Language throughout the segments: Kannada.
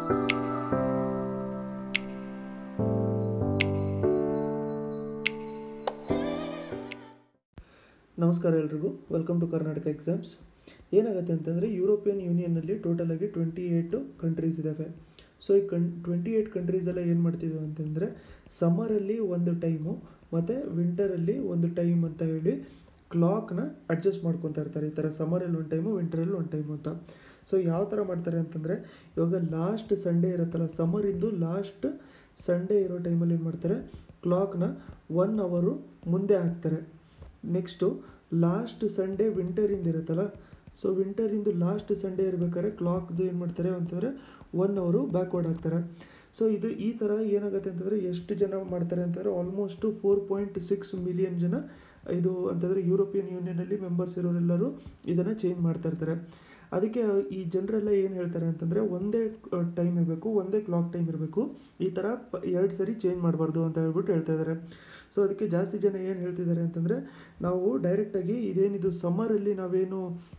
ನಮಸ್ಕಾರ ಎಲ್ರಿಗೂ ವೆಲ್ಕಮ್ ಟು ಕರ್ನಾಟಕ ಎಕ್ಸಾಮ್ಸ್ ಏನಾಗುತ್ತೆ ಅಂತಂದರೆ ಯುರೋಪಿಯನ್ ಯೂನಿಯನ್ನಲ್ಲಿ ಟೋಟಲ್ ಆಗಿ ಟ್ವೆಂಟಿ ಏಯ್ಟು ಕಂಟ್ರೀಸ್ ಇದ್ದಾವೆ ಸೊ ಈ ಕನ್ ಟ್ವೆಂಟಿ ಏಯ್ಟ್ ಕಂಟ್ರೀಸೆಲ್ಲ ಏನು ಮಾಡ್ತಿದ್ವು ಅಂತಂದರೆ ಸಮ್ಮರಲ್ಲಿ ಒಂದು ಟೈಮು ಮತ್ತು ವಿಂಟರಲ್ಲಿ ಒಂದು ಟೈಮ್ ಅಂತ ಹೇಳಿ ಕ್ಲಾಕ್ನ ಅಡ್ಜಸ್ಟ್ ಮಾಡ್ಕೊತಾ ಇರ್ತಾರೆ ಈ ಥರ ಸಮ್ಮರಲ್ಲಿ ಒಂದು ಟೈಮು ವಿಂಟರಲ್ಲಿ ಒಂದು ಟೈಮು ಅಂತ ಸೊ ಯಾವ ಥರ ಮಾಡ್ತಾರೆ ಅಂತಂದರೆ ಇವಾಗ ಲಾಸ್ಟ್ ಸಂಡೇ ಇರುತ್ತಲ್ಲ ಸಮ್ಮರಿಂದು ಲಾಸ್ಟ್ ಸಂಡೇ ಇರೋ ಟೈಮಲ್ಲಿ ಏನು ಮಾಡ್ತಾರೆ ಕ್ಲಾಕ್ನ ಒನ್ ಅವರು ಮುಂದೆ ಹಾಕ್ತಾರೆ ನೆಕ್ಸ್ಟು ಲಾಸ್ಟ್ ಸಂಡೇ ವಿಂಟರಿಂದ ಇರುತ್ತಲ್ಲ ಸೊ ವಿಂಟರಿಂದು ಲಾಸ್ಟ್ ಸಂಡೇ ಇರ್ಬೇಕಾದ್ರೆ ಕ್ಲಾಕ್ದು ಏನು ಮಾಡ್ತಾರೆ ಅಂತಂದರೆ ಒನ್ ಅವರು ಬ್ಯಾಕ್ವರ್ಡ್ ಹಾಕ್ತಾರೆ ಸೊ ಇದು ಈ ಥರ ಏನಾಗುತ್ತೆ ಅಂತಂದರೆ ಎಷ್ಟು ಜನ ಮಾಡ್ತಾರೆ ಅಂತಂದರೆ almost four point six million ಜನ ಇದು ಅಂತಂದರೆ ಯುರೋಪಿಯನ್ ಯೂನಿಯನಲ್ಲಿ ಮೆಂಬರ್ಸ್ ಇರೋರೆಲ್ಲರೂ ಇದನ್ನು ಚೇಂಜ್ ಮಾಡ್ತಾ ಇರ್ತಾರೆ ಅದಕ್ಕೆ ಈ ಜನರೆಲ್ಲ ಏನು ಹೇಳ್ತಾರೆ ಅಂತಂದರೆ ಒಂದೇ ಟೈಮ್ ಇರಬೇಕು ಒಂದೇ ಕ್ಲಾಕ್ ಟೈಮ್ ಇರಬೇಕು ಈ ಥರ ಪ ಎರಡು ಸರಿ ಚೇಂಜ್ ಮಾಡಬಾರ್ದು ಅಂತ ಹೇಳ್ಬಿಟ್ಟು ಹೇಳ್ತಾ ಇದ್ದಾರೆ ಸೊ ಅದಕ್ಕೆ ಜಾಸ್ತಿ ಜನ ಏನು ಹೇಳ್ತಿದ್ದಾರೆ ಅಂತಂದರೆ ನಾವು ಡೈರೆಕ್ಟಾಗಿ ಇದೇನಿದು ಸಮ್ಮರಲ್ಲಿ ನಾವೇನು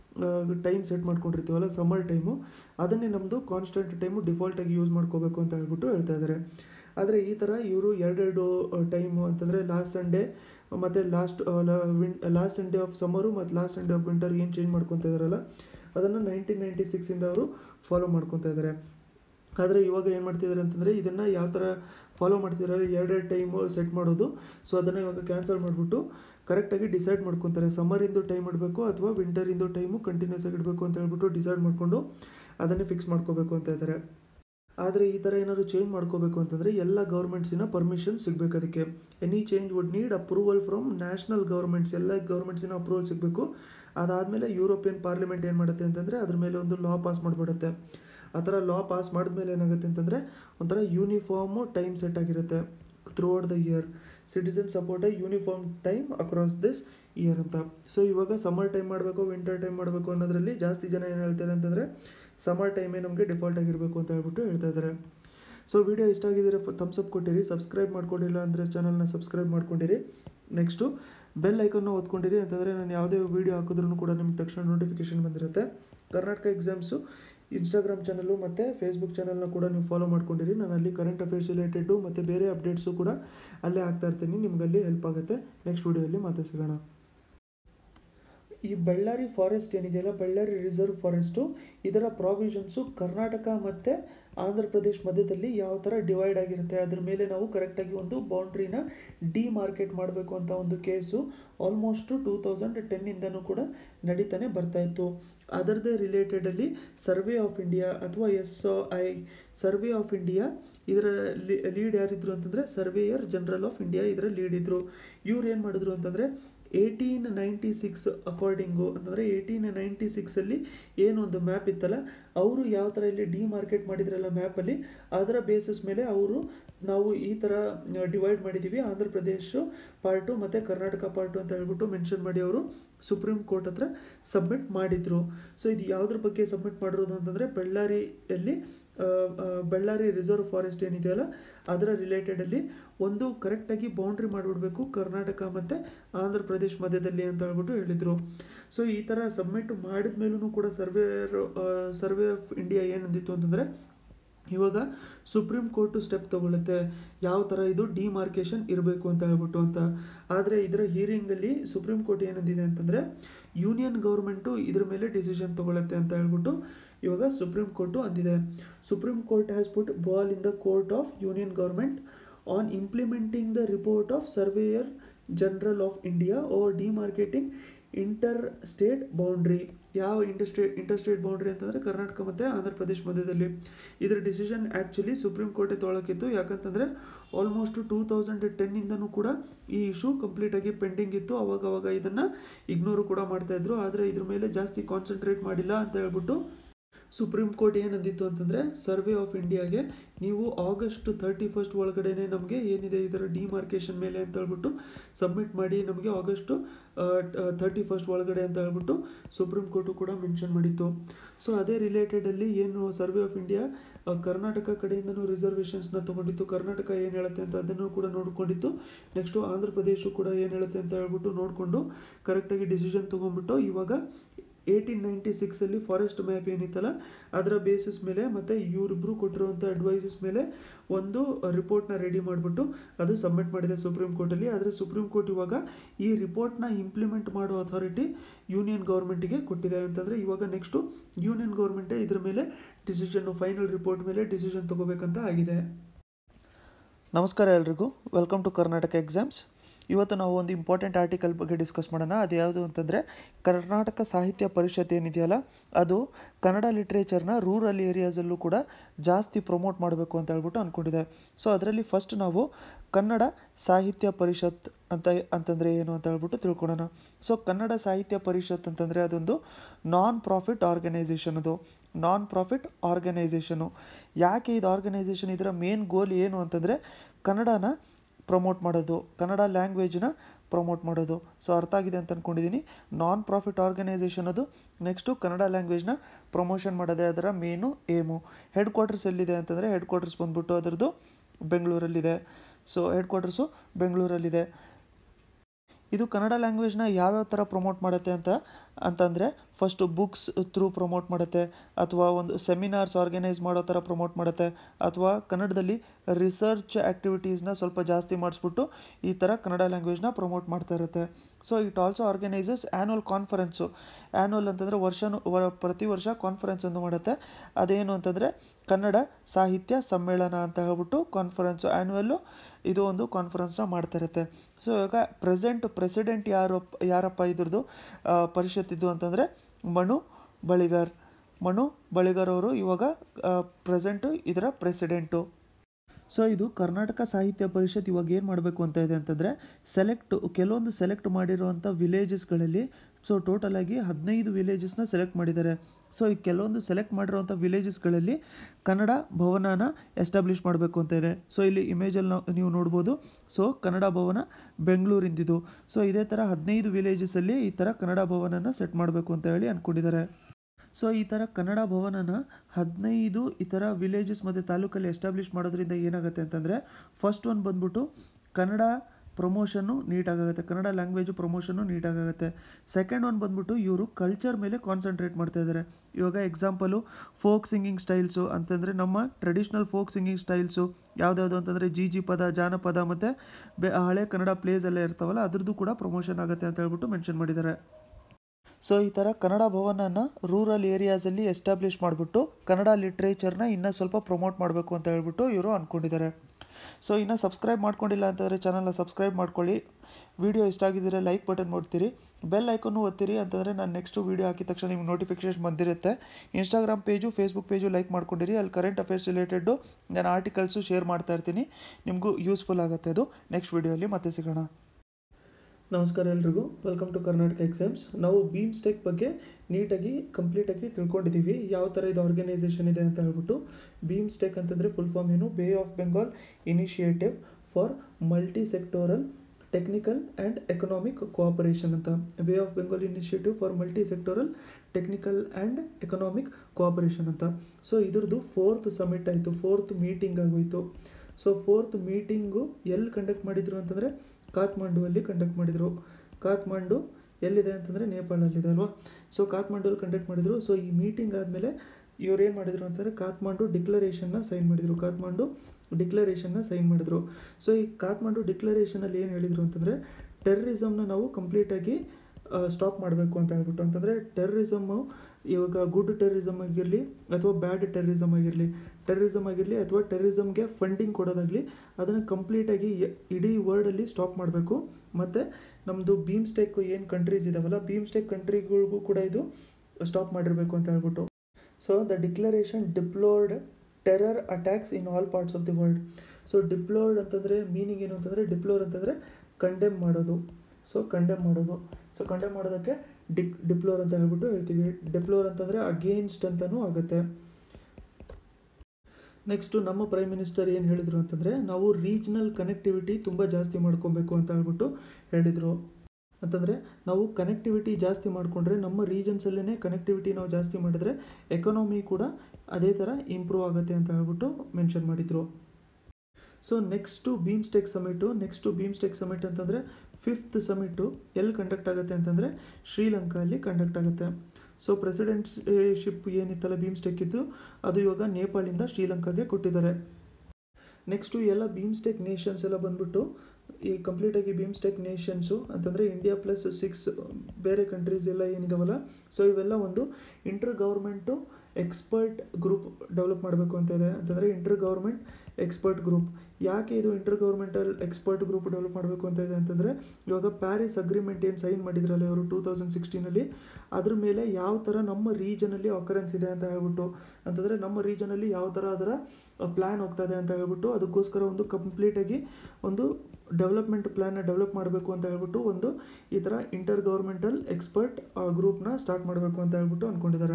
ಟೈಮ್ ಸೆಟ್ ಮಾಡ್ಕೊಂಡಿರ್ತೀವಲ್ಲ ಸಮ್ಮರ್ ಟೈಮು ಅದನ್ನೇ ನಮ್ಮದು ಕಾನ್ಸ್ಟೆಂಟ್ ಟೈಮು ಡಿಫಾಲ್ಟಾಗಿ ಯೂಸ್ ಮಾಡ್ಕೋಬೇಕು ಅಂತ ಹೇಳ್ಬಿಟ್ಟು ಹೇಳ್ತಾ ಇದ್ದಾರೆ ಆದರೆ ಈ ಥರ ಇವರು ಎರಡೆರಡು ಟೈಮು ಅಂತಂದರೆ ಲಾಸ್ಟ್ ಸಂಡೇ ಮತ್ತು last win last Sunday of summer ಮತ್ತು ಲಾಸ್ಟ್ ಸಂಡೇ ಆಫ್ ವಿಂಟರ್ ಏನು ಚೇಂಜ್ ಮಾಡ್ಕೊತಾ ಇದ್ದಾರಲ್ಲ ಅದನ್ನು ನೈನ್ಟೀನ್ ನೈಂಟಿ ಸಿಕ್ಸಿಂದ ಅವರು ಫಾಲೋ ಮಾಡ್ಕೊತಾ ಇದ್ದಾರೆ ಆದರೆ ಇವಾಗ ಏನು ಮಾಡ್ತಿದ್ದಾರೆ ಅಂತಂದರೆ ಇದನ್ನು ಯಾವ ಥರ ಫಾಲೋ ಮಾಡ್ತಿದ್ದಾರೆ ಎರಡೆರಡು ಟೈಮು ಸೆಟ್ ಮಾಡೋದು ಸೊ ಅದನ್ನು ಇವಾಗ ಕ್ಯಾನ್ಸಲ್ ಮಾಡಿಬಿಟ್ಟು ಕರೆಕ್ಟಾಗಿ ಡಿಸೈಡ್ ಮಾಡ್ಕೊತಾರೆ ಸಮ್ಮರಿಂದು ಟೈಮ್ ಇಡಬೇಕು ಅಥವಾ ವಿಂಟರಿಂದು ಟೈಮು ಕಂಟಿನ್ಯೂಸ್ ಆಗಿ ಇಡಬೇಕು ಅಂತ ಹೇಳ್ಬಿಟ್ಟು ಡಿಸೈಡ್ ಮಾಡಿಕೊಂಡು ಅದನ್ನೇ ಫಿಕ್ಸ್ ಮಾಡ್ಕೋಬೇಕು ಅಂತ ಇದ್ದಾರೆ ಆದರೆ ಈ ಥರ ಏನಾದರೂ ಚೇಂಜ್ ಮಾಡ್ಕೋಬೇಕು ಅಂತಂದರೆ ಎಲ್ಲ ಗೌರ್ಮೆಂಟ್ಸಿನ ಪರ್ಮಿಷನ್ ಸಿಗಬೇಕು ಅದಕ್ಕೆ any change would need approval from national governments ಎಲ್ಲ ಗೌರ್ಮೆಂಟ್ಸಿನ ಅಪ್ರೂವಲ್ ಸಿಗಬೇಕು ಅದಾದಮೇಲೆ ಯುರೋಪಿಯನ್ ಪಾರ್ಲಿಮೆಂಟ್ ಏನು ಮಾಡುತ್ತೆ ಅಂತಂದರೆ ಅದ್ರ ಮೇಲೆ ಒಂದು ಲಾ ಪಾಸ್ ಮಾಡಿಬಿಡುತ್ತೆ ಆ ಥರ ಲಾ ಪಾಸ್ ಮಾಡಿದ್ಮೇಲೆ ಏನಾಗುತ್ತೆ ಅಂತಂದರೆ ಒಂಥರ ಯೂನಿಫಾರ್ಮು ಟೈಮ್ ಸೆಟ್ ಆಗಿರುತ್ತೆ throughout the year citizen support uniform time across this year ಅಂತ ಸೊ ಇವಾಗ ಸಮ್ಮರ್ ಟೈಮ್ ಮಾಡಬೇಕು ವಿಂಟರ್ ಟೈಮ್ ಮಾಡಬೇಕು ಅನ್ನೋದ್ರಲ್ಲಿ ಜಾಸ್ತಿ ಜನ ಏನು ಹೇಳ್ತಾರೆ ಅಂತಂದರೆ ಸಮ್ಮರ್ ಟೈಮೇ ನಮಗೆ ಡಿಫಾಲ್ಟ್ ಆಗಿರಬೇಕು ಅಂತ ಹೇಳ್ಬಿಟ್ಟು ಹೇಳ್ತಾ ಇದ್ದಾರೆ ಸೊ ವಿಡಿಯೋ ಇಷ್ಟ ಆಗಿದ್ದರೆ ಥಮ್ಸ್ ಅಪ್ ಕೊಟ್ಟಿರಿ ಸಬ್ಸ್ಕ್ರೈಬ್ ಮಾಡ್ಕೊಂಡಿಲ್ಲ ಅಂದರೆ ಚಾನಲ್ನ ಸಬ್ಸ್ಕ್ರೈಬ್ ಮಾಡ್ಕೊಂಡಿರಿ ನೆಕ್ಸ್ಟು ಬೆಲ್ ಐಕನ್ನ ಓದ್ಕೊಂಡಿರಿ ಅಂತಂದರೆ ನಾನು ಯಾವುದೇ ವೀಡಿಯೋ ಹಾಕಿದ್ರೂ ಕೂಡ ನಿಮ್ಗೆ ತಕ್ಷಣ ನೋಟಿಫಿಕೇಶನ್ ಬಂದಿರುತ್ತೆ ಕರ್ನಾಟಕ ಎಕ್ಸಾಮ್ಸು ಇನ್ಸ್ಟಾಗ್ರಾಮ್ ಚಾನಲು ಮತ್ತು ಫೇಸ್ಬುಕ್ ಚಾನಲ್ನ ಕೂಡ ನೀವು ಫಾಲೋ ಮಾಡ್ಕೊಂಡಿರಿ ನಾನು ಅಲ್ಲಿ ಕರೆಂಟ್ ಅಫೇರ್ಸ್ ರಿಲೇಟೆಡು ಮತ್ತು ಬೇರೆ ಅಪ್ಡೇಟ್ಸು ಕೂಡ ಅಲ್ಲೇ ಹಾಕ್ತಾ ಇರ್ತೀನಿ ನಿಮ್ಗಲ್ಲಿ ಹೆಲ್ಪ್ ಆಗುತ್ತೆ ನೆಕ್ಸ್ಟ್ ವೀಡಿಯೋಲ್ಲಿ ಮತ್ತೆ ಸಿಗೋಣ ಈ ಬಳ್ಳಾರಿ ಫಾರೆಸ್ಟ್ ಏನಿದೆಯಲ್ಲ ಬಳ್ಳಾರಿ ರಿಸರ್ವ್ ಫಾರೆಸ್ಟು ಇದರ ಪ್ರಾವಿಷನ್ಸು ಕರ್ನಾಟಕ ಮತ್ತು ಆಂಧ್ರ ಪ್ರದೇಶ್ ಮಧ್ಯದಲ್ಲಿ ಯಾವ ಥರ ಡಿವೈಡ್ ಆಗಿರುತ್ತೆ ಅದ್ರ ಮೇಲೆ ನಾವು ಕರೆಕ್ಟಾಗಿ ಒಂದು ಬೌಂಡ್ರಿನ ಡಿ ಮಾರ್ಕೆಟ್ ಮಾಡಬೇಕು ಅಂತ ಒಂದು ಕೇಸು ಆಲ್ಮೋಸ್ಟು ಟೂ ತೌಸಂಡ್ ಟೆನ್ನಿಂದನೂ ಕೂಡ ನಡೀತಾನೆ ಬರ್ತಾಯಿತ್ತು ಅದರದೇ ರಿಲೇಟೆಡಲ್ಲಿ ಸರ್ವೆ ಆಫ್ ಇಂಡಿಯಾ ಅಥವಾ S I survey of India ಇದರ ಲೀಡ್ ಯಾರಿದ್ರು ಅಂತಂದರೆ ಸರ್ವೇಯರ್ ಜನರಲ್ ಆಫ್ ಇಂಡಿಯಾ ಇದರ ಲೀಡ್ ಇದ್ದರು ಇವ್ರು ಏನು ಮಾಡಿದ್ರು ಅಂತಂದರೆ ಏಯ್ಟೀನ್ ನೈಂಟಿ ಸಿಕ್ಸ್ ಅಕಾರ್ಡಿಂಗು ಅಂತಂದರೆ ಏಯ್ಟೀನ್ ನೈಂಟಿ ಸಿಕ್ಸಲ್ಲಿ ಏನು ಒಂದು ಮ್ಯಾಪ್ ಇತ್ತಲ್ಲ ಅವರು ಯಾವ ಥರ ಇಲ್ಲಿ ಡಿ ಮಾರ್ಕೆಟ್ ಮಾಡಿದ್ರಲ್ಲ ಮ್ಯಾಪಲ್ಲಿ ಅದರ ಬೇಸಿಸ್ ಮೇಲೆ ಅವರು ನಾವು ಈ ಥರ ಡಿವೈಡ್ ಮಾಡಿದ್ದೀವಿ ಆಂಧ್ರ ಪ್ರದೇಶ ಪಾರ್ಟು ಮತ್ತು ಕರ್ನಾಟಕ ಪಾರ್ಟು ಅಂತ ಹೇಳ್ಬಿಟ್ಟು ಮೆನ್ಷನ್ ಮಾಡಿ ಅವರು ಸುಪ್ರೀಂ ಕೋರ್ಟ್ ಹತ್ರ ಸಬ್ಮಿಟ್ ಮಾಡಿದರು ಸೊ ಇದು ಯಾವುದ್ರ ಬಗ್ಗೆ ಸಬ್ಮಿಟ್ ಮಾಡಿರೋದು ಅಂತಂದರೆ ಬಳ್ಳಾರಿಯಲ್ಲಿ ಬಳ್ಳಾರಿ ರಿಸರ್ವ್ ಫಾರೆಸ್ಟ್ ಏನಿದೆಯಲ್ಲ ಅದರ ರಿಲೇಟೆಡಲ್ಲಿ ಒಂದು ಕರೆಕ್ಟಾಗಿ ಬೌಂಡ್ರಿ ಮಾಡಿಬಿಡ್ಬೇಕು ಕರ್ನಾಟಕ ಮತ್ತು ಆಂಧ್ರ ಪ್ರದೇಶ್ ಮಧ್ಯದಲ್ಲಿ ಅಂತ ಹೇಳ್ಬಿಟ್ಟು ಹೇಳಿದರು ಸೊ ಈ ಥರ ಸಬ್ಮಿಟ್ ಮಾಡಿದ ಮೇಲೂ ಕೂಡ ಸರ್ವೇಯರ್ ಸರ್ವೆ ಆಫ್ ಇಂಡಿಯಾ ಏನಂದಿತ್ತು ಅಂತಂದರೆ ಇವಾಗ ಸುಪ್ರೀಂ ಕೋರ್ಟು ಸ್ಟೆಪ್ ತಗೊಳುತ್ತೆ ಯಾವ ಥರ ಇದು ಡಿಮಾರ್ಕೇಶನ್ ಇರಬೇಕು ಅಂತ ಹೇಳ್ಬಿಟ್ಟು ಅಂತ ಆದರೆ ಇದರ ಹೀರಿಂಗಲ್ಲಿ ಸುಪ್ರೀಂ ಕೋರ್ಟ್ ಏನಂದಿದೆ ಅಂತಂದರೆ ಯೂನಿಯನ್ ಗೌರ್ಮೆಂಟು ಇದ್ರ ಮೇಲೆ ಡಿಸಿಷನ್ ತಗೊಳುತ್ತೆ ಅಂತ ಹೇಳ್ಬಿಟ್ಟು ಇವಾಗ ಸುಪ್ರೀಂ ಕೋರ್ಟು ಅಂದಿದೆ supreme court has put ball in the court of union government on implementing the report of surveyor general of India over demarcating interstate boundary ಯಾವ interstate interstate boundary ಅಂತಂದರೆ ಕರ್ನಾಟಕ ಮತ್ತು ಆಂಧ್ರ ಪ್ರದೇಶ ಮಧ್ಯದಲ್ಲಿ ಇದರ ಡಿಸಿಷನ್ ಆ್ಯಕ್ಚುಲಿ ಸುಪ್ರೀಂ ಕೋರ್ಟೇ ತೊಗೊಳಕ್ಕಿತ್ತು ಯಾಕಂತಂದರೆ ಆಲ್ಮೋಸ್ಟ್ ಟೂ ತೌಸಂಡ್ ಟೆನ್ನಿಂದನೂ ಕೂಡ ಈ ಇಶ್ಯೂ ಕಂಪ್ಲೀಟಾಗಿ ಪೆಂಡಿಂಗ್ ಇತ್ತು ಅವಾಗ ಅವಾಗ ಇದನ್ನು ಇಗ್ನೋರು ಕೂಡ ಮಾಡ್ತಾಯಿದ್ರು ಆದರೆ ಇದ್ರ ಮೇಲೆ ಜಾಸ್ತಿ ಕಾನ್ಸಂಟ್ರೇಟ್ ಮಾಡಿಲ್ಲ ಅಂತ ಹೇಳ್ಬಿಟ್ಟು ಸುಪ್ರೀಂ ಕೋರ್ಟ್ ಏನಂದಿತ್ತು ಅಂತಂದರೆ ಸರ್ವೆ ಆಫ್ ಇಂಡಿಯಾಗೆ ನೀವು ಆಗಸ್ಟ್ ತರ್ಟಿ ಫಸ್ಟ್ ಒಳಗಡೆನೆ ನಮಗೆ ಏನಿದೆ ಇದರ ಡಿಮಾರ್ಕೇಶನ್ ಮೇಲೆ ಅಂತ ಹೇಳ್ಬಿಟ್ಟು ಸಬ್ಮಿಟ್ ಮಾಡಿ ನಮಗೆ ಆಗಸ್ಟು ತರ್ಟಿ ಫಸ್ಟ್ ಒಳಗಡೆ ಅಂತ ಹೇಳ್ಬಿಟ್ಟು ಸುಪ್ರೀಂ ಕೋರ್ಟು ಕೂಡ ಮೆನ್ಷನ್ ಮಾಡಿತ್ತು ಸೊ ಅದೇ ರಿಲೇಟೆಡಲ್ಲಿ ಏನು ಸರ್ವೆ ಆಫ್ ಇಂಡಿಯಾ ಕರ್ನಾಟಕ ಕಡೆಯಿಂದನೂ ರಿಸರ್ವೇಷನ್ಸ್ನ ತೊಗೊಂಡಿತ್ತು ಕರ್ನಾಟಕ ಏನು ಹೇಳುತ್ತೆ ಅಂತ ಅದನ್ನು ಕೂಡ ನೋಡ್ಕೊಂಡಿತ್ತು ನೆಕ್ಸ್ಟು ಆಂಧ್ರ ಪ್ರದೇಶ ಕೂಡ ಏನು ಹೇಳುತ್ತೆ ಅಂತ ಹೇಳ್ಬಿಟ್ಟು ನೋಡಿಕೊಂಡು ಕರೆಕ್ಟಾಗಿ ಡಿಸಿಷನ್ ತೊಗೊಂಡ್ಬಿಟ್ಟು ಇವಾಗ ಏಯ್ಟೀನ್ ನೈಂಟಿ ಸಿಕ್ಸಲ್ಲಿ ಫಾರೆಸ್ಟ್ ಮ್ಯಾಪ್ ಏನಿತ್ತಲ್ಲ ಅದರ ಬೇಸಿಸ್ ಮೇಲೆ ಮತ್ತು ಇವರಿಬ್ಬರು ಕೊಟ್ಟಿರುವಂಥ ಅಡ್ವೈಸಸ್ ಮೇಲೆ ಒಂದು ರಿಪೋರ್ಟ್ನ ರೆಡಿ ಮಾಡಿಬಿಟ್ಟು ಅದು ಸಬ್ಮಿಟ್ ಮಾಡಿದೆ ಸುಪ್ರೀಂ ಕೋರ್ಟಲ್ಲಿ ಆದರೆ ಸುಪ್ರೀಂ ಕೋರ್ಟ್ ಇವಾಗ ಈ ರಿಪೋರ್ಟ್ನ ಇಂಪ್ಲಿಮೆಂಟ್ ಮಾಡೋ ಅಥಾರಿಟಿ ಯೂನಿಯನ್ ಗೌರ್ಮೆಂಟಿಗೆ ಕೊಟ್ಟಿದೆ ಅಂತಂದರೆ ಇವಾಗ ನೆಕ್ಸ್ಟು ಯೂನಿಯನ್ ಗೌರ್ಮೆಂಟೇ ಇದ್ರ ಮೇಲೆ ಡಿಸಿಷನ್ನು ಫೈನಲ್ ರಿಪೋರ್ಟ್ ಮೇಲೆ ಡಿಸಿಷನ್ ತಗೋಬೇಕಂತ ಆಗಿದೆ ನಮಸ್ಕಾರ ಎಲ್ರಿಗೂ ವೆಲ್ಕಮ್ ಟು ಕರ್ನಾಟಕ ಎಕ್ಸಾಮ್ಸ್ ಇವತ್ತು ನಾವು ಒಂದು ಇಂಪಾರ್ಟೆಂಟ್ ಆರ್ಟಿಕಲ್ ಬಗ್ಗೆ ಡಿಸ್ಕಸ್ ಮಾಡೋಣ ಅದು ಯಾವುದು ಅಂತಂದರೆ ಕರ್ನಾಟಕ ಸಾಹಿತ್ಯ ಪರಿಷತ್ ಏನಿದೆಯಲ್ಲ ಅದು ಕನ್ನಡ ಲಿಟ್ರೇಚರ್ನ ರೂರಲ್ ಏರಿಯಾಸಲ್ಲೂ ಕೂಡ ಜಾಸ್ತಿ ಪ್ರಮೋಟ್ ಮಾಡಬೇಕು ಅಂತ ಹೇಳ್ಬಿಟ್ಟು ಅಂದ್ಕೊಂಡಿದೆ ಸೊ ಅದರಲ್ಲಿ ಫಸ್ಟ್ ನಾವು ಕನ್ನಡ ಸಾಹಿತ್ಯ ಪರಿಷತ್ ಅಂತ ಅಂತಂದರೆ ಏನು ಅಂತ ಹೇಳ್ಬಿಟ್ಟು ತಿಳ್ಕೊಳ್ಳೋಣ ಸೊ ಕನ್ನಡ ಸಾಹಿತ್ಯ ಪರಿಷತ್ ಅಂತಂದರೆ ಅದೊಂದು ನಾನ್ ಪ್ರಾಫಿಟ್ ಆರ್ಗನೈಸೇಷನ್ ಅದು ನಾನ್ ಪ್ರಾಫಿಟ್ ಆರ್ಗನೈಸೇಷನು ಯಾಕೆ ಇದು ಆರ್ಗನೈಸೇಷನ್ ಇದರ ಮೇನ್ ಗೋಲ್ ಏನು ಅಂತಂದರೆ ಕನ್ನಡನ ಪ್ರಮೋಟ್ ಮಾಡೋದು ಕನ್ನಡ ಲ್ಯಾಂಗ್ವೇಜ್ನ ಪ್ರಮೋಟ್ ಮಾಡೋದು ಸೊ ಅರ್ಥ ಆಗಿದೆ ಅಂತ ಅಂದ್ಕೊಂಡಿದ್ದೀನಿ ನಾನ್ ಪ್ರಾಫಿಟ್ ಆರ್ಗನೈಸೇಷನ್ ಅದು ನೆಕ್ಸ್ಟು ಕನ್ನಡ ಲ್ಯಾಂಗ್ವೇಜ್ನ ಪ್ರಮೋಷನ್ ಮಾಡೋದೇ ಅದರ ಮೇನು ಏಮು ಹೆಡ್ ಕ್ವಾರ್ಟರ್ಸ್ ಎಲ್ಲಿದೆ ಅಂತಂದರೆ ಹೆಡ್ ಕ್ವಾರ್ಟರ್ಸ್ ಬಂದ್ಬಿಟ್ಟು ಅದರದ್ದು ಬೆಂಗಳೂರಲ್ಲಿದೆ ಸೊ ಹೆಡ್ ಕ್ವಾರ್ಟರ್ಸು ಬೆಂಗಳೂರಲ್ಲಿದೆ ಇದು ಕನ್ನಡ ಲ್ಯಾಂಗ್ವೇಜ್ನ ಯಾವ್ಯಾವ ಥರ ಪ್ರಮೋಟ್ ಮಾಡುತ್ತೆ ಅಂತ ಅಂತಂದರೆ ಫಸ್ಟು ಬುಕ್ಸ್ ಥ್ರೂ ಪ್ರಮೋಟ್ ಮಾಡುತ್ತೆ ಅಥವಾ ಒಂದು ಸೆಮಿನಾರ್ಸ್ ಆರ್ಗನೈಸ್ ಮಾಡೋ ಥರ ಪ್ರಮೋಟ್ ಮಾಡುತ್ತೆ ಅಥವಾ ಕನ್ನಡದಲ್ಲಿ ರಿಸರ್ಚ್ ಆ್ಯಕ್ಟಿವಿಟೀಸ್ನ ಸ್ವಲ್ಪ ಜಾಸ್ತಿ ಮಾಡಿಸ್ಬಿಟ್ಟು ಈ ಥರ ಕನ್ನಡ ಲ್ಯಾಂಗ್ವೇಜ್ನ ಪ್ರಮೋಟ್ ಮಾಡ್ತಾ ಇರುತ್ತೆ so it also organises annual conference annual ಅಂತಂದರೆ ವರ್ಷನೂ ವ ಪ್ರತಿ ವರ್ಷ ಕಾನ್ಫರೆನ್ಸ್ ಒಂದು ಮಾಡುತ್ತೆ ಅದೇನು ಅಂತಂದರೆ ಕನ್ನಡ ಸಾಹಿತ್ಯ ಸಮ್ಮೇಳನ ಅಂತ ಹೇಳ್ಬಿಟ್ಟು ಕಾನ್ಫರೆನ್ಸು ಆ್ಯನ್ಯುವಲ್ಲು ಇದು ಒಂದು ಕಾನ್ಫರೆನ್ಸ್ನ ಮಾಡ್ತಾ ಇರುತ್ತೆ ಸೊ ಇವಾಗ ಪ್ರೆಸೆಂಟ್ ಪ್ರೆಸಿಡೆಂಟ್ ಯಾರು ಯಾರಪ್ಪ ಇದ್ರದ್ದು ಪರಿಷತ್ತಿದ್ದು ಅಂತಂದರೆ ಮನು ಬಳಿಗಾರ್ ಮನು ಬಳಿಗಾರ್ ಅವರು ಇವಾಗ ಪ್ರೆಸೆಂಟು ಇದರ ಪ್ರೆಸಿಡೆಂಟು ಸೊ ಇದು ಕರ್ನಾಟಕ ಸಾಹಿತ್ಯ ಪರಿಷತ್ ಇವಾಗ ಏನು ಮಾಡಬೇಕು ಅಂತ ಇದೆ ಅಂತಂದರೆ ಸೆಲೆಕ್ಟ್ ಕೆಲವೊಂದು ಸೆಲೆಕ್ಟ್ ಮಾಡಿರುವಂಥ ವಿಲೇಜಸ್ಗಳಲ್ಲಿ ಸೊ ಟೋಟಲಾಗಿ ಹದಿನೈದು ವಿಲೇಜಸ್ನ ಸೆಲೆಕ್ಟ್ ಮಾಡಿದ್ದಾರೆ ಸೊ ಈ ಕೆಲವೊಂದು ಸೆಲೆಕ್ಟ್ ಮಾಡಿರೋವಂಥ ವಿಲೇಜಸ್ಗಳಲ್ಲಿ ಕನ್ನಡ ಭವನನ ಎಸ್ಟಾಬ್ಲಿಷ್ ಮಾಡಬೇಕು ಅಂತ ಇದೆ ಸೊ ಇಲ್ಲಿ ಇಮೇಜಲ್ಲಿ ನೀವು ನೋಡ್ಬೋದು ಸೊ ಕನ್ನಡ ಭವನ ಬೆಂಗಳೂರಿಂದಿದು ಸೊ ಇದೇ ಥರ ಹದಿನೈದು ವಿಲೇಜಸಲ್ಲಿ ಈ ಥರ ಕನ್ನಡ ಭವನನ ಸೆಟ್ ಮಾಡಬೇಕು ಅಂತ ಹೇಳಿ ಅಂದ್ಕೊಂಡಿದ್ದಾರೆ ಸೊ ಈ ಥರ ಕನ್ನಡ ಭವನನ ಹದಿನೈದು ಈ ಥರ ವಿಲೇಜಸ್ ಮತ್ತು ತಾಲೂಕಲ್ಲಿ ಎಸ್ಟಾಬ್ಲಿಷ್ ಮಾಡೋದ್ರಿಂದ ಏನಾಗುತ್ತೆ ಅಂತಂದರೆ ಫಸ್ಟ್ ಒನ್ ಬಂದ್ಬಿಟ್ಟು ಕನ್ನಡ ಪ್ರಮೋಷನ್ನು ನೀಟಾಗುತ್ತೆ ಕನ್ನಡ ಲ್ಯಾಂಗ್ವೇಜು ಪ್ರಮೋಷನ್ನು ನೀಟಾಗುತ್ತೆ ಸೆಕೆಂಡ್ ಒನ್ ಬಂದ್ಬಿಟ್ಟು ಇವರು ಕಲ್ಚರ್ ಮೇಲೆ ಕಾನ್ಸಂಟ್ರೇಟ್ ಮಾಡ್ತಾ ಇದ್ದಾರೆ ಇವಾಗ ಎಕ್ಸಾಂಪಲು ಫೋಕ್ ಸಿಂಗಿಂಗ್ ಸ್ಟೈಲ್ಸು ಅಂತಂದರೆ ನಮ್ಮ ಟ್ರೆಡಿಷ್ನಲ್ ಫೋಕ್ ಸಿಂಗಿಂಗ್ ಸ್ಟೈಲ್ಸು ಯಾವುದ್ಯಾವುದು ಅಂತಂದರೆ ಜಿ ಜಿ ಪದ ಜಾನಪದ ಮತ್ತು ಬೆ ಹಳೆ ಕನ್ನಡ ಪ್ಲೇಸ್ ಎಲ್ಲ ಇರ್ತಾವಲ್ಲ ಅದ್ರದ್ದು ಕೂಡ ಪ್ರಮೋಷನ್ ಆಗುತ್ತೆ ಅಂತ ಹೇಳ್ಬಿಟ್ಟು ಮೆನ್ಷನ್ ಮಾಡಿದ್ದಾರೆ ಸೊ ಈ ಥರ ಕನ್ನಡ ಭವನನ ರೂರಲ್ ಏರಿಯಾಸಲ್ಲಿ ಎಸ್ಟಾಬ್ಲಿಷ್ ಮಾಡಿಬಿಟ್ಟು ಕನ್ನಡ ಲಿಟ್ರೇಚರ್ನ ಇನ್ನೂ ಸ್ವಲ್ಪ ಪ್ರಮೋಟ್ ಮಾಡಬೇಕು ಅಂತ ಹೇಳ್ಬಿಟ್ಟು ಇವರು ಅಂದ್ಕೊಂಡಿದ್ದಾರೆ ಸೊ ಇನ್ನು ಸಬ್ಸ್ಕ್ರೈಬ್ ಮಾಡ್ಕೊಂಡಿಲ್ಲ ಅಂತಂದರೆ ಚಾನಲ್ನ ಸಬ್ಸ್ಕ್ರೈಬ್ ಮಾಡ್ಕೊಳ್ಳಿ ವಿಡಿಯೋ ಇಷ್ಟ ಆಗಿದ್ದರೆ ಲೈಕ್ ಬಟನ್ ಮಾಡ್ತೀರಿ ಬೆಲ್ ಐಕನ್ನು ಒತ್ತಿರಿ ಅಂತಂದರೆ ನಾನು ನೆಕ್ಸ್ಟು ವೀಡಿಯೋ ಹಾಕಿದ ತಕ್ಷಣ ನಿಮ್ಗೆ ನೋಟಿಫಿಕೇಶನ್ ಬಂದಿರುತ್ತೆ Instagram page Facebook page like ಮಾಡ್ಕೊಂಡಿರಿ ಅಲ್ಲಿ ಕರೆಂಟ್ ಅಫೇರ್ಸ್ ರಿಲೇಟೆಡ್ಡು ನಾನು ಆರ್ಟಿಕಲ್ಸು ಶೇರ್ ಮಾಡ್ತಾ ಇರ್ತೀನಿ ನಿಮಗೂ ಯೂಸ್ಫುಲ್ ಆಗುತ್ತೆ ಅದು ನೆಕ್ಸ್ಟ್ ವೀಡಿಯೋಲಿ ಮತ್ತೆ ಸಿಗೋಣ ನಮಸ್ಕಾರ ಎಲ್ರಿಗೂ ವೆಲ್ಕಮ್ ಟು ಕರ್ನಾಟಕ ಎಕ್ಸಾಮ್ಸ್ ನಾವು ಬೀಮ್ ಸ್ಟೆಕ್ ಬಗ್ಗೆ ನೀಟಾಗಿ ಕಂಪ್ಲೀಟಾಗಿ ತಿಳ್ಕೊಂಡಿದ್ದೀವಿ ಯಾವ ಥರ ಇದು ಆರ್ಗನೈಸೇಷನ್ ಇದೆ ಅಂತ ಹೇಳ್ಬಿಟ್ಟು ಬೀಮ್ ಸ್ಟೆಕ್ ಅಂತಂದರೆ ಫುಲ್ ಫಾರ್ಮ್ ಏನು bay of Bengal initiative for multi sectoral technical and economic cooperation ಅಂತ bay of Bengal initiative for multi sectoral technical and economic cooperation ಅಂತ ಸೊ ಇದ್ರದ್ದು ಫೋರ್ತ್ ಸಮಿಟ್ ಆಯಿತು ಫೋರ್ತ್ ಮೀಟಿಂಗ್ ಆಗೋಯಿತು ಸೊ ಫೋರ್ತ್ ಮೀಟಿಂಗು ಎಲ್ಲಿ ಕಂಡಕ್ಟ್ ಮಾಡಿದ್ರು ಅಂತಂದರೆ ಕಾತ್ಮಂಡುವಲ್ಲಿ ಕಂಡಕ್ಟ್ ಮಾಡಿದರು ಕಾತ್ಮಂಡು ಎಲ್ಲಿದೆ ಅಂತಂದರೆ ನೇಪಾಳಲ್ಲಿದೆ ಅಲ್ವಾ ಸೊ ಕಾತ್ಮಂಡುವಲ್ಲಿ ಕಂಡಕ್ಟ್ ಮಾಡಿದರು ಸೊ ಈ ಮೀಟಿಂಗ್ ಆದಮೇಲೆ ಇವ್ರು ಏನು ಮಾಡಿದರು ಅಂತಂದರೆ ಕಾತ್ಮಂಡು ಡಿಕ್ಲರೇಷನ್ನ ಸೈನ್ ಮಾಡಿದರು ಕಾತ್ಮಂಡು ಡಿಕ್ಲರೇಷನ್ನ ಸೈನ್ ಮಾಡಿದರು ಸೊ ಈ ಕಾತ್ಮಂಡು ಡಿಕ್ಲರೇಷನಲ್ಲಿ ಏನು ಹೇಳಿದರು ಅಂತಂದರೆ ಟೆರ್ರಿಸಮ್ನ ನಾವು ಕಂಪ್ಲೀಟಾಗಿ ಸ್ಟಾಪ್ ಮಾಡಬೇಕು ಅಂತ ಹೇಳ್ಬಿಟ್ಟು ಅಂತಂದರೆ ಟೆರ್ರಿಸಮ್ಮು ಇವಾಗ ಗುಡ್ ಟೆರ್ರಿಸಮ್ ಆಗಿರಲಿ ಅಥವಾ ಬ್ಯಾಡ್ ಟೆರ್ರಿಸಮ್ ಆಗಿರಲಿ ಟೆರ್ರಿಸಮ್ ಆಗಿರಲಿ ಅಥವಾ ಟೆರ್ರಿಸಮ್ಗೆ ಫಂಡಿಂಗ್ ಕೊಡೋದಾಗಲಿ ಅದನ್ನು ಕಂಪ್ಲೀಟಾಗಿ ಇಡೀ ವರ್ಲ್ಡಲ್ಲಿ ಸ್ಟಾಪ್ ಮಾಡಬೇಕು ಮತ್ತು ನಮ್ಮದು ಬೀಮ್ ಸ್ಟೆಕ್ ಏನು ಕಂಟ್ರೀಸ್ ಇದಾವಲ್ಲ ಬೀಮ್ ಸ್ಟೆಕ್ ಕಂಟ್ರಿಗಳಿಗೂ ಕೂಡ ಇದು ಸ್ಟಾಪ್ ಮಾಡಿರಬೇಕು ಅಂತ ಹೇಳ್ಬಿಟ್ಟು so the declaration deplored terror attacks in all parts of the world so deplored ಅಂತಂದರೆ ಮೀನಿಂಗ್ ಏನು ಅಂತಂದರೆ ಡಿಪ್ಲೋರ್ ಅಂತಂದರೆ ಕಂಡೆಮ್ ಮಾಡೋದು ಸೊ ಕಂಡೆಮ್ ಮಾಡೋದು ಸೊ ಕಂಡೆಮ್ ಮಾಡೋದಕ್ಕೆ ಡಿಕ್ ಡಿಪ್ಲೋರ್ ಅಂತ ಹೇಳ್ಬಿಟ್ಟು ಹೇಳ್ತೀವಿ ಡಿಪ್ಲೋರ್ ಅಂತಂದರೆ ಅಗೇನ್ಸ್ಟ್ ಅಂತಲೂ ಆಗುತ್ತೆ ನೆಕ್ಸ್ಟು ನಮ್ಮ ಪ್ರೈಮ್ ಮಿನಿಸ್ಟರ್ ಏನು ಹೇಳಿದರು ಅಂತಂದರೆ ನಾವು ರೀಜ್ನಲ್ ಕನೆಕ್ಟಿವಿಟಿ ತುಂಬ ಜಾಸ್ತಿ ಮಾಡ್ಕೊಬೇಕು ಅಂತ ಹೇಳ್ಬಿಟ್ಟು ಹೇಳಿದರು ಅಂತಂದರೆ ನಾವು ಕನೆಕ್ಟಿವಿಟಿ ಜಾಸ್ತಿ ಮಾಡಿಕೊಂಡ್ರೆ ನಮ್ಮ ರೀಜನ್ಸಲ್ಲೇ ಕನೆಕ್ಟಿವಿಟಿ ನಾವು ಜಾಸ್ತಿ ಮಾಡಿದ್ರೆ ಎಕಾನಮಿ ಕೂಡ ಅದೇ ಥರ ಇಂಪ್ರೂವ್ ಆಗುತ್ತೆ ಅಂತ ಹೇಳ್ಬಿಟ್ಟು ಮೆನ್ಷನ್ ಮಾಡಿದರು so next BIMSTEC summit next BIMSTEC summit ಅಂತಂದರೆ ಫಿಫ್ತ್ ಸಮಿಟು ಎಲ್ಲಿ ಕಂಡಕ್ಟ್ ಆಗುತ್ತೆ ಅಂತಂದರೆ ಶ್ರೀಲಂಕಾದಲ್ಲಿ ಕಂಡಕ್ಟ್ ಆಗುತ್ತೆ ಸೊ ಪ್ರೆಸಿಡೆಂಟ್ಶಿಪ್ ಏನಿತ್ತಲ್ಲ ಬೀಮ್ಸ್ಟೆಕ್ ಇದ್ದು ಅದು ಇವಾಗ ನೇಪಾಳಿಂದ ಶ್ರೀಲಂಕಾಗೆ ಕೊಟ್ಟಿದ್ದಾರೆ ನೆಕ್ಸ್ಟು ಎಲ್ಲ ಬೀಮ್ಸ್ಟೆಕ್ ನೇಷನ್ಸ್ ಎಲ್ಲ ಬಂದ್ಬಿಟ್ಟು ಈ ಕಂಪ್ಲೀಟಾಗಿ ಬೀಮ್ಸ್ಟೆಕ್ ನೇಷನ್ಸು ಅಂತಂದರೆ ಇಂಡಿಯಾ ಪ್ಲಸ್ ಸಿಕ್ಸ್ ಬೇರೆ ಕಂಟ್ರೀಸ್ ಎಲ್ಲ ಏನಿದಾವಲ್ಲ ಸೊ ಇವೆಲ್ಲ ಒಂದು inter government expert group develop ಮಾಡಬೇಕು ಅಂತ ಇದೆ ಅಂತಂದರೆ ಇಂಟರ್ ಗೌರ್ಮೆಂಟ್ ಎಕ್ಸ್ಪರ್ಟ್ ಗ್ರೂಪ್ ಯಾಕೆ ಇದು intergovernmental expert group develop ಮಾಡಬೇಕು ಅಂತ ಇದೆ ಅಂತಂದರೆ ಇವಾಗ ಪ್ಯಾರಿಸ್ ಅಗ್ರಿಮೆಂಟ್ ಏನು ಸೈನ್ ಮಾಡಿದ್ರಲ್ಲ ಅವರು ಟೂ ತೌಸಂಡ್ ಸಿಕ್ಸ್ಟೀನಲ್ಲಿ ಅದ್ರ ಮೇಲೆ ಯಾವ ಥರ ನಮ್ಮ ರೀಜನಲ್ಲಿ ಆಕರೆನ್ಸ್ ಇದೆ ಅಂತ ಹೇಳ್ಬಿಟ್ಟು ಅಂತಂದರೆ ನಮ್ಮ ರೀಜನಲ್ಲಿ ಯಾವ ಥರ ಅದರ ಪ್ಲ್ಯಾನ್ ಹೋಗ್ತಾ ಇದೆ ಅಂತ ಹೇಳ್ಬಿಟ್ಟು ಅದಕ್ಕೋಸ್ಕರ ಒಂದು ಕಂಪ್ಲೀಟಾಗಿ ಒಂದು ಡೆವಲಪ್ಮೆಂಟ್ ಪ್ಲ್ಯಾನ್ನ ಡೆವಲಪ್ ಮಾಡಬೇಕು ಅಂತ ಹೇಳ್ಬಿಟ್ಟು ಒಂದು ಈ ಥರ ಇಂಟರ್ ಗೌರ್ಮೆಂಟಲ್ ಎಕ್ಸ್ಪರ್ಟ್ ಗ್ರೂಪ್ನ ಸ್ಟಾರ್ಟ್ ಮಾಡಬೇಕು ಅಂತ ಹೇಳ್ಬಿಟ್ಟು ಅಂದ್ಕೊಂಡಿದ್ದಾರೆ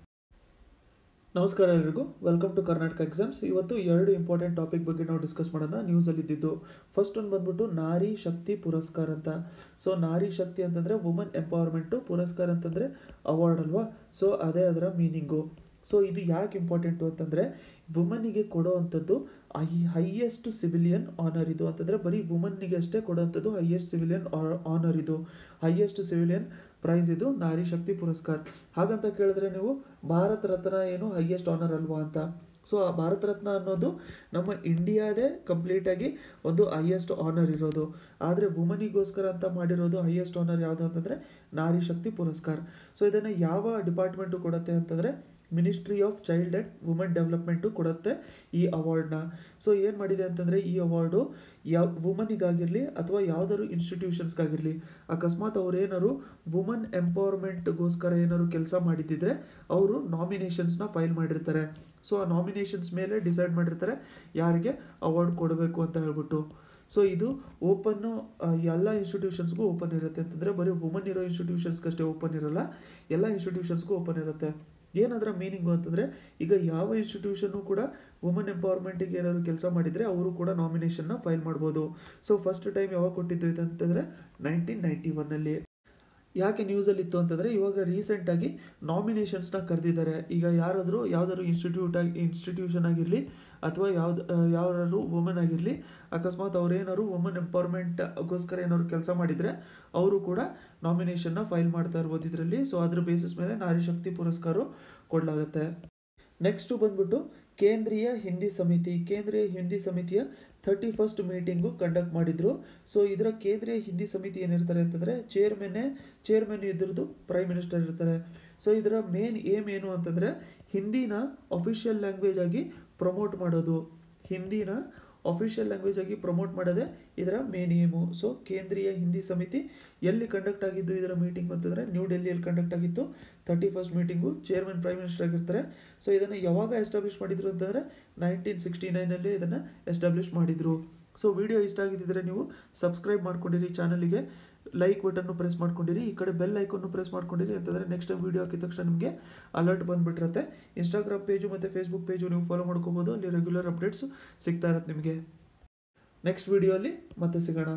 ನಮಸ್ಕಾರ ಎಲ್ರಿಗೂ ವೆಲ್ಕಮ್ ಟು ಕರ್ನಾಟಕ ಎಕ್ಸಾಮ್ಸ್ ಇವತ್ತು ಎರಡು ಇಂಪಾರ್ಟೆಂಟ್ ಟಾಪಿಕ್ ಬಗ್ಗೆ ನಾವು ಡಿಸ್ಕಸ್ ಮಾಡೋಣ ನ್ಯೂಸಲ್ಲಿ ಇದ್ದಿದ್ದು ಫಸ್ಟ್ ಒಂದು ಬಂದ್ಬಿಟ್ಟು ನಾರಿ ಶಕ್ತಿ ಪುರಸ್ಕಾರ ಅಂತ ಸೊ ನಾರಿ ಶಕ್ತಿ ಅಂತಂದರೆ ವುಮನ್ ಎಂಪವರ್ಮೆಂಟು ಪುರಸ್ಕಾರ ಅಂತಂದರೆ ಅವಾರ್ಡ್ ಅಲ್ವಾ ಸೊ ಅದೇ ಅದರ ಮೀನಿಂಗು ಸೊ ಇದು ಯಾಕೆ ಇಂಪಾರ್ಟೆಂಟು ಅಂತಂದರೆ ವುಮನ್ನಿಗೆ ಕೊಡೋ ಅಂಥದ್ದು ಐ ಹೈಯೆಸ್ಟ್ ಸಿವಿಲಿಯನ್ ಆನರ್ ಇದು ಅಂತಂದರೆ ಬರೀ ವುಮನ್ನಿಗೆ ಅಷ್ಟೇ ಕೊಡೋವಂಥದ್ದು ಹೈಯೆಸ್ಟ್ ಸಿವಿಲಿಯನ್ ಆನರ್ ಇದು ಹೈಯೆಸ್ಟ್ ಸಿವಿಲಿಯನ್ ಪ್ರೈಸ್ ಇದು ನಾರಿ ಶಕ್ತಿ ಪುರಸ್ಕಾರ ಹಾಗಂತ ಕೇಳಿದ್ರೆ ನೀವು ಭಾರತ ರತ್ನ ಏನು ಹೈಯೆಸ್ಟ್ ಆನರ್ ಅಲ್ವಾ ಅಂತ ಸೊ ಆ ಭಾರತ ರತ್ನ ಅನ್ನೋದು ನಮ್ಮ ಇಂಡಿಯಾದೇ ಕಂಪ್ಲೀಟಾಗಿ ಒಂದು ಹೈಯೆಸ್ಟ್ ಆನರ್ ಇರೋದು ಆದರೆ ವುಮನಿಗೋಸ್ಕರ ಅಂತ ಮಾಡಿರೋದು ಹೈಯೆಸ್ಟ್ ಆನರ್ ಯಾವುದು ಅಂತಂದರೆ ನಾರಿ ಶಕ್ತಿ ಪುರಸ್ಕಾರ ಸೊ ಇದನ್ನು ಯಾವ ಡಿಪಾರ್ಟ್ಮೆಂಟು ಕೊಡುತ್ತೆ ಅಂತಂದರೆ ministry of child and women development ಕೊಡುತ್ತೆ ಈ ಅವಾರ್ಡ್ನ ಸೊ ಏನು ಮಾಡಿದೆ ಅಂತಂದರೆ ಈ ಅವಾರ್ಡು ಯಾವ ವುಮನಿಗಾಗಿರಲಿ ಅಥವಾ ಯಾವುದಾದ್ರು ಇನ್ಸ್ಟಿಟ್ಯೂಷನ್ಸ್ಗಾಗಿರಲಿ ಅಕಸ್ಮಾತ್ ಅವ್ರು ಏನಾದ್ರು ವುಮನ್ ಎಂಪವರ್ಮೆಂಟ್ಗೋಸ್ಕರ ಏನಾದ್ರು ಕೆಲಸ ಮಾಡಿದ್ದಿದ್ರೆ ಅವರು ನಾಮಿನೇಷನ್ಸ್ನ ಫೈಲ್ ಮಾಡಿರ್ತಾರೆ ಸೊ ಆ ನಾಮಿನೇಷನ್ಸ್ ಮೇಲೆ ಡಿಸೈಡ್ ಮಾಡಿರ್ತಾರೆ ಯಾರಿಗೆ ಅವಾರ್ಡ್ ಕೊಡಬೇಕು ಅಂತ ಹೇಳ್ಬಿಟ್ಟು ಸೊ ಇದು ಓಪನ್ನು ಎಲ್ಲ ಇನ್ಸ್ಟಿಟ್ಯೂಷನ್ಸ್ಗೂ ಓಪನ್ ಇರುತ್ತೆ ಅಂತಂದರೆ ಬರೀ ವುಮನ್ ಇರೋ ಇನ್ಸ್ಟಿಟ್ಯೂಷನ್ಸ್ಗಷ್ಟೇ ಓಪನ್ ಇರಲ್ಲ ಎಲ್ಲ ಇನ್ಸ್ಟಿಟ್ಯೂಷನ್ಸ್ಗೂ ಓಪನ್ ಇರುತ್ತೆ ಏನದರ ಮೀನಿಂಗು ಅಂತಂದರೆ ಈಗ ಯಾವ ಇನ್ಸ್ಟಿಟ್ಯೂಷನ್ನು ಕೂಡ ವುಮನ್ ಎಂಪವರ್ಮೆಂಟಿಗೆ ಏನಾದ್ರು ಕೆಲಸ ಮಾಡಿದರೆ ಅವರು ಕೂಡ ನಾಮಿನೇಷನ್ನ ಫೈಲ್ ಮಾಡ್ಬೋದು ಸೊ ಫಸ್ಟ್ ಟೈಮ್ ಯಾವಾಗ ಕೊಟ್ಟಿದ್ದು ಇದು ಅಂತಂದರೆ ನೈನ್ಟೀನ್ ನೈಂಟಿ ಒನ್ನಲ್ಲಿ ಯಾಕೆ ನ್ಯೂಸಲ್ಲಿ ಇತ್ತು ಅಂತಂದರೆ ಇವಾಗ ರೀಸೆಂಟಾಗಿ ನಾಮಿನೇಷನ್ಸ್ನ ಕರೆದಿದ್ದಾರೆ ಈಗ ಯಾರಾದರೂ ಯಾವುದಾದ್ರು ಇನ್ಸ್ಟಿಟ್ಯೂಟ್ ಆಗಿ ಇನ್ಸ್ಟಿಟ್ಯೂಷನ್ ಆಗಿರಲಿ ಅಥವಾ ಯಾವ್ದು ಯಾರು ವುಮೆನ್ ಆಗಿರಲಿ ಅಕಸ್ಮಾತ್ ಅವ್ರು ಏನಾದ್ರು ವುಮನ್ ಎಂಪವರ್ಮೆಂಟ್ಗೋಸ್ಕರ ಏನಾದ್ರು ಕೆಲಸ ಮಾಡಿದರೆ ಅವರು ಕೂಡ ನಾಮಿನೇಷನ್ನ ಫೈಲ್ ಮಾಡ್ತಾ ಇರ್ಬೋದು ಇದರಲ್ಲಿ ಸೊ ಅದ್ರ ಬೇಸಿಸ್ ಮೇಲೆ ನಾರಿ ಶಕ್ತಿ ಪುರಸ್ಕಾರ ಕೊಡಲಾಗುತ್ತೆ ನೆಕ್ಸ್ಟು ಬಂದ್ಬಿಟ್ಟು ಕೇಂದ್ರೀಯ ಹಿಂದಿ ಸಮಿತಿ ಕೇಂದ್ರೀಯ ಹಿಂದಿ ಸಮಿತಿಯ ಥರ್ಟಿ ಫಸ್ಟ್ ಮೀಟಿಂಗು ಕಂಡಕ್ಟ್ ಮಾಡಿದರು ಸೊ ಇದರ ಕೇಂದ್ರೀಯ ಹಿಂದಿ ಸಮಿತಿ ಏನಿರ್ತಾರೆ ಅಂತಂದರೆ ಚೇರ್ಮನ್ನೇ ಚೇರ್ಮನ್ ಇದ್ರದ್ದು ಪ್ರೈಮ್ ಮಿನಿಸ್ಟರ್ ಇರ್ತಾರೆ ಸೊ ಇದರ ಮೇನ್ ಏಮ್ ಏನು ಅಂತಂದರೆ ಹಿಂದಿನ ಅಫಿಷಿಯಲ್ ಲ್ಯಾಂಗ್ವೇಜ್ ಆಗಿ ಪ್ರಮೋಟ್ ಮಾಡೋದು ಹಿಂದಿನ ಅಫಿಷಿಯಲ್ ಲ್ಯಾಂಗ್ವೇಜ್ ಆಗಿ ಪ್ರಮೋಟ್ ಮಾಡೋದೇ ಇದರ ಮೇನ್ ಏಮು ಸೊ ಕೇಂದ್ರೀಯ ಹಿಂದಿ ಸಮಿತಿ ಎಲ್ಲಿ ಕಂಡಕ್ಟ್ ಆಗಿದ್ದು ಇದರ ಮೀಟಿಂಗ್ ಅಂತಂದರೆ ನ್ಯೂ ಡೆಲ್ಲಿಯಲ್ಲಿ ಕಂಡಕ್ಟ್ ಆಗಿತ್ತು thirty first meeting chairman prime minister ಆಗಿರ್ತಾರೆ ಸೊ ಇದನ್ನು ಯಾವಾಗ ಎಸ್ಟಾಬ್ಲಿಷ್ ಮಾಡಿದ್ರು ಅಂತಂದರೆ ನೈನ್ಟೀನ್ ಸಿಕ್ಸ್ಟಿ ನೈನಲ್ಲಿ ಇದನ್ನು ಎಸ್ಟಾಬ್ಲಿಷ್ ಮಾಡಿದರು ಸೊ ವಿಡಿಯೋ ಇಷ್ಟ ಆಗಿದ್ದರೆ ನೀವು ಸಬ್ಸ್ಕ್ರೈಬ್ ಮಾಡ್ಕೊಂಡಿರಿ ಚಾನಲಿಗೆ ಲೈಕ್ ಬಟನ್ನು ಪ್ರೆಸ್ ಮಾಡ್ಕೊಂಡಿರಿ ಈ ಕಡೆ ಬೆಲ್ ಐಕನ್ನು ಪ್ರೆಸ್ ಮಾಡ್ಕೊಂಡಿರಿ ಅಂತಂದರೆ ನೆಕ್ಸ್ಟ್ ಟೈಮ್ ವೀಡಿಯೋ ಹಾಕಿದ ತಕ್ಷಣ ನಿಮಗೆ ಅಲರ್ಟ್ ಬಂದುಬಿಟ್ಟಿರುತ್ತೆ ಇನ್ಸ್ಟಾಗ್ರಾಮ್ ಪೇಜು ಮತ್ತು ಫೇಸ್ಬುಕ್ ಪೇಜು ನೀವು ಫಾಲೋ ಮಾಡ್ಕೋಬೋದು ಅಲ್ಲಿ ರೆಗ್ಯುಲರ್ ಅಪ್ಡೇಟ್ಸ್ ಸಿಗ್ತಾ ಇರುತ್ತೆ ನಿಮಗೆ ನೆಕ್ಸ್ಟ್ ವೀಡಿಯೋಲಿ ಮತ್ತೆ ಸಿಗೋಣ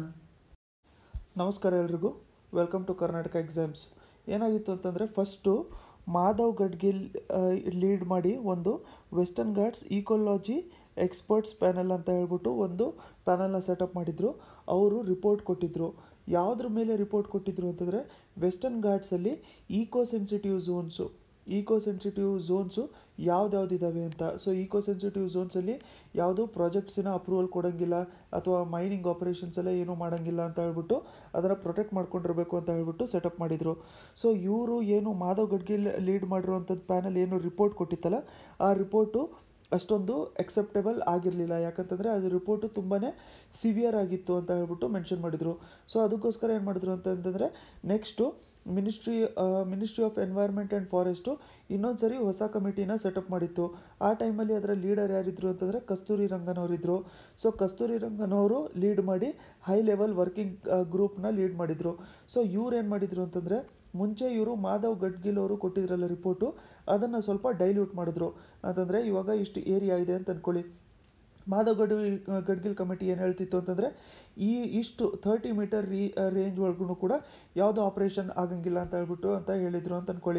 ನಮಸ್ಕಾರ ಎಲ್ರಿಗೂ ವೆಲ್ಕಮ್ ಟು ಕರ್ನಾಟಕ ಎಕ್ಸಾಮ್ಸ್ ಏನಾಗಿತ್ತು ಅಂತಂದರೆ ಫಸ್ಟು ಮಾಧವ್ ಗಡ್ಗಿಲ್ ಲೀಡ್ ಮಾಡಿ ಒಂದು Western Ghats ecology experts panel ಅಂತ ಹೇಳ್ಬಿಟ್ಟು ಒಂದು ಪ್ಯಾನಲ್ನ ಸೆಟಪ್ ಮಾಡಿದರು ಅವರು ರಿಪೋರ್ಟ್ ಕೊಟ್ಟಿದ್ದರು ಯಾವುದ್ರ ಮೇಲೆ ರಿಪೋರ್ಟ್ ಕೊಟ್ಟಿದ್ರು ಅಂತಂದರೆ ವೆಸ್ಟರ್ನ್ ಘಾಟ್ಸಲ್ಲಿ eco sensitive zones eco sensitive zones ಯಾವ್ದ್ಯಾವ್ದಿದ್ದಾವೆ ಅಂತ ಸೊ ಈಕೋ ಸೆನ್ಸಿಟಿವ್ ಝೋನ್ಸಲ್ಲಿ ಯಾವುದು ಪ್ರಾಜೆಕ್ಟ್ಸಿನ ಅಪ್ರೂವಲ್ ಕೊಡೋಂಗಿಲ್ಲ ಅಥವಾ ಮೈನಿಂಗ್ ಆಪರೇಷನ್ಸ್ ಎಲ್ಲ ಏನೂ ಮಾಡೋಂಗಿಲ್ಲ ಅಂತ ಹೇಳ್ಬಿಟ್ಟು ಅದನ್ನು ಪ್ರೊಟೆಕ್ಟ್ ಮಾಡ್ಕೊಂಡಿರಬೇಕು ಅಂತ ಹೇಳ್ಬಿಟ್ಟು ಸೆಟಪ್ ಮಾಡಿದರು ಸೊ ಇವರು ಏನು ಮಾಧವ್ ಗಡ್ಗಿಲ್ ಲೀಡ್ ಮಾಡಿರುವಂಥದ್ದು ಪ್ಯಾನಲ್ ಏನು ರಿಪೋರ್ಟ್ ಕೊಟ್ಟಿತ್ತಲ್ಲ ಆ ರಿಪೋರ್ಟು ಅಷ್ಟೊಂದು ಎಕ್ಸೆಪ್ಟೇಬಲ್ ಆಗಿರಲಿಲ್ಲ ಯಾಕಂತಂದರೆ ಅದು ರಿಪೋರ್ಟು ತುಂಬಾ ಸಿವಿಯರ್ ಆಗಿತ್ತು ಅಂತ ಹೇಳ್ಬಿಟ್ಟು ಮೆನ್ಷನ್ ಮಾಡಿದರು ಸೊ ಅದಕ್ಕೋಸ್ಕರ ಏನು ಮಾಡಿದ್ರು ಅಂತಂತಂದರೆ next ministry ministry of environment and forest ಇನ್ನೊಂದು ಸರಿ ಹೊಸ ಕಮಿಟಿನ ಸೆಟಪ್ ಮಾಡಿತ್ತು ಆ ಟೈಮಲ್ಲಿ ಅದರ ಲೀಡರ್ ಯಾರಿದ್ರು ಅಂತಂದರೆ ಕಸ್ತೂರಿ ರಂಗನ್ ಅವರಿದ್ದರು ಸೊ ಕಸ್ತೂರಿ ರಂಗನ್ ಅವರು ಲೀಡ್ ಮಾಡಿ ಹೈ ಲೆವೆಲ್ ವರ್ಕಿಂಗ್ ಗ್ರೂಪ್ನ ಲೀಡ್ ಮಾಡಿದರು ಸೊ ಇವ್ರು ಏನು ಮಾಡಿದರು ಅಂತಂದರೆ ಮುಂಚೆ ಇವರು ಮಾಧವ್ ಗಡ್ಗಿಲ್ ಅವರು ಕೊಟ್ಟಿದ್ರಲ್ಲ ರಿಪೋರ್ಟು ಅದನ್ನು ಸ್ವಲ್ಪ ಡೈಲ್ಯೂಟ್ ಮಾಡಿದ್ರು ಅಂತಂದರೆ ಇವಾಗ ಇಷ್ಟು ಏರಿಯಾ ಇದೆ ಅಂತ ಅಂದ್ಕೊಳ್ಳಿ ಮಾಧವ್ ಗಡ್ ಗಡ್ಗಿಲ್ ಕಮಿಟಿ ಏನು ಹೇಳ್ತಿತ್ತು ಅಂತಂದರೆ ಈ ಇಷ್ಟು ಥರ್ಟಿ ಮೀಟರ್ ರೀ ರೇಂಜ್ ಒಳಗೂ ಕೂಡ ಯಾವುದೋ ಆಪ್ರೇಷನ್ ಆಗಂಗಿಲ್ಲ ಅಂತ ಹೇಳ್ಬಿಟ್ಟು ಅಂತ ಹೇಳಿದರು ಅಂತ ಅಂದ್ಕೊಳ್ಳಿ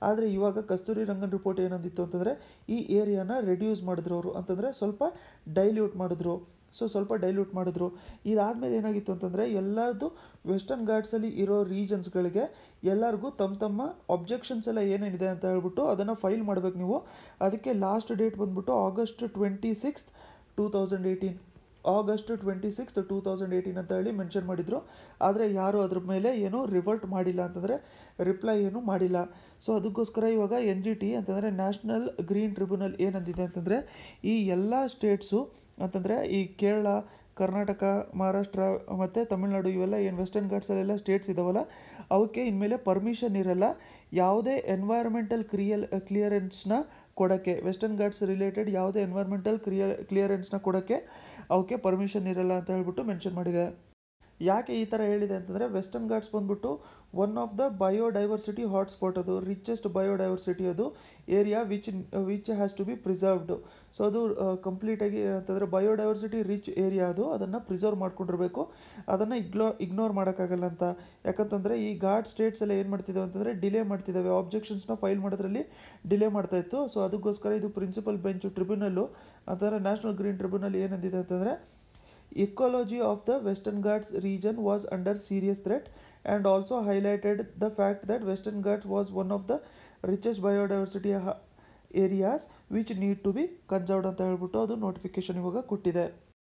ಆದರೆ ಇವಾಗ ಕಸ್ತೂರಿ ರಂಗನ್ ರಿಪೋರ್ಟ್ ಏನಂದಿತ್ತು ಅಂತಂದರೆ ಈ ಏರಿಯಾನ ರೆಡ್ಯೂಸ್ ಮಾಡಿದ್ರು ಅವರು ಅಂತಂದರೆ ಸ್ವಲ್ಪ ಡೈಲ್ಯೂಟ್ ಮಾಡಿದ್ರು ಸೊ ಸ್ವಲ್ಪ ಡೈಲ್ಯೂಟ್ ಮಾಡಿದ್ರು ಇದಾದಮೇಲೆ ಏನಾಗಿತ್ತು ಅಂತಂದರೆ ಎಲ್ಲರದು ವೆಸ್ಟರ್ನ್ ಘಾಟ್ಸಲ್ಲಿ ಇರೋ ರೀಜನ್ಸ್ಗಳಿಗೆ ಎಲ್ಲರಿಗೂ ತಮ್ಮ ತಮ್ಮ ಅಬ್ಜೆಕ್ಷನ್ಸ್ ಎಲ್ಲ ಏನೇನಿದೆ ಅಂತ ಹೇಳ್ಬಿಟ್ಟು ಅದನ್ನು ಫೈಲ್ ಮಾಡಬೇಕು ನೀವು ಅದಕ್ಕೆ ಲಾಸ್ಟ್ ಡೇಟ್ ಬಂದ್ಬಿಟ್ಟು August twenty sixth two thousand eighteen August twenty six two thousand eighteen ಅಂತ ಹೇಳಿ ಮೆನ್ಷನ್ ಮಾಡಿದರು ಆದರೆ ಯಾರು ಅದ್ರ ಮೇಲೆ ಏನು ರಿವರ್ಟ್ ಮಾಡಿಲ್ಲ ಅಂತಂದರೆ ರಿಪ್ಲೈ ಏನು ಮಾಡಿಲ್ಲ ಸೊ ಅದಕ್ಕೋಸ್ಕರ ಇವಾಗ ಎನ್ ಜಿ ಟಿ ಅಂತಂದರೆ ನ್ಯಾಷನಲ್ ಗ್ರೀನ್ ಟ್ರಿಬ್ಯುನಲ್ ಏನಂದಿದೆ ಅಂತಂದರೆ ಈ ಎಲ್ಲ ಸ್ಟೇಟ್ಸು ಅಂತಂದರೆ ಈ ಕೇರಳ ಕರ್ನಾಟಕ ಮಹಾರಾಷ್ಟ್ರ ಮತ್ತು ತಮಿಳ್ನಾಡು ಇವೆಲ್ಲ ಏನು ವೆಸ್ಟರ್ನ್ ಘಾಟ್ಸಲ್ಲೆಲ್ಲ ಸ್ಟೇಟ್ಸ್ ಇದಾವಲ್ಲ ಅವಕ್ಕೆ ಇನ್ಮೇಲೆ ಪರ್ಮಿಷನ್ ಇರಲ್ಲ ಯಾವುದೇ ಎನ್ವೈರ್ಮೆಂಟಲ್ ಕ್ರಿಯಲ್ ಕ್ಲಿಯರೆನ್ಸ್ನ ಕೊಡೋಕ್ಕೆ ವೆಸ್ಟರ್ನ್ ಘಾಟ್ಸ್ ರಿಲೇಟೆಡ್ ಯಾವುದೇ ಎನ್ವೈರ್ಮೆಂಟಲ್ ಕ್ರಿಯ ಕ್ಲಿಯರೆನ್ಸ್ನ ಕೊಡೋಕ್ಕೆ ಅವಕ್ಕೆ ಪರ್ಮಿಷನ್ ಇರಲ್ಲ ಅಂತ ಹೇಳ್ಬಿಟ್ಟು ಮೆನ್ಷನ್ ಮಾಡಿದೆ ಯಾಕೆ ಈ ಥರ ಹೇಳಿದೆ ಅಂತಂದರೆ ವೆಸ್ಟರ್ನ್ ಘಾಟ್ಸ್ ಬಂದ್ಬಿಟ್ಟು one of the biodiversity hotspot ಅದು ರಿಚೆಸ್ಟ್ ಬಯೋಡೈವರ್ಸಿಟಿ ಅದು area which which has to be preserved so ಅದು ಕಂಪ್ಲೀಟಾಗಿ ಅಂತಂದರೆ ಬಯೋಡೈವರ್ಸಿಟಿ ರಿಚ್ ಏರಿಯಾ ಅದು ಅದನ್ನು ಪ್ರಿಸರ್ವ್ ಮಾಡ್ಕೊಂಡಿರಬೇಕು ಅದನ್ನು ಇಗ್ನೋ ಇಗ್ನೋರ್ ಮಾಡೋಕ್ಕಾಗಲ್ಲ ಅಂತ ಯಾಕಂತಂದರೆ ಈ ಘಾಟ್ ಸ್ಟೇಟ್ಸ್ ಎಲ್ಲ ಏನು ಮಾಡ್ತಿದ್ದಾವೆ ಅಂತಂದರೆ ಡಿಲೇ ಮಾಡ್ತಿದ್ದಾವೆ ಆಬ್ಜೆಕ್ಷನ್ಸ್ನ ಫೈಲ್ ಮಾಡೋದ್ರಲ್ಲಿ ಡಿಲೇ ಮಾಡ್ತಾ ಇತ್ತು ಸೊ ಅದಕ್ಕೋಸ್ಕರ ಇದು ಪ್ರಿನ್ಸಿಪಲ್ ಬೆಂಚ್ ಟ್ರಿಬ್ಯುನಲ್ಲು ಅಂತಂದರೆ ನ್ಯಾಷನಲ್ ಗ್ರೀನ್ ಟ್ರಿಬ್ಯುನಲ್ ಏನಂದಿದೆ ಅಂತಂದರೆ ecology of the western ghats region was under serious threat and also highlighted the fact that western ghats was one of the richest biodiversity ha- areas which need to be conserved ಅಂತ ಹೇಳ್ಬಿಟ್ಟು ಅದು ನೋಟಿಫಿಕೇಶನ್ ಇವಾಗ ಕೊಟ್ಟಿದೆ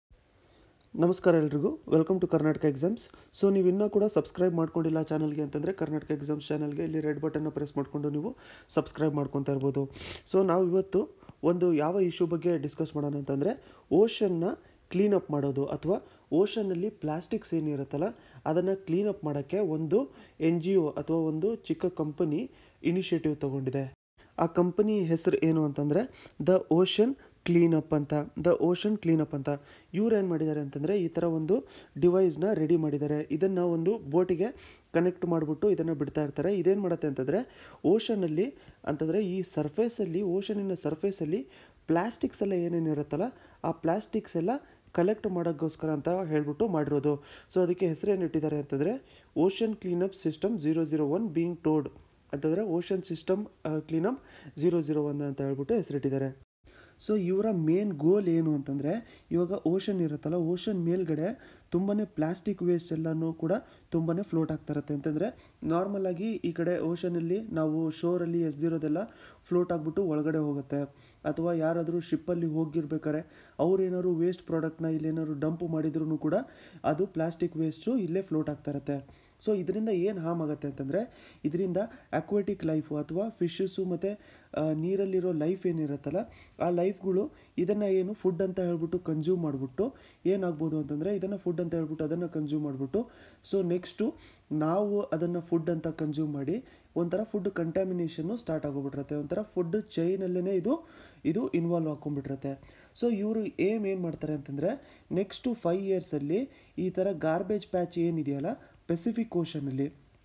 ನಮಸ್ಕಾರ ಎಲ್ರಿಗೂ welcome to Karnataka exams so ನೀವು ಇನ್ನೂ ಕೂಡ ಸಬ್ಸ್ಕ್ರೈಬ್ ಮಾಡ್ಕೊಂಡಿಲ್ಲ ಚಾನಲ್ಗೆ ಅಂತಂದರೆ ಕರ್ನಾಟಕ ಎಕ್ಸಾಮ್ಸ್ ಚಾನಲ್ಗೆ ಇಲ್ಲಿ ರೆಡ್ ಬಟನ್ನ ಪ್ರೆಸ್ ಮಾಡಿಕೊಂಡು ನೀವು ಸಬ್ಸ್ಕ್ರೈಬ್ ಮಾಡ್ಕೊತಾ ಇರ್ಬೋದು ಸೊ ನಾವು ಇವತ್ತು ಒಂದು ಯಾವ ಇಶ್ಯೂ ಬಗ್ಗೆ ಡಿಸ್ಕಸ್ ಮಾಡೋಣ ಅಂತಂದರೆ ಓಷನ್ನ ಕ್ಲೀನಪ್ ಮಾಡೋದು ಅಥವಾ ಓಷನ್ನಲ್ಲಿ ಪ್ಲಾಸ್ಟಿಕ್ಸ್ ಏನಿರುತ್ತಲ್ಲ ಅದನ್ನು ಕ್ಲೀನಪ್ ಮಾಡೋಕ್ಕೆ ಒಂದು ಎನ್ ಜಿ ಒ ಅಥವಾ ಒಂದು ಚಿಕ್ಕ ಕಂಪನಿ ಇನಿಷಿಯೇಟಿವ್ ತೊಗೊಂಡಿದೆ ಆ ಕಂಪನಿ ಹೆಸರು ಏನು ಅಂತಂದರೆ ದ ಓಷನ್ ಕ್ಲೀನಪ್ ಅಂತ ದ ಓಷನ್ ಕ್ಲೀನಪ್ ಅಂತ ಇವ್ರು ಏನು ಮಾಡಿದ್ದಾರೆ ಅಂತಂದರೆ ಈ ಥರ ಒಂದು ಡಿವೈಸ್ನ ರೆಡಿ ಮಾಡಿದ್ದಾರೆ ಇದನ್ನು ಒಂದು ಬೋಟಿಗೆ ಕನೆಕ್ಟ್ ಮಾಡಿಬಿಟ್ಟು ಇದನ್ನು ಬಿಡ್ತಾ ಇರ್ತಾರೆ ಇದೇನು ಮಾಡುತ್ತೆ ಅಂತಂದರೆ ಓಷನಲ್ಲಿ ಅಂತಂದರೆ ಈ ಸರ್ಫೇಸಲ್ಲಿ ಓಷನಿನ ಸರ್ಫೇಸಲ್ಲಿ ಪ್ಲಾಸ್ಟಿಕ್ಸ್ ಎಲ್ಲ ಏನೇನಿರುತ್ತಲ್ಲ ಆ ಪ್ಲಾಸ್ಟಿಕ್ಸ್ ಎಲ್ಲ ಕಲೆಕ್ಟ್ ಮಾಡೋಕ್ಕೋಸ್ಕರ ಅಂತ ಹೇಳ್ಬಿಟ್ಟು ಮಾಡಿರೋದು ಸೊ ಅದಕ್ಕೆ ಹೆಸರೇನು ಇಟ್ಟಿದ್ದಾರೆ ಅಂತಂದರೆ ocean cleanup system zero zero one being towed ಅಂತಂದರೆ ocean system cleanup zero zero one ಅಂತ ಹೇಳ್ಬಿಟ್ಟು ಹೆಸರಿಟ್ಟಿದ್ದಾರೆ ಸೊ ಇವರ ಮೇನ್ ಗೋಲ್ ಏನು ಅಂತಂದರೆ ಇವಾಗ ಓಷನ್ ಇರುತ್ತಲ್ಲ ಓಷನ್ ಮೇಲ್ಗಡೆ ತುಂಬಾ ಪ್ಲಾಸ್ಟಿಕ್ ವೇಸ್ಟ್ ಎಲ್ಲನೂ ಕೂಡ ತುಂಬಾ ಫ್ಲೋಟ್ ಆಗ್ತಾ ಇರುತ್ತೆ ಅಂತಂದರೆ ನಾರ್ಮಲಾಗಿ ಈ ಕಡೆ ಓಷನಲ್ಲಿ ನಾವು ಶೋರಲ್ಲಿ ಎಸ್ದಿರೋದೆಲ್ಲ ಫ್ಲೋಟ್ ಆಗಿಬಿಟ್ಟು ಒಳಗಡೆ ಹೋಗುತ್ತೆ ಅಥವಾ ಯಾರಾದರೂ ಶಿಪ್ಪಲ್ಲಿ ಹೋಗಿರ್ಬೇಕಾರೆ ಅವ್ರು ಏನಾದ್ರು ವೇಸ್ಟ್ ಪ್ರಾಡಕ್ಟ್ನ ಇಲ್ಲೇನಾದ್ರು ಡಂಪ್ ಮಾಡಿದ್ರು ಕೂಡ ಅದು ಪ್ಲಾಸ್ಟಿಕ್ ವೇಸ್ಟು ಇಲ್ಲೇ ಫ್ಲೋಟ್ ಆಗ್ತಾ ಇರುತ್ತೆ ಸೊ ಇದರಿಂದ ಏನು ಹಾಮ್ ಆಗುತ್ತೆ ಅಂತಂದರೆ ಇದರಿಂದ ಅಕ್ವಾಟಿಕ್ ಲೈಫು ಅಥವಾ ಫಿಶಸ್ಸು ಮತ್ತು ನೀರಲ್ಲಿರೋ ಲೈಫ್ ಏನಿರುತ್ತಲ್ಲ ಆ ಲೈಫ್ಗಳು ಇದನ್ನು ಏನು ಫುಡ್ ಅಂತ ಹೇಳ್ಬಿಟ್ಟು ಕನ್ಸ್ಯೂಮ್ ಮಾಡಿಬಿಟ್ಟು ಏನಾಗ್ಬೋದು ಅಂತಂದರೆ ಇದನ್ನು ಫುಡ್ ಅಂತ ಹೇಳ್ಬಿಟ್ಟು ಅದನ್ನು ಕನ್ಸ್ಯೂಮ್ ಮಾಡಿಬಿಟ್ಟು ಸೊ ನೆಕ್ಸ್ಟು ನಾವು ಅದನ್ನು ಫುಡ್ ಅಂತ ಕನ್ಸ್ಯೂಮ್ ಮಾಡಿ ಒಂಥರ ಫುಡ್ ಕಂಟ್ಯಾಮಿನೇಷನ್ನು ಸ್ಟಾರ್ಟ್ ಆಗೋಗ್ಬಿಟ್ಟಿರುತ್ತೆ ಒಂಥರ ಫುಡ್ ಚೈನಲ್ಲೇ ಇದು ಇದು ಇನ್ವಾಲ್ವ್ ಹಾಕ್ಕೊಂಡ್ಬಿಟ್ಟಿರುತ್ತೆ ಸೊ ಇವರು ಏಮ್ ಏನು ಮಾಡ್ತಾರೆ ಅಂತಂದರೆ ನೆಕ್ಸ್ಟು ಫೈವ್ ಇಯರ್ಸಲ್ಲಿ ಈ ಥರ ಗಾರ್ಬೇಜ್ ಪ್ಯಾಚ್ ಏನಿದೆಯಲ್ಲ ಪೆಸಿಫಿಕ್ ಓಷನಲ್ಲಿ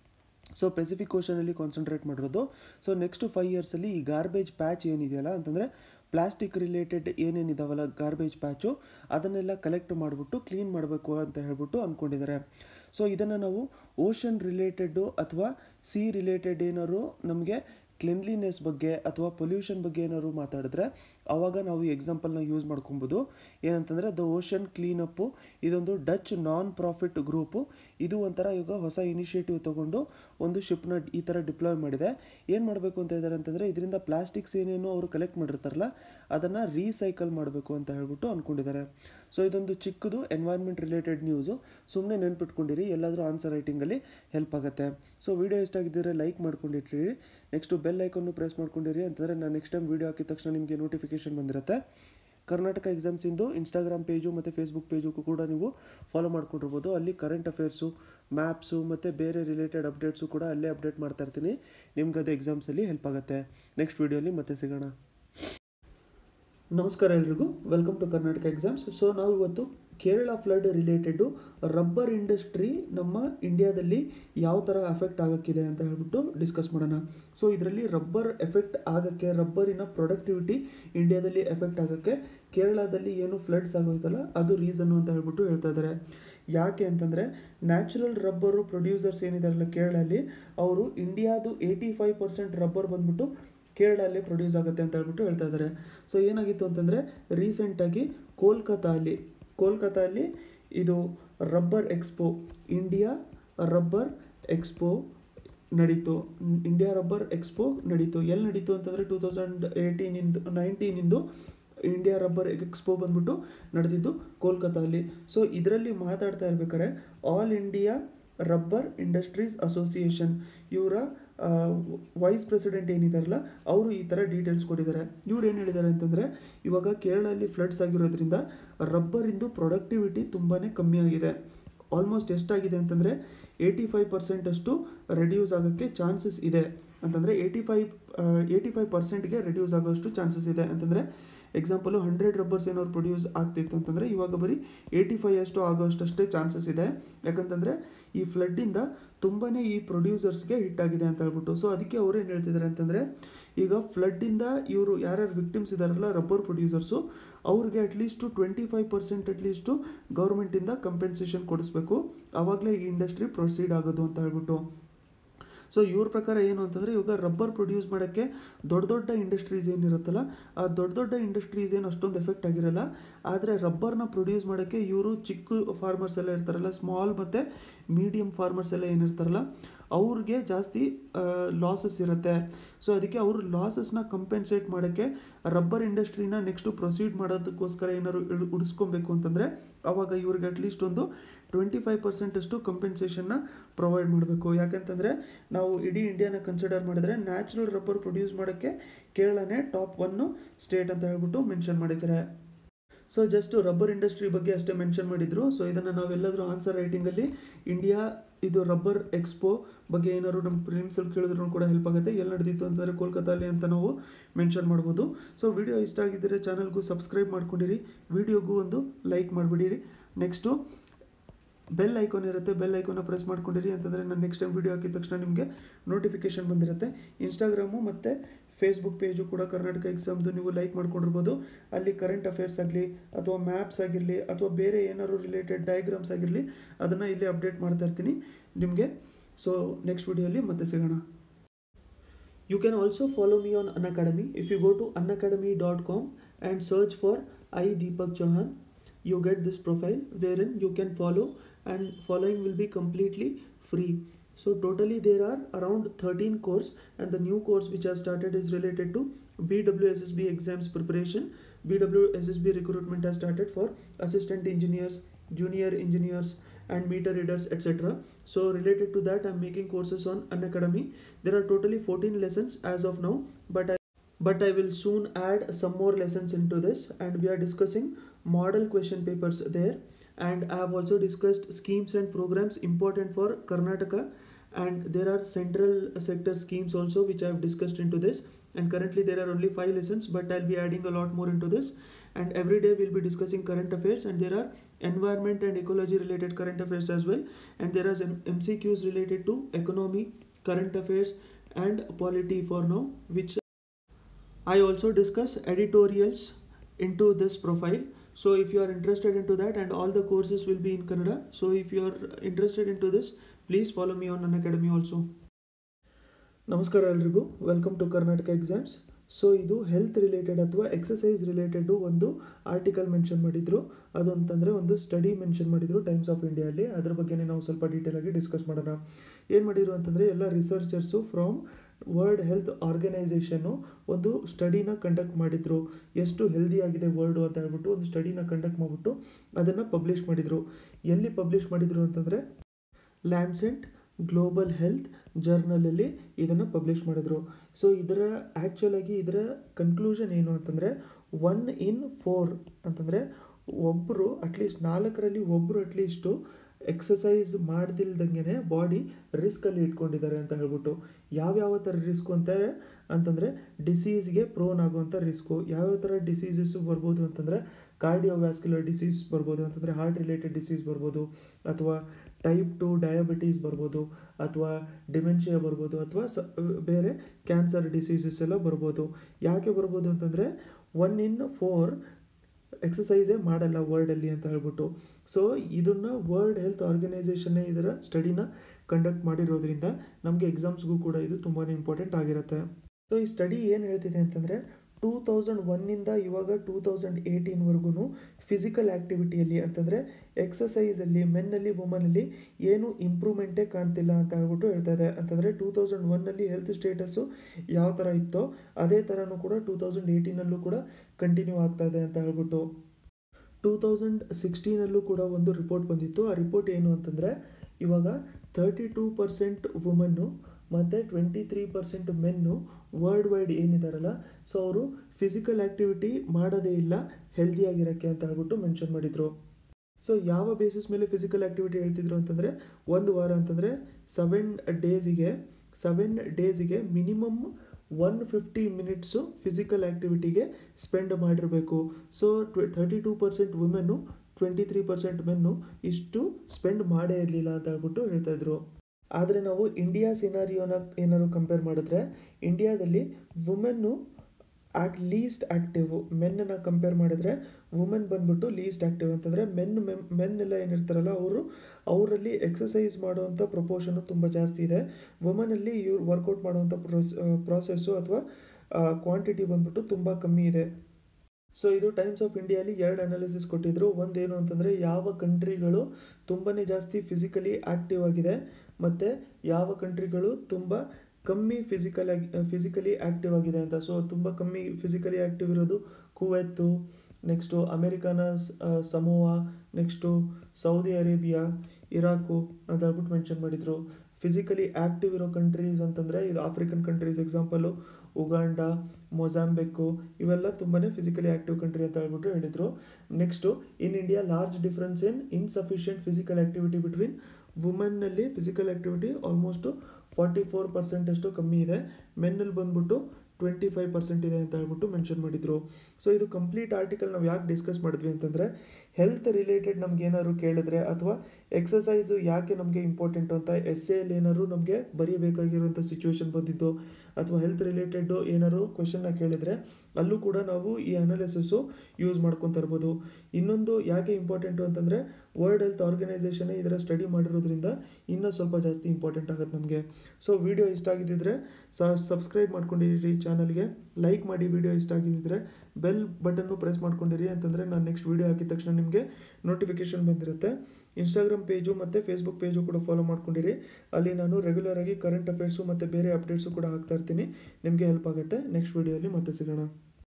ಸೊ ಪೆಸಿಫಿಕ್ ಓಷನಲ್ಲಿ ಕಾನ್ಸಂಟ್ರೇಟ್ ಮಾಡಿರೋದು ಸೊ ನೆಕ್ಸ್ಟ್ ಫೈವ್ ಇಯರ್ಸಲ್ಲಿ ಈ ಗಾರ್ಬೇಜ್ ಪ್ಯಾಚ್ ಏನಿದೆಯಲ್ಲ ಅಂತಂದರೆ ಪ್ಲಾಸ್ಟಿಕ್ ರಿಲೇಟೆಡ್ ಏನೇನಿದಾವಲ್ಲ ಗಾರ್ಬೇಜ್ ಪ್ಯಾಚು ಅದನ್ನೆಲ್ಲ ಕಲೆಕ್ಟ್ ಮಾಡಿಬಿಟ್ಟು ಕ್ಲೀನ್ ಮಾಡಬೇಕು ಅಂತ ಹೇಳ್ಬಿಟ್ಟು ಅಂದ್ಕೊಂಡಿದ್ದಾರೆ ಸೊ ಇದನ್ನು ನಾವು ಓಷನ್ ರಿಲೇಟೆಡ್ಡು ಅಥವಾ ಸಿ ರಿಲೇಟೆಡ್ ಏನಾದ್ರು ನಮಗೆ ಕ್ಲೆನ್ಲಿನೆಸ್ ಬಗ್ಗೆ ಅಥವಾ ಪೊಲ್ಯೂಷನ್ ಬಗ್ಗೆ ಏನಾದ್ರು ಮಾತಾಡಿದ್ರೆ ಆವಾಗ ನಾವು ಎಕ್ಸಾಂಪಲ್ನ ಯೂಸ್ ಮಾಡ್ಕೊಬೋದು ಏನಂತಂದರೆ ದ ಓಷನ್ ಕ್ಲೀನಪ್ಪು ಇದೊಂದು ಡಚ್ ನಾನ್ ಪ್ರಾಫಿಟ್ ಗ್ರೂಪು ಇದು ಒಂಥರ ಈಗ ಹೊಸ ಇನಿಷಿಯೇಟಿವ್ ತೊಗೊಂಡು ಒಂದು ಶಿಪ್ನ ಈ ಥರ ಡಿಪ್ಲಾಯ್ ಮಾಡಿದೆ ಏನು ಮಾಡಬೇಕು ಅಂತ ಇದ್ದಾರೆ ಅಂತಂದರೆ ಇದರಿಂದ ಪ್ಲಾಸ್ಟಿಕ್ಸ್ ಏನೇನೋ ಅವರು ಕಲೆಕ್ಟ್ ಮಾಡಿರ್ತಾರಲ್ಲ ಅದನ್ನು ರೀಸೈಕಲ್ ಮಾಡಬೇಕು ಅಂತ ಹೇಳ್ಬಿಟ್ಟು ಅಂದ್ಕೊಂಡಿದ್ದಾರೆ ಸೊ ಇದೊಂದು ಚಿಕ್ಕದು ಎನ್ವೈರ್ಮೆಂಟ್ ರಿಲೇಟೆಡ್ ನ್ಯೂಸು ಸುಮ್ಮನೆ ನೆನ್ಪಿಟ್ಕೊಂಡಿರಿ ಎಲ್ಲಾದರೂ ಆನ್ಸರ್ ರೈಟಿಂಗಲ್ಲಿ ಹೆಲ್ಪ್ ಆಗುತ್ತೆ ಸೊ ವಿಡಿಯೋ ಇಷ್ಟ ಆಗಿದ್ದರೆ ಲೈಕ್ ಮಾಡ್ಕೊಂಡಿಟ್ಟಿರಿ ನೆಕ್ಸ್ಟು ಬೆಲ್ ಐಕನ್ನು ಪ್ರೆಸ್ ಮಾಡ್ಕೊಂಡಿರಿ ಅಂತಂದರೆ ನಾನು ನೆಕ್ಸ್ಟ್ ಟೈಮ್ ವೀಡಿಯೋ ಹಾಕಿದ ತಕ್ಷಣ ನಿಮಗೆ ನೋಟಿಫಿಕೇಶನ್ ಬಂದಿರುತ್ತೆ ಕರ್ನಾಟಕ ಎಕ್ಸಾಮ್ಸಿಂದು ಇನ್ಸ್ಟಾಗ್ರಾಮ್ ಪೇಜು ಮತ್ತು ಫೇಸ್ಬುಕ್ ಪೇಜು ಕೂಡ ನೀವು ಫಾಲೋ ಮಾಡ್ಕೊಂಡಿರ್ಬೋದು ಅಲ್ಲಿ ಕರೆಂಟ್ ಅಫೇರ್ಸು ಮ್ಯಾಪ್ಸು ಮತ್ತು ಬೇರೆ ರಿಲೇಟೆಡ್ ಅಪ್ಡೇಟ್ಸು ಕೂಡ ಅಲ್ಲೇ ಅಪ್ಡೇಟ್ ಮಾಡ್ತಾ ಇರ್ತೀನಿ ನಿಮ್ಗೆ ಅದು ಎಕ್ಸಾಮ್ಸಲ್ಲಿ ಹೆಲ್ಪ್ ಆಗುತ್ತೆ ನೆಕ್ಸ್ಟ್ ವೀಡಿಯೋಲಿ ಮತ್ತೆ ಸಿಗೋಣ ನಮಸ್ಕಾರ ಎಲ್ರಿಗೂ welcome to Karnataka exams so ನಾವು ಇವತ್ತು Kerala flood related rubber industry ನಮ್ಮ ಇಂಡಿಯಾದಲ್ಲಿ ಯಾವ ಥರ ಎಫೆಕ್ಟ್ ಆಗೋಕ್ಕಿದೆ ಅಂತ ಹೇಳ್ಬಿಟ್ಟು ಡಿಸ್ಕಸ್ ಮಾಡೋಣ ಸೊ ಇದರಲ್ಲಿ ರಬ್ಬರ್ ಎಫೆಕ್ಟ್ ಆಗೋಕ್ಕೆ ರಬ್ಬರಿನ ಪ್ರೊಡಕ್ಟಿವಿಟಿ ಇಂಡಿಯಾದಲ್ಲಿ ಎಫೆಕ್ಟ್ ಆಗೋಕ್ಕೆ ಕೇರಳದಲ್ಲಿ ಏನು ಫ್ಲಡ್ಸ್ ಆಗೋಯ್ತಲ್ಲ ಅದು ರೀಸನ್ನು ಅಂತ ಹೇಳ್ಬಿಟ್ಟು ಹೇಳ್ತಾ ಇದ್ದಾರೆ ಯಾಕೆ ಅಂತಂದರೆ ನ್ಯಾಚುರಲ್ ರಬ್ಬರು ಪ್ರೊಡ್ಯೂಸರ್ಸ್ ಏನಿದಾರಲ್ಲ ಕೇರಳಲ್ಲಿ ಅವರು ಇಂಡಿಯಾದು ಏಯ್ಟಿ ಫೈವ್ ಪರ್ಸೆಂಟ್ ರಬ್ಬರ್ ಬಂದ್ಬಿಟ್ಟು ಕೇರಳಲ್ಲೇ ಪ್ರೊಡ್ಯೂಸ್ ಆಗುತ್ತೆ ಅಂತ ಹೇಳ್ಬಿಟ್ಟು ಹೇಳ್ತಾ ಇದ್ದಾರೆ ಸೊ ಏನಾಗಿತ್ತು ಅಂತಂದರೆ ರೀಸೆಂಟಾಗಿ ಕೋಲ್ಕತ್ತಾಲಿ ಕೋಲ್ಕತ್ತಾಲಿ ಇದು rubber expo India rubber expo ನಡೀತು ಇಂಡಿಯಾ ರಬ್ಬರ್ ಎಕ್ಸ್ಪೋ ನಡೀತು ಎಲ್ಲಿ ನಡೀತು ಅಂತಂದರೆ ಟೂ ತೌಸಂಡ್ ಏಯ್ಟೀನಿಂದು ನೈನ್ಟೀನಿಂದು ಇಂಡಿಯಾ ರಬ್ಬರ್ ಎಕ್ಸ್ಪೋ ಬಂದ್ಬಿಟ್ಟು ನಡೆದಿದ್ದು ಕೋಲ್ಕತ್ತಾಲಿ ಸೊ ಇದರಲ್ಲಿ ಮಾತಾಡ್ತಾ ಇರ್ಬೇಕಾದ್ರೆ all India rubber industries association ಇವರ ವೈಸ್ ಪ್ರೆಸಿಡೆಂಟ್ ಏನಿದಾರಲ್ಲ ಅವರು ಈ ಥರ ಡೀಟೇಲ್ಸ್ ಕೊಟ್ಟಿದ್ದಾರೆ ಇವ್ರು ಏನು ಹೇಳಿದ್ದಾರೆ ಅಂತಂದರೆ ಇವಾಗ ಕೇರಳದಲ್ಲಿ ಫ್ಲಡ್ಸ್ ಆಗಿರೋದ್ರಿಂದ ರಬ್ಬರಿಂದು ಪ್ರೊಡಕ್ಟಿವಿಟಿ ತುಂಬಾ ಕಮ್ಮಿ ಆಗಿದೆ ಆಲ್ಮೋಸ್ಟ್ ಎಷ್ಟಾಗಿದೆ ಅಂತಂದರೆ ಏಯ್ಟಿ ಫೈವ್ ಪರ್ಸೆಂಟಷ್ಟು ರೆಡ್ಯೂಸ್ ಆಗೋಕ್ಕೆ ಚಾನ್ಸಸ್ ಇದೆ ಅಂತಂದರೆ ಏಯ್ಟಿ ಫೈವ್ ಏಯ್ಟಿ ಫೈವ್ ಪರ್ಸೆಂಟ್ಗೆ ರೆಡ್ಯೂಸ್ ಆಗೋಷ್ಟು ಚಾನ್ಸಸ್ ಇದೆ ಅಂತಂದರೆ ಎಕ್ಸಾಂಪಲು ಹಂಡ್ರೆಡ್ ರಬ್ಬರ್ಸ್ ಏನಾದ್ರು ಪ್ರೊಡ್ಯೂಸ್ ಆಗ್ತಿತ್ತು ಅಂತಂದರೆ ಇವಾಗ ಬರೀ ಏಯ್ಟಿ ಫೈವ್ ಅಷ್ಟು ಆಗೋಷ್ಟಷ್ಟೇ ಚಾನ್ಸಸ್ ಇದೆ ಯಾಕಂತಂದರೆ ಈ ಫ್ಲಡ್ಡಿಂದ ತುಂಬಾ ಈ ಪ್ರೊಡ್ಯೂಸರ್ಸ್ಗೆ ಹಿಟ್ ಆಗಿದೆ ಅಂತ ಹೇಳ್ಬಿಟ್ಟು ಸೊ ಅದಕ್ಕೆ ಅವರು ಏನು ಹೇಳ್ತಿದ್ದಾರೆ ಅಂತಂದರೆ ಈಗ ಫ್ಲಡ್ಡಿಂದ ಇವರು ಯಾರ್ಯಾರು ವಿಕ್ಟಿಮ್ಸ್ ಇದ್ದಾರಲ್ಲ ರಬ್ಬರ್ ಪ್ರೊಡ್ಯೂಸರ್ಸು ಅವ್ರಿಗೆ at least twenty five percent at least ಗೌರ್ಮೆಂಟಿಂದ ಕಂಪೆನ್ಸೇಷನ್ ಕೊಡಿಸ್ಬೇಕು ಆವಾಗಲೇ ಈ ಇಂಡಸ್ಟ್ರಿ ಪ್ರೊಸೀಡ್ ಆಗೋದು ಅಂತ ಹೇಳ್ಬಿಟ್ಟು ಸೊ ಇವ್ರ ಪ್ರಕಾರ ಏನು ಅಂತಂದರೆ ಇವಾಗ ರಬ್ಬರ್ ಪ್ರೊಡ್ಯೂಸ್ ಮಾಡೋಕ್ಕೆ ದೊಡ್ಡ ದೊಡ್ಡ ಇಂಡಸ್ಟ್ರೀಸ್ ಏನಿರುತ್ತಲ್ಲ ಆ ದೊಡ್ಡ ದೊಡ್ಡ ಇಂಡಸ್ಟ್ರೀಸ್ ಏನು ಅಷ್ಟೊಂದು ಎಫೆಕ್ಟ್ ಆಗಿರಲ್ಲ ಆದರೆ ರಬ್ಬರ್ನ ಪ್ರೊಡ್ಯೂಸ್ ಮಾಡೋಕ್ಕೆ ಇವರು ಚಿಕ್ಕ ಫಾರ್ಮರ್ಸ್ ಎಲ್ಲ ಇರ್ತಾರಲ್ಲ ಸ್ಮಾಲ್ ಮತ್ತು ಮೀಡಿಯಮ್ ಫಾರ್ಮರ್ಸ್ ಎಲ್ಲ ಏನಿರ್ತಾರಲ್ಲ ಅವ್ರಿಗೆ ಜಾಸ್ತಿ ಲಾಸಸ್ ಇರುತ್ತೆ ಸೊ ಅದಕ್ಕೆ ಅವರು ಲಾಸಸ್ನ ಕಂಪೆನ್ಸೇಟ್ ಮಾಡೋಕ್ಕೆ ರಬ್ಬರ್ ಇಂಡಸ್ಟ್ರಿನ ನೆಕ್ಸ್ಟು ಪ್ರೊಸೀಡ್ ಮಾಡೋದಕ್ಕೋಸ್ಕರ ಏನಾದ್ರು ಇಡ್- ಉಳಿಸ್ಕೊಬೇಕು ಅಂತಂದರೆ ಆವಾಗ ಇವ್ರಿಗೆ ಅಟ್ಲೀಸ್ಟ್ ಒಂದು ಟ್ವೆಂಟಿ ಫೈವ್ ಪರ್ಸೆಂಟಷ್ಟು ಕಂಪೆನ್ಸೇಷನ್ನ ಪ್ರೊವೈಡ್ ಮಾಡಬೇಕು ಯಾಕಂತಂದರೆ ನಾವು ಇಡೀ ಇಂಡಿಯಾನ ಕನ್ಸಿಡರ್ ಮಾಡಿದ್ರೆ ನ್ಯಾಚುರಲ್ ರಬ್ಬರ್ ಪ್ರೊಡ್ಯೂಸ್ ಮಾಡೋಕ್ಕೆ ಕೇರಳನೇ ಟಾಪ್ ಒನ್ನು ಸ್ಟೇಟ್ ಅಂತ ಹೇಳ್ಬಿಟ್ಟು ಮೆನ್ಷನ್ ಮಾಡಿದ್ದಾರೆ ಸೊ ಜಸ್ಟ್ ರಬ್ಬರ್ ಇಂಡಸ್ಟ್ರಿ ಬಗ್ಗೆ ಅಷ್ಟೇ ಮೆನ್ಷನ್ ಮಾಡಿದ್ರು ಸೊ ಇದನ್ನು ನಾವೆಲ್ಲಾದರೂ ಆನ್ಸರ್ ರೈಟಿಂಗಲ್ಲಿ ಇಂಡಿಯಾ ಇದು ರಬ್ಬರ್ ಎಕ್ಸ್ಪೋ ಬಗ್ಗೆ ಏನಾದ್ರು ನಮ್ಮ ಪ್ರಿಲಿಮ್ಸಲ್ಲಿ ಕೇಳಿದ್ರು ಕೂಡ ಹೆಲ್ಪ್ ಆಗುತ್ತೆ ಎಲ್ಲಿ ನಡೆದಿತ್ತು ಅಂತಂದರೆ ಕೋಲ್ಕತ್ತಾಲಿ ಅಂತ ನಾವು ಮೆನ್ಷನ್ ಮಾಡ್ಬೋದು ಸೊ ವಿಡಿಯೋ ಇಷ್ಟ ಆಗಿದ್ದರೆ ಚಾನಲ್ಗೂ ಸಬ್ಸ್ಕ್ರೈಬ್ ಮಾಡ್ಕೊಂಡಿರಿ ವಿಡಿಯೋಗೂ ಒಂದು ಲೈಕ್ ಮಾಡಿಬಿಡಿರಿ ನೆಕ್ಸ್ಟು ಬೆಲ್ ಐಕಾನ್ ಇರುತ್ತೆ ಬೆಲ್ ಐಕಾನ ಪ್ರೆಸ್ ಮಾಡ್ಕೊಂಡಿರಿ ಅಂತಂದರೆ ನಾನು ನೆಕ್ಸ್ಟ್ ಟೈಮ್ ವೀಡಿಯೋ ಹಾಕಿದ ತಕ್ಷಣ ನಿಮಗೆ ನೋಟಿಫಿಕೇಶನ್ ಬಂದಿರುತ್ತೆ ಇನ್ಸ್ಟಾಗ್ರಾಮು ಮತ್ತು ಫೇಸ್ಬುಕ್ ಪೇಜು ಕೂಡ ಕರ್ನಾಟಕ ಎಕ್ಸಾಮ್ದು ನೀವು ಲೈಕ್ ಮಾಡ್ಕೊಂಡಿರ್ಬೋದು ಅಲ್ಲಿ ಕರೆಂಟ್ ಅಫೇರ್ಸ್ ಆಗಲಿ ಅಥವಾ ಮ್ಯಾಪ್ಸ್ ಆಗಿರಲಿ ಅಥವಾ ಬೇರೆ ಏನಾದ್ರು ರಿಲೇಟೆಡ್ ಡಯಾಗ್ರಾಮ್ಸ್ ಆಗಿರಲಿ ಅದನ್ನು ಇಲ್ಲಿ ಅಪ್ಡೇಟ್ ಮಾಡ್ತಾ ಇರ್ತೀನಿ ನಿಮಗೆ ಸೊ ನೆಕ್ಸ್ಟ್ ವಿಡಿಯೋಲಿ ಮತ್ತೆ ಸಿಗೋಣ You can also follow me on Unacademy. If you go to unacademy.com and search for I Deepak Chauhan, you get this profile wherein you can follow and following will be completely free. So totally there are around 13 course and the new course which I've started is related to BWSSB exams preparation. BWSSB recruitment has started for assistant engineers, junior engineers and meter readers etc. So related to that I'm making courses on Unacademy. There are totally 14 lessons as of now but I but I will soon add some more lessons into this and we are discussing model question papers there and I have also discussed schemes and programs important for Karnataka and there are central sector schemes also which I have discussed into this and currently there are only 5 lessons but I'll be adding a lot more into this and every day we'll be discussing current affairs and there are environment and ecology related current affairs as well and there are some MCQs related to economy current affairs and polity for now which I also discuss editorials into this profile. So if you are interested into that and all the courses will be in Kannada. So if you are interested into this, please follow me on Unacademy also. ನಮಸ್ಕಾರ ಎಲ್ರಿಗೂ welcome to Karnataka exams so ಇದು ಹೆಲ್ತ್ ರಿಲೇಟೆಡ್ ಅಥವಾ ಎಕ್ಸಸೈಸ್ ರಿಲೇಟೆಡು ಒಂದು ಆರ್ಟಿಕಲ್ ಮೆನ್ಷನ್ ಮಾಡಿದ್ರು ಅದು ಅಂತಂದರೆ ಒಂದು ಸ್ಟಡಿ ಮೆನ್ಷನ್ ಮಾಡಿದ್ರು ಟೈಮ್ಸ್ ಆಫ್ ಇಂಡಿಯಲ್ಲಿ ಅದ್ರ ಬಗ್ಗೆನೇ ನಾವು ಸ್ವಲ್ಪ ಡೀಟೇಲ್ ಆಗಿ ಡಿಸ್ಕಸ್ ಮಾಡೋಣ ಏನು ಮಾಡಿದ್ರು ಅಂತಂದರೆ ಎಲ್ಲ researchers from World Health Organisation ಒಂದು ಸ್ಟಡಿನ ಕಂಡಕ್ಟ್ ಮಾಡಿದ್ರು ಎಷ್ಟು ಹೆಲ್ದಿ ಆಗಿದೆ ವರ್ಲ್ಡು ಅಂತ ಹೇಳ್ಬಿಟ್ಟು ಒಂದು ಸ್ಟಡಿನ ಕಂಡಕ್ಟ್ ಮಾಡಿಬಿಟ್ಟು ಅದನ್ನು ಪಬ್ಲಿಷ್ ಮಾಡಿದರು ಎಲ್ಲಿ ಪಬ್ಲಿಷ್ ಮಾಡಿದರು ಅಂತಂದರೆ ಲ್ಯಾನ್ಸೆಂಟ್ ಗ್ಲೋಬಲ್ ಹೆಲ್ತ್ ಜರ್ನಲಲ್ಲಿ ಇದನ್ನು ಪಬ್ಲಿಷ್ ಮಾಡಿದ್ರು ಸೊ ಇದರ ಆ್ಯಕ್ಚುಲಾಗಿ ಇದರ ಕನ್ಕ್ಲೂಷನ್ ಏನು ಅಂತಂದರೆ ಒನ್ ಇನ್ ಫೋರ್ ಅಂತಂದರೆ ಒಬ್ಬರು ಅಟ್ಲೀಸ್ಟ್ ನಾಲ್ಕರಲ್ಲಿ ಒಬ್ಬರು ಅಟ್ಲೀಸ್ಟು ಎಕ್ಸಸೈಸ್ ಮಾಡ್ದಿಲ್ದಂಗೆ ಬಾಡಿ ರಿಸ್ಕಲ್ಲಿ ಇಟ್ಕೊಂಡಿದ್ದಾರೆ ಅಂತ ಹೇಳ್ಬಿಟ್ಟು ಯಾವ್ಯಾವ ಥರ ರಿಸ್ಕು ಅಂತಾರೆ ಅಂತಂದರೆ ಡಿಸೀಸ್ಗೆ ಪ್ರೋನ್ ಆಗುವಂಥ ರಿಸ್ಕು ಯಾವ್ಯಾವ ಥರ ಡಿಸೀಸಸ್ಸು ಬರ್ಬೋದು ಅಂತಂದರೆ ಕಾರ್ಡಿಯೋವ್ಯಾಸ್ಕ್ಯುಲರ್ ಡಿಸೀಸ್ ಬರ್ಬೋದು ಅಂತಂದರೆ ಹಾರ್ಟ್ ರಿಲೇಟೆಡ್ ಡಿಸೀಸ್ ಬರ್ಬೋದು ಅಥವಾ ಟೈಪ್ ಟು ಡಯಾಬಿಟೀಸ್ ಬರ್ಬೋದು ಅಥವಾ ಡಿಮೆನ್ಷಿಯಾ ಬರ್ಬೋದು ಅಥವಾ ಸ ಬೇರೆ ಕ್ಯಾನ್ಸರ್ ಡಿಸೀಸಸ್ ಎಲ್ಲ ಬರ್ಬೋದು ಯಾಕೆ ಬರ್ಬೋದು ಅಂತಂದರೆ ಒನ್ ಇನ್ ಫೋರ್ ಎಕ್ಸಸೈಸೇ ಮಾಡಲ್ಲ ವರ್ಲ್ಡಲ್ಲಿ ಅಂತ ಹೇಳ್ಬಿಟ್ಟು ಸೊ ಇದನ್ನು ವರ್ಲ್ಡ್ ಹೆಲ್ತ್ ಆರ್ಗನೈಸೇಷನ್ನೇ ಇದರ ಸ್ಟಡಿನ ಕಂಡಕ್ಟ್ ಮಾಡಿರೋದ್ರಿಂದ ನಮಗೆ ಎಕ್ಸಾಮ್ಸ್ಗೂ ಕೂಡ ಇದು ತುಂಬಾ ಇಂಪಾರ್ಟೆಂಟ್ ಆಗಿರುತ್ತೆ ಸೊ ಈ ಸ್ಟಡಿ ಏನು ಹೇಳ್ತಿದೆ ಅಂತಂದರೆ ಟೂ ತೌಸಂಡ್ ಒನ್ನಿಂದ ಇವಾಗ ಟೂ ತೌಸಂಡ್ ಏಯ್ಟೀನ್ವರೆಗೂ ಫಿಸಿಕಲ್ ಆ್ಯಕ್ಟಿವಿಟಿಯಲ್ಲಿ ಅಂತಂದರೆ ಎಕ್ಸಸೈಸಲ್ಲಿ ಮೆನ್ನಲ್ಲಿ ವುಮನಲ್ಲಿ ಏನು ಇಂಪ್ರೂವ್ಮೆಂಟೇ ಕಾಣ್ತಿಲ್ಲ ಅಂತ ಹೇಳ್ಬಿಟ್ಟು ಹೇಳ್ತಾ ಇದೆ ಅಂತಂದರೆ ಟೂ ತೌಸಂಡ್ ಒನ್ನಲ್ಲಿ ಹೆಲ್ತ್ ಸ್ಟೇಟಸ್ಸು ಯಾವ ಥರ ಇತ್ತೋ ಅದೇ ಥರನೂ ಕೂಡ ಟೂ ತೌಸಂಡ್ ಏಯ್ಟೀನಲ್ಲೂ ಕೂಡ ಕಂಟಿನ್ಯೂ ಆಗ್ತಾ ಇದೆ ಅಂತ ಹೇಳ್ಬಿಟ್ಟು ಟೂ ತೌಸಂಡ್ ಸಿಕ್ಸ್ಟೀನಲ್ಲೂ ಕೂಡ ಒಂದು ರಿಪೋರ್ಟ್ ಬಂದಿತ್ತು ಆ ರಿಪೋರ್ಟ್ ಏನು ಅಂತಂದರೆ ಇವಾಗ ತರ್ಟಿ ಟೂ ಪರ್ಸೆಂಟ್ ವುಮನ್ನು ಮತ್ತು twenty three percent men world wide ಏನಿದಾರಲ್ಲ ಸೊ ಅವರು ಫಿಸಿಕಲ್ ಆ್ಯಕ್ಟಿವಿಟಿ ಮಾಡೋದೇ ಇಲ್ಲ ಹೆಲ್ದಿಯಾಗಿರೋಕ್ಕೆ ಅಂತ ಹೇಳ್ಬಿಟ್ಟು ಮೆನ್ಷನ್ ಮಾಡಿದರು ಸೊ ಯಾವ ಬೇಸಿಸ್ ಮೇಲೆ ಫಿಸಿಕಲ್ ಆ್ಯಕ್ಟಿವಿಟಿ ಹೇಳ್ತಿದ್ರು ಅಂತಂದರೆ ಒಂದು ವಾರ ಅಂತಂದರೆ ಸೆವೆನ್ ಡೇಸಿಗೆ ಸೆವೆನ್ ಡೇಸಿಗೆ minimum one fifty minutes physical ಆ್ಯಕ್ಟಿವಿಟಿಗೆ ಸ್ಪೆಂಡ್ ಮಾಡಿರಬೇಕು ಸೊ ಟ್ವೆ thirty two percent women twenty three percent men ಇಷ್ಟು ಸ್ಪೆಂಡ್ ಮಾಡೇ ಇರಲಿಲ್ಲ ಅಂತ ಹೇಳ್ಬಿಟ್ಟು ಹೇಳ್ತಾಯಿದ್ರು ಆದರೆ ನಾವು ಇಂಡಿಯಾ ಸಿನಾರಿಯೋನ ಏನಾದ್ರು ಕಂಪೇರ್ ಮಾಡಿದ್ರೆ ಇಂಡಿಯಾದಲ್ಲಿ ವುಮೆನ್ನು ಆ್ಯಕ್ಟ್ ಲೀಸ್ಟ್ ಆ್ಯಕ್ಟಿವ್ ಮೆನ್ನನ್ನು ಕಂಪೇರ್ ಮಾಡಿದ್ರೆ ವುಮೆನ್ ಬಂದ್ಬಿಟ್ಟು ಲೀಸ್ಟ್ ಆ್ಯಕ್ಟಿವ್ ಅಂತಂದರೆ ಮೆನ್ ಮೆಮ್ ಮೆನ್ ಎಲ್ಲ ಏನಿರ್ತಾರಲ್ಲ ಅವರು ಅವರಲ್ಲಿ ಎಕ್ಸಸೈಸ್ ಮಾಡುವಂಥ ಪ್ರಪೋರ್ಷನು ತುಂಬ ಜಾಸ್ತಿ ಇದೆ ವುಮನಲ್ಲಿ ಇವ್ರು ವರ್ಕೌಟ್ ಮಾಡುವಂಥ ಪ್ರೊಸ್ ಪ್ರಾಸೆಸ್ಸು ಅಥವಾ ಕ್ವಾಂಟಿಟಿ ಬಂದ್ಬಿಟ್ಟು ತುಂಬ ಕಮ್ಮಿ ಇದೆ ಸೊ ಇದು ಟೈಮ್ಸ್ ಆಫ್ ಇಂಡಿಯಾಲಿ ಎರಡು ಅನಾಲಿಸಿಸ್ ಕೊಟ್ಟಿದ್ರು ಒಂದೇನು ಅಂತಂದರೆ ಯಾವ ಕಂಟ್ರಿಗಳು ತುಂಬಾ ಜಾಸ್ತಿ ಫಿಸಿಕಲಿ ಆ್ಯಕ್ಟಿವ್ ಆಗಿದೆ ಮತ್ತು ಯಾವ ಕಂಟ್ರಿಗಳು ತುಂಬ ಕಮ್ಮಿ ಫಿಸಿಕಲ್ ಆಗಿ ಫಿಸಿಕಲಿ ಆ್ಯಕ್ಟಿವ್ ಆಗಿದೆ ಅಂತ ಸೊ ತುಂಬ ಕಮ್ಮಿ ಫಿಸಿಕಲಿ ಆ್ಯಕ್ಟಿವ್ ಇರೋದು Kuwait next American Samoa next Saudi Arabia Iraq ಅಂತ ಹೇಳ್ಬಿಟ್ಟು ಮೆನ್ಷನ್ ಮಾಡಿದರು ಫಿಸಿಕಲಿ ಆ್ಯಕ್ಟಿವ್ ಇರೋ ಕಂಟ್ರೀಸ್ ಅಂತಂದರೆ ಇದು African countries example Uganda Mozambique ಇವೆಲ್ಲ ತುಂಬಾ ಫಿಸಿಕಲಿ ಆ್ಯಕ್ಟಿವ್ ಕಂಟ್ರಿ ಅಂತ ಹೇಳ್ಬಿಟ್ಟು ಹೇಳಿದರು next in India large difference in insufficient physical activity between ವುಮೆನ್ನಲ್ಲಿ physical activity almost forty four percent ಅಷ್ಟು ಕಮ್ಮಿ ಇದೆ ಮೆನ್ನಲ್ಲಿ ಬಂದ್ಬಿಟ್ಟು ಟ್ವೆಂಟಿ ಫೈವ್ ಪರ್ಸೆಂಟ್ ಇದೆ ಅಂತ ಹೇಳ್ಬಿಟ್ಟು ಮೆನ್ಷನ್ ಮಾಡಿದರು ಸೊ ಇದು ಕಂಪ್ಲೀಟ್ ಆರ್ಟಿಕಲ್ ನಾವು ಯಾಕೆ ಡಿಸ್ಕಸ್ ಮಾಡಿದ್ವಿ ಅಂತಂದರೆ ಹೆಲ್ತ್ ರಿಲೇಟೆಡ್ ನಮ್ಗೆ ಏನಾದ್ರು ಕೇಳಿದ್ರೆ ಅಥವಾ ಎಕ್ಸಸೈಸು ಯಾಕೆ ನಮಗೆ ಇಂಪಾರ್ಟೆಂಟು ಅಂತ ಎಸ್ ಎಲ್ಲಿ ಏನಾದ್ರು ನಮಗೆ ಬರೀಬೇಕಾಗಿರುವಂಥ ಸಿಚುವೇಶನ್ ಬಂದಿದ್ದು ಅಥವಾ ಹೆಲ್ತ್ ರಿಲೇಟೆಡ್ಡು ಏನಾದ್ರು ಕ್ವೆಶನ್ನ ಕೇಳಿದರೆ ಅಲ್ಲೂ ಕೂಡ ನಾವು ಈ ಅನಾಲಿಸಿಸು ಯೂಸ್ ಮಾಡ್ಕೊತಾ ಇರ್ಬೋದು ಇನ್ನೊಂದು ಯಾಕೆ ಇಂಪಾರ್ಟೆಂಟು ಅಂತಂದರೆ ವರ್ಲ್ಡ್ ಹೆಲ್ತ್ ಆರ್ಗನೈಸೇಷನ್ನೇ ಇದರ ಸ್ಟಡಿ ಮಾಡಿರೋದ್ರಿಂದ ಇನ್ನೂ ಸ್ವಲ್ಪ ಜಾಸ್ತಿ ಇಂಪಾರ್ಟೆಂಟ್ ಆಗುತ್ತೆ ನಮಗೆ ಸೊ ವಿಡಿಯೋ ಇಷ್ಟ ಆಗಿದ್ದಿದ್ರೆ ಸಬ್ಸ್ಕ್ರೈಬ್ ಮಾಡ್ಕೊಂಡಿರಿ ಚಾನಲ್ಗೆ ಲೈಕ್ ಮಾಡಿ ವಿಡಿಯೋ ಇಷ್ಟ ಆಗಿದ್ದಿದ್ರೆ ಬೆಲ್ ಬಟನ್ನು ಪ್ರೆಸ್ ಮಾಡ್ಕೊಂಡಿರಿ ಅಂತಂದರೆ ನಾನು ನೆಕ್ಸ್ಟ್ ವಿಡಿಯೋ ಹಾಕಿದ ತಕ್ಷಣ ನಿಮಗೆ ನೋಟಿಫಿಕೇಷನ್ ಬಂದಿರುತ್ತೆ ಇನ್ಸ್ಟಾಗ್ರಾಮ್ ಪೇಜು ಮತ್ತು ಫೇಸ್ಬುಕ್ ಪೇಜು ಕೂಡ ಫಾಲೋ ಮಾಡ್ಕೊಂಡಿರಿ ಅಲ್ಲಿ ನಾನು ರೆಗ್ಯುಲರ್ ಆಗಿ ಕರೆಂಟ್ ಅಫೇರ್ಸು ಮತ್ತು ಬೇರೆ ಅಪ್ಡೇಟ್ಸು ಕೂಡ ಹಾಕ್ತಾ ಇರ್ತೀನಿ ನಿಮಗೆ ಹೆಲ್ಪ್ ಆಗುತ್ತೆ ನೆಕ್ಸ್ಟ್ ವಿಡಿಯೋಲಿ ಮತ್ತೆ ಸಿಗೋಣ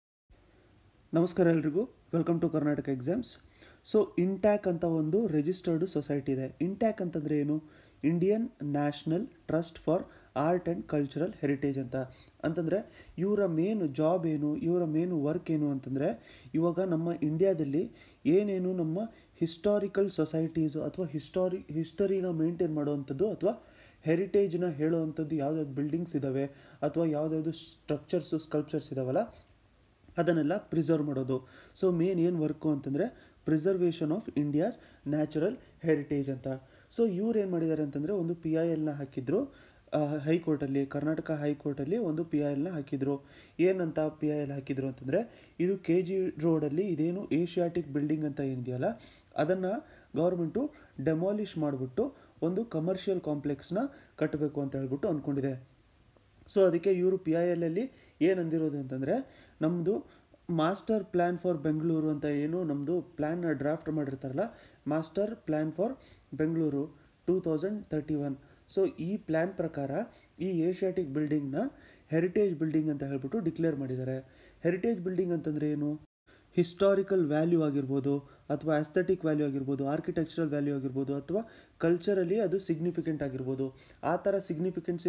ನಮಸ್ಕಾರ ಎಲ್ರಿಗೂ welcome to Karnataka exams so INTACH ಅಂತ ಒಂದು ರಿಜಿಸ್ಟರ್ಡ್ ಸೊಸೈಟಿ ಇದೆ ಇಂಟ್ಯಾಕ್ ಅಂತಂದರೆ ಏನು Indian National Trust for Art and Cultural Heritage ಅಂತ ಅಂತಂದರೆ ಇವರ ಮೇನ್ ಜಾಬ್ ಏನು ಇವರ ಮೇನ್ ವರ್ಕ್ ಏನು ಅಂತಂದರೆ ಇವಾಗ ನಮ್ಮ ಇಂಡಿಯಾದಲ್ಲಿ ಏನೇನು ನಮ್ಮ ಹಿಸ್ಟಾರಿಕಲ್ ಸೊಸೈಟೀಸು ಅಥವಾ ಹಿಸ್ಟಾರಿ ಹಿಸ್ಟರಿನ ಮೇಂಟೈನ್ ಮಾಡುವಂಥದ್ದು ಅಥವಾ ಹೆರಿಟೇಜ್ನ ಹೇಳುವಂಥದ್ದು ಯಾವುದಾದ್ರು ಬಿಲ್ಡಿಂಗ್ಸ್ ಇದ್ದಾವೆ ಅಥವಾ ಯಾವುದಾದ್ರು ಸ್ಟ್ರಕ್ಚರ್ಸು ಸ್ಕಲ್ಪ್ಚರ್ಸ್ ಇದ್ದಾವಲ್ಲ ಅದನ್ನೆಲ್ಲ ಪ್ರಿಸರ್ವ್ ಮಾಡೋದು ಸೊ ಮೇನ್ ಏನು ವರ್ಕು ಅಂತಂದರೆ preservation of India's natural heritage ಅಂತ ಸೊ ಇವ್ರು ಏನು ಮಾಡಿದ್ದಾರೆ ಅಂತಂದರೆ ಒಂದು ಪಿ ಐ ಎಲ್ನ ಹಾಕಿದ್ರು ಹೈಕೋರ್ಟಲ್ಲಿ ಕರ್ನಾಟಕ ಹೈಕೋರ್ಟಲ್ಲಿ ಒಂದು ಪಿ ಐ ಎಲ್ನ ಹಾಕಿದ್ರು ಏನಂತ ಪಿ ಐ ಎಲ್ ಹಾಕಿದ್ರು ಅಂತಂದರೆ ಇದು ಕೆ ಜಿ ರೋಡಲ್ಲಿ ಇದೇನು ಏಷ್ಯಾಟಿಕ್ ಬಿಲ್ಡಿಂಗ್ ಅಂತ ಏನಿದೆಯಲ್ಲ ಅದನ್ನು ಗೌರ್ಮೆಂಟು ಡೆಮಾಲಿಷ್ ಮಾಡಿಬಿಟ್ಟು ಒಂದು ಕಮರ್ಷಿಯಲ್ ಕಾಂಪ್ಲೆಕ್ಸ್ನ ಕಟ್ಟಬೇಕು ಅಂತ ಹೇಳ್ಬಿಟ್ಟು ಅಂದ್ಕೊಂಡಿದೆ ಸೊ ಅದಕ್ಕೆ ಇವರು ಪಿ ಐ ಎಲ್ಲಲ್ಲಿ ಏನು ಅಂದಿರೋದು ಅಂತಂದರೆ ನಮ್ಮದು ಮಾಸ್ಟರ್ ಪ್ಲ್ಯಾನ್ ಫಾರ್ ಬೆಂಗಳೂರು ಅಂತ ಏನು ನಮ್ಮದು ಪ್ಲ್ಯಾನ್ನ ಡ್ರಾಫ್ಟ್ ಮಾಡಿರ್ತಾರಲ್ಲ master plan for Bengaluru two thousand thirty one so ಈ ಪ್ಲ್ಯಾನ್ ಪ್ರಕಾರ ಈ ಏಷ್ಯಾಟಿಕ್ ಬಿಲ್ಡಿಂಗ್ನ ಹೆರಿಟೇಜ್ ಬಿಲ್ಡಿಂಗ್ ಅಂತ ಹೇಳ್ಬಿಟ್ಟು ಡಿಕ್ಲೇರ್ ಮಾಡಿದ್ದಾರೆ ಹೆರಿಟೇಜ್ ಬಿಲ್ಡಿಂಗ್ ಅಂತಂದರೆ ಏನು ಹಿಸ್ಟಾರಿಕಲ್ ವ್ಯಾಲ್ಯೂ ಆಗಿರ್ಬೋದು ಅಥವಾ ಆಸ್ಥೆಟಿಕ್ ವ್ಯಾಲ್ಯೂ ಆಗಿರ್ಬೋದು ಆರ್ಕಿಟೆಕ್ಚರಲ್ ವ್ಯಾಲ್ಯೂ ಆಗಿರ್ಬೋದು ಅಥವಾ ಕಲ್ಚರಲಿ ಅದು ಸಿಗ್ನಿಫಿಕೆಂಟ್ ಆಗಿರ್ಬೋದು ಆ ಥರ ಸಿಗ್ನಿಫಿಕೆನ್ಸ್ ಇರೋ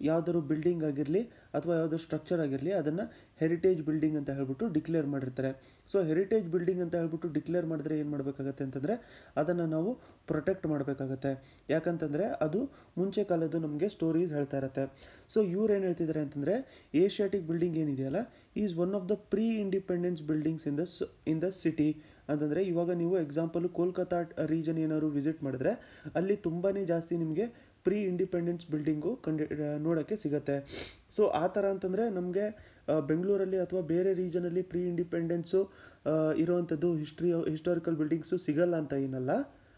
ಯಾವ್ದಾದ್ರು ಬಿಲ್ಡಿಂಗ್ ಆಗಿರಲಿ ಅಥವಾ ಯಾವುದಾದ್ರು ಸ್ಟ್ರಕ್ಚರ್ ಆಗಿರಲಿ ಅದನ್ನು ಹೆರಿಟೇಜ್ ಬಿಲ್ಡಿಂಗ್ ಅಂತ ಹೇಳ್ಬಿಟ್ಟು ಡಿಕ್ಲೇರ್ ಮಾಡಿರ್ತಾರೆ ಸೊ ಹೆರಿಟೇಜ್ ಬಿಲ್ಡಿಂಗ್ ಅಂತ ಹೇಳ್ಬಿಟ್ಟು ಡಿಕ್ಲೇರ್ ಮಾಡಿದ್ರೆ ಏನು ಮಾಡಬೇಕಾಗತ್ತೆ ಅಂತಂದರೆ ಅದನ್ನು ನಾವು ಪ್ರೊಟೆಕ್ಟ್ ಮಾಡಬೇಕಾಗತ್ತೆ ಯಾಕಂತಂದರೆ ಅದು ಮುಂಚೆ ಕಾಲದ್ದು ನಮಗೆ ಸ್ಟೋರೀಸ್ ಹೇಳ್ತಾ ಇರುತ್ತೆ ಸೊ ಇವ್ರು ಏನು ಹೇಳ್ತಿದ್ದಾರೆ ಅಂತಂದರೆ ಏಷ್ಯಾಟಿಕ್ ಬಿಲ್ಡಿಂಗ್ ಏನಿದೆಯಲ್ಲ is one of the pre independence buildings in the in the city ಅಂತಂದರೆ ಇವಾಗ ನೀವು ಎಕ್ಸಾಂಪಲ್ ಕೋಲ್ಕತ್ತಾ ರೀಜನ್ ಏನಾದ್ರು ವಿಸಿಟ್ ಮಾಡಿದ್ರೆ ಅಲ್ಲಿ ತುಂಬಾ ಜಾಸ್ತಿ ನಿಮಗೆ ಪ್ರೀ ಇಂಡಿಪೆಂಡೆನ್ಸ್ ಬಿಲ್ಡಿಂಗು ಕಂಡು ನೋಡೋಕ್ಕೆ ಸಿಗುತ್ತೆ ಸೊ ಆ ಥರ ಅಂತಂದರೆ ನಮಗೆ ಬೆಂಗಳೂರಲ್ಲಿ ಅಥವಾ ಬೇರೆ ರೀಜನಲ್ಲಿ ಪ್ರೀ ಇಂಡಿಪೆಂಡೆನ್ಸು ಇರುವಂಥದ್ದು ಹಿಸ್ಟ್ರಿ ಹಿಸ್ಟಾರಿಕಲ್ ಬಿಲ್ಡಿಂಗ್ಸು ಸಿಗಲ್ಲ ಅಂತ ಏನಲ್ಲ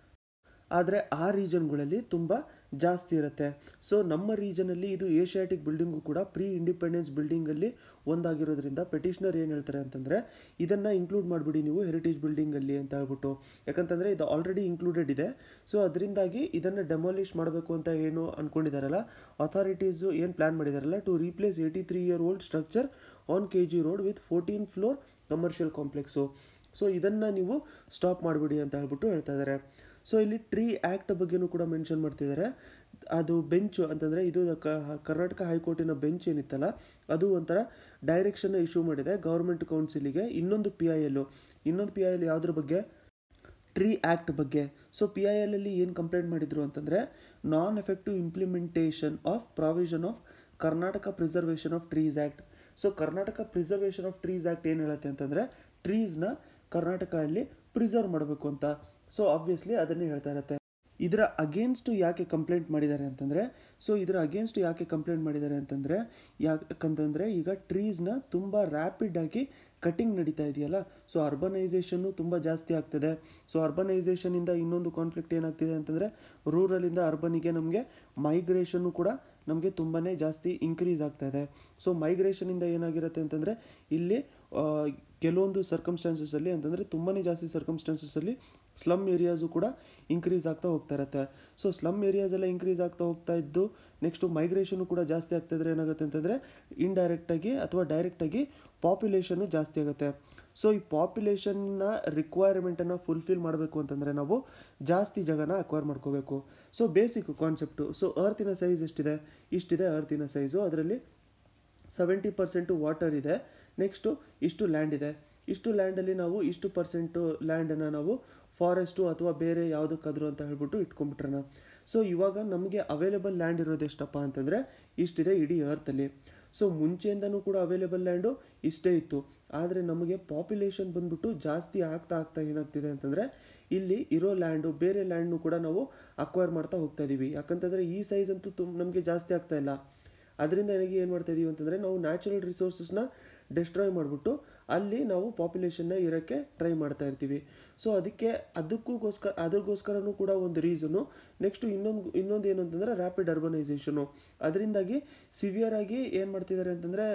ಆದರೆ ಆ ರೀಜನ್ಗಳಲ್ಲಿ ತುಂಬ ಜಾಸ್ತಿ ಇರುತ್ತೆ ಸೊ ನಮ್ಮ ರೀಜನಲ್ಲಿ ಇದು ಏಷ್ಯಾಟಿಕ್ ಬಿಲ್ಡಿಂಗು ಕೂಡ ಪ್ರೀ ಇಂಡಿಪೆಂಡೆನ್ಸ್ ಬಿಲ್ಡಿಂಗಲ್ಲಿ ಒಂದಾಗಿರೋದ್ರಿಂದ ಪೆಟಿಷನರ್ ಏನು ಹೇಳ್ತಾರೆ ಅಂತಂದರೆ ಇದನ್ನು ಇನ್ಕ್ಲೂಡ್ ಮಾಡಿಬಿಡಿ ನೀವು ಹೆರಿಟೇಜ್ ಬಿಲ್ಡಿಂಗಲ್ಲಿ ಅಂತ ಹೇಳ್ಬಿಟ್ಟು ಯಾಕಂತಂದರೆ ಇದು ಆಲ್ರೆಡಿ ಇನ್ಕ್ಲೂಡೆಡ್ ಇದೆ ಸೊ ಅದರಿಂದಾಗಿ ಇದನ್ನು ಡೆಮಾಲಿಷ್ ಮಾಡಬೇಕು ಅಂತ ಏನು ಅಂದ್ಕೊಂಡಿದ್ದಾರಲ್ಲ ಅಥಾರಿಟೀಸು ಏನು ಪ್ಲ್ಯಾನ್ ಮಾಡಿದಾರಲ್ಲ to replace eighty three year old structure on K G road with fourteen floor commercial complex so ಇದನ್ನು ನೀವು ಸ್ಟಾಪ್ ಮಾಡಿಬಿಡಿ ಅಂತ ಹೇಳ್ಬಿಟ್ಟು ಹೇಳ್ತಾ ಇದ್ದಾರೆ ಸೊ ಇಲ್ಲಿ ಟ್ರೀ ಆ್ಯಕ್ಟ್ ಬಗ್ಗೆನೂ ಕೂಡ ಮೆನ್ಷನ್ ಮಾಡ್ತಿದ್ದಾರೆ ಅದು ಬೆಂಚು ಅಂತಂದರೆ ಇದು ಕರ್ನಾಟಕ ಹೈಕೋರ್ಟಿನ ಬೆಂಚ್ ಏನಿತ್ತಲ್ಲ ಅದು ಒಂಥರ ಡೈರೆಕ್ಷನ್ನ ಇಶ್ಯೂ ಮಾಡಿದೆ ಗೌರ್ಮೆಂಟ್ ಕೌನ್ಸಿಲಿಗೆ ಇನ್ನೊಂದು ಪಿ ಐ ಎಲ್ಲು ಇನ್ನೊಂದು ಪಿ ಐ ಎಲ್ ಯಾವುದ್ರ ಬಗ್ಗೆ ಟ್ರೀ ಆ್ಯಕ್ಟ್ ಬಗ್ಗೆ ಸೊ ಪಿ ಐ ಎಲ್ ಅಲ್ಲಿ ಏನು ಕಂಪ್ಲೇಂಟ್ ಮಾಡಿದರು ಅಂತಂದರೆ non effective implementation of provision of Karnataka preservation of trees act so Karnataka preservation of trees act ಏನು ಹೇಳುತ್ತೆ ಅಂತಂದರೆ ಟ್ರೀಸ್ನ ಕರ್ನಾಟಕದಲ್ಲಿ ಪ್ರಿಸರ್ವ್ ಮಾಡಬೇಕು ಅಂತ ಸೊ ಆಬ್ವಿಯಸ್ಲಿ ಅದನ್ನೇ ಹೇಳ್ತಾ ಇರುತ್ತೆ ಇದರ ಅಗೇನ್ಸ್ಟು ಯಾಕೆ ಕಂಪ್ಲೇಂಟ್ ಮಾಡಿದ್ದಾರೆ ಅಂತಂದರೆ ಸೊ ಇದರ ಅಗೇನ್ಸ್ಟ್ ಯಾಕೆ ಕಂಪ್ಲೇಂಟ್ ಮಾಡಿದ್ದಾರೆ ಅಂತಂದರೆ ಯಾಕಂತಂದರೆ ಈಗ ಟ್ರೀಸ್ನ ತುಂಬ ರ್ಯಾಪಿಡಾಗಿ ಕಟಿಂಗ್ ನಡೀತಾ ಇದೆಯಲ್ಲ ಸೊ ಅರ್ಬನೈಸೇಷನ್ನು ತುಂಬ ಜಾಸ್ತಿ ಆಗ್ತದೆ ಸೊ ಅರ್ಬನೈಸೇಷನಿಂದ ಇನ್ನೊಂದು ಕಾನ್ಫ್ಲಿಕ್ಟ್ ಏನಾಗ್ತಿದೆ ಅಂತಂದರೆ ರೂರಲಿಂದ ಅರ್ಬನಿಗೆ ನಮಗೆ ಮೈಗ್ರೇಷನ್ನು ಕೂಡ ನಮಗೆ ತುಂಬಾ ಜಾಸ್ತಿ ಇನ್ಕ್ರೀಸ್ ಆಗ್ತಾ ಇದೆ ಸೊ ಮೈಗ್ರೇಷನಿಂದ ಏನಾಗಿರುತ್ತೆ ಅಂತಂದರೆ ಇಲ್ಲಿ ಕೆಲವೊಂದು ಸರ್ಕಮ್ಸ್ಟಾನ್ಸಸಲ್ಲಿ ಅಂತಂದರೆ ತುಂಬಾ ಜಾಸ್ತಿ ಸರ್ಕಮ್ಸ್ಟಾನ್ಸಸಲ್ಲಿ ಸ್ಲಮ್ ಏರಿಯಾಸು ಕೂಡ ಇನ್ಕ್ರೀಸ್ ಆಗ್ತಾ ಹೋಗ್ತಾ ಇರುತ್ತೆ ಸೊ ಸ್ಲಮ್ ಏರಿಯಾಸ್ ಎಲ್ಲ ಇನ್ಕ್ರೀಸ್ ಆಗ್ತಾ ಹೋಗ್ತಾ ಇದ್ದು ನೆಕ್ಸ್ಟು ಮೈಗ್ರೇಷನು ಕೂಡ ಜಾಸ್ತಿ ಆಗ್ತಾ ಇದ್ರೆ ಏನಾಗುತ್ತೆ ಅಂತಂದರೆ ಇಂಡೈರೆಕ್ಟಾಗಿ ಅಥವಾ ಡೈರೆಕ್ಟಾಗಿ ಪಾಪ್ಯುಲೇಷನ್ನು ಜಾಸ್ತಿ ಆಗುತ್ತೆ ಸೊ ಈ ಪಾಪ್ಯುಲೇಷನ್ನ ರಿಕ್ವೈರ್ಮೆಂಟನ್ನು ಫುಲ್ಫಿಲ್ ಮಾಡಬೇಕು ಅಂತಂದರೆ ನಾವು ಜಾಸ್ತಿ ಜಾಗನ ಅಕ್ವೈರ್ ಮಾಡ್ಕೋಬೇಕು ಸೊ ಬೇಸಿಕ್ ಕಾನ್ಸೆಪ್ಟು ಸೊ ಅರ್ತಿನ ಸೈಜ್ ಎಷ್ಟಿದೆ ಇಷ್ಟಿದೆ ಅರ್ತಿನ ಸೈಜು ಅದರಲ್ಲಿ ಸೆವೆಂಟಿ ಪರ್ಸೆಂಟು ವಾಟರ್ ಇದೆ ನೆಕ್ಸ್ಟು ಇಷ್ಟು ಲ್ಯಾಂಡ್ ಇದೆ ಇಷ್ಟು ಲ್ಯಾಂಡಲ್ಲಿ ನಾವು ಇಷ್ಟು ಪರ್ಸೆಂಟು ಲ್ಯಾಂಡನ್ನು ನಾವು ಫಾರೆಸ್ಟು ಅಥವಾ ಬೇರೆ ಯಾವುದಕ್ಕಾದ್ರು ಅಂತ ಹೇಳ್ಬಿಟ್ಟು ಇಟ್ಕೊಂಡ್ಬಿಟ್ರಣ ಸೊ ಇವಾಗ ನಮಗೆ ಅವೈಲೇಬಲ್ ಲ್ಯಾಂಡ್ ಇರೋದು ಎಷ್ಟಪ್ಪ ಅಂತಂದರೆ ಇಷ್ಟಿದೆ ಇಡೀ ಅರ್ತಲ್ಲಿ ಸೊ ಮುಂಚೆಯಿಂದನೂ ಕೂಡ ಅವೈಲೇಬಲ್ ಲ್ಯಾಂಡು ಇಷ್ಟೇ ಇತ್ತು ಆದರೆ ನಮಗೆ ಪಾಪ್ಯುಲೇಷನ್ ಬಂದ್ಬಿಟ್ಟು ಜಾಸ್ತಿ ಆಗ್ತಾ ಆಗ್ತಾ ಏನಾಗ್ತಿದೆ ಅಂತಂದರೆ ಇಲ್ಲಿ ಇರೋ ಲ್ಯಾಂಡು ಬೇರೆ ಲ್ಯಾಂಡ್ನು ಕೂಡ ನಾವು ಅಕ್ವೈರ್ ಮಾಡ್ತಾ ಹೋಗ್ತಾ ಇದ್ದೀವಿ ಯಾಕಂತಂದರೆ ಈ ಸೈಜ್ ಅಂತೂ ತುಂಬ ನಮಗೆ ಜಾಸ್ತಿ ಆಗ್ತಾ ಇಲ್ಲ ಅದರಿಂದ ನನಗೆ ಏನು ಮಾಡ್ತಾ ಇದೀವಿ ಅಂತಂದರೆ ನಾವು ನ್ಯಾಚುರಲ್ ರಿಸೋರ್ಸಸ್ನ ಡೆಸ್ಟ್ರಾಯ್ ಮಾಡಿಬಿಟ್ಟು ಅಲ್ಲಿ ನಾವು ಪಾಪ್ಯುಲೇಷನ್ನ ಇರೋಕ್ಕೆ ಟ್ರೈ ಮಾಡ್ತಾ ಇರ್ತೀವಿ ಸೊ ಅದಕ್ಕೆ ಅದಕ್ಕೂಗೋಸ್ಕರ ಅದಕ್ಕೋಸ್ಕರನೂ ಕೂಡ ಒಂದು ರೀಸನು ನೆಕ್ಸ್ಟು ಇನ್ನೊಂದು ಇನ್ನೊಂದು ಏನು ಅಂತಂದರೆ ರ್ಯಾಪಿಡ್ ಅರ್ಬನೈಸೇಷನು ಅದರಿಂದಾಗಿ ಸಿವಿಯರ್ ಆಗಿ ಏನು ಮಾಡ್ತಿದ್ದಾರೆ ಅಂತಂದರೆ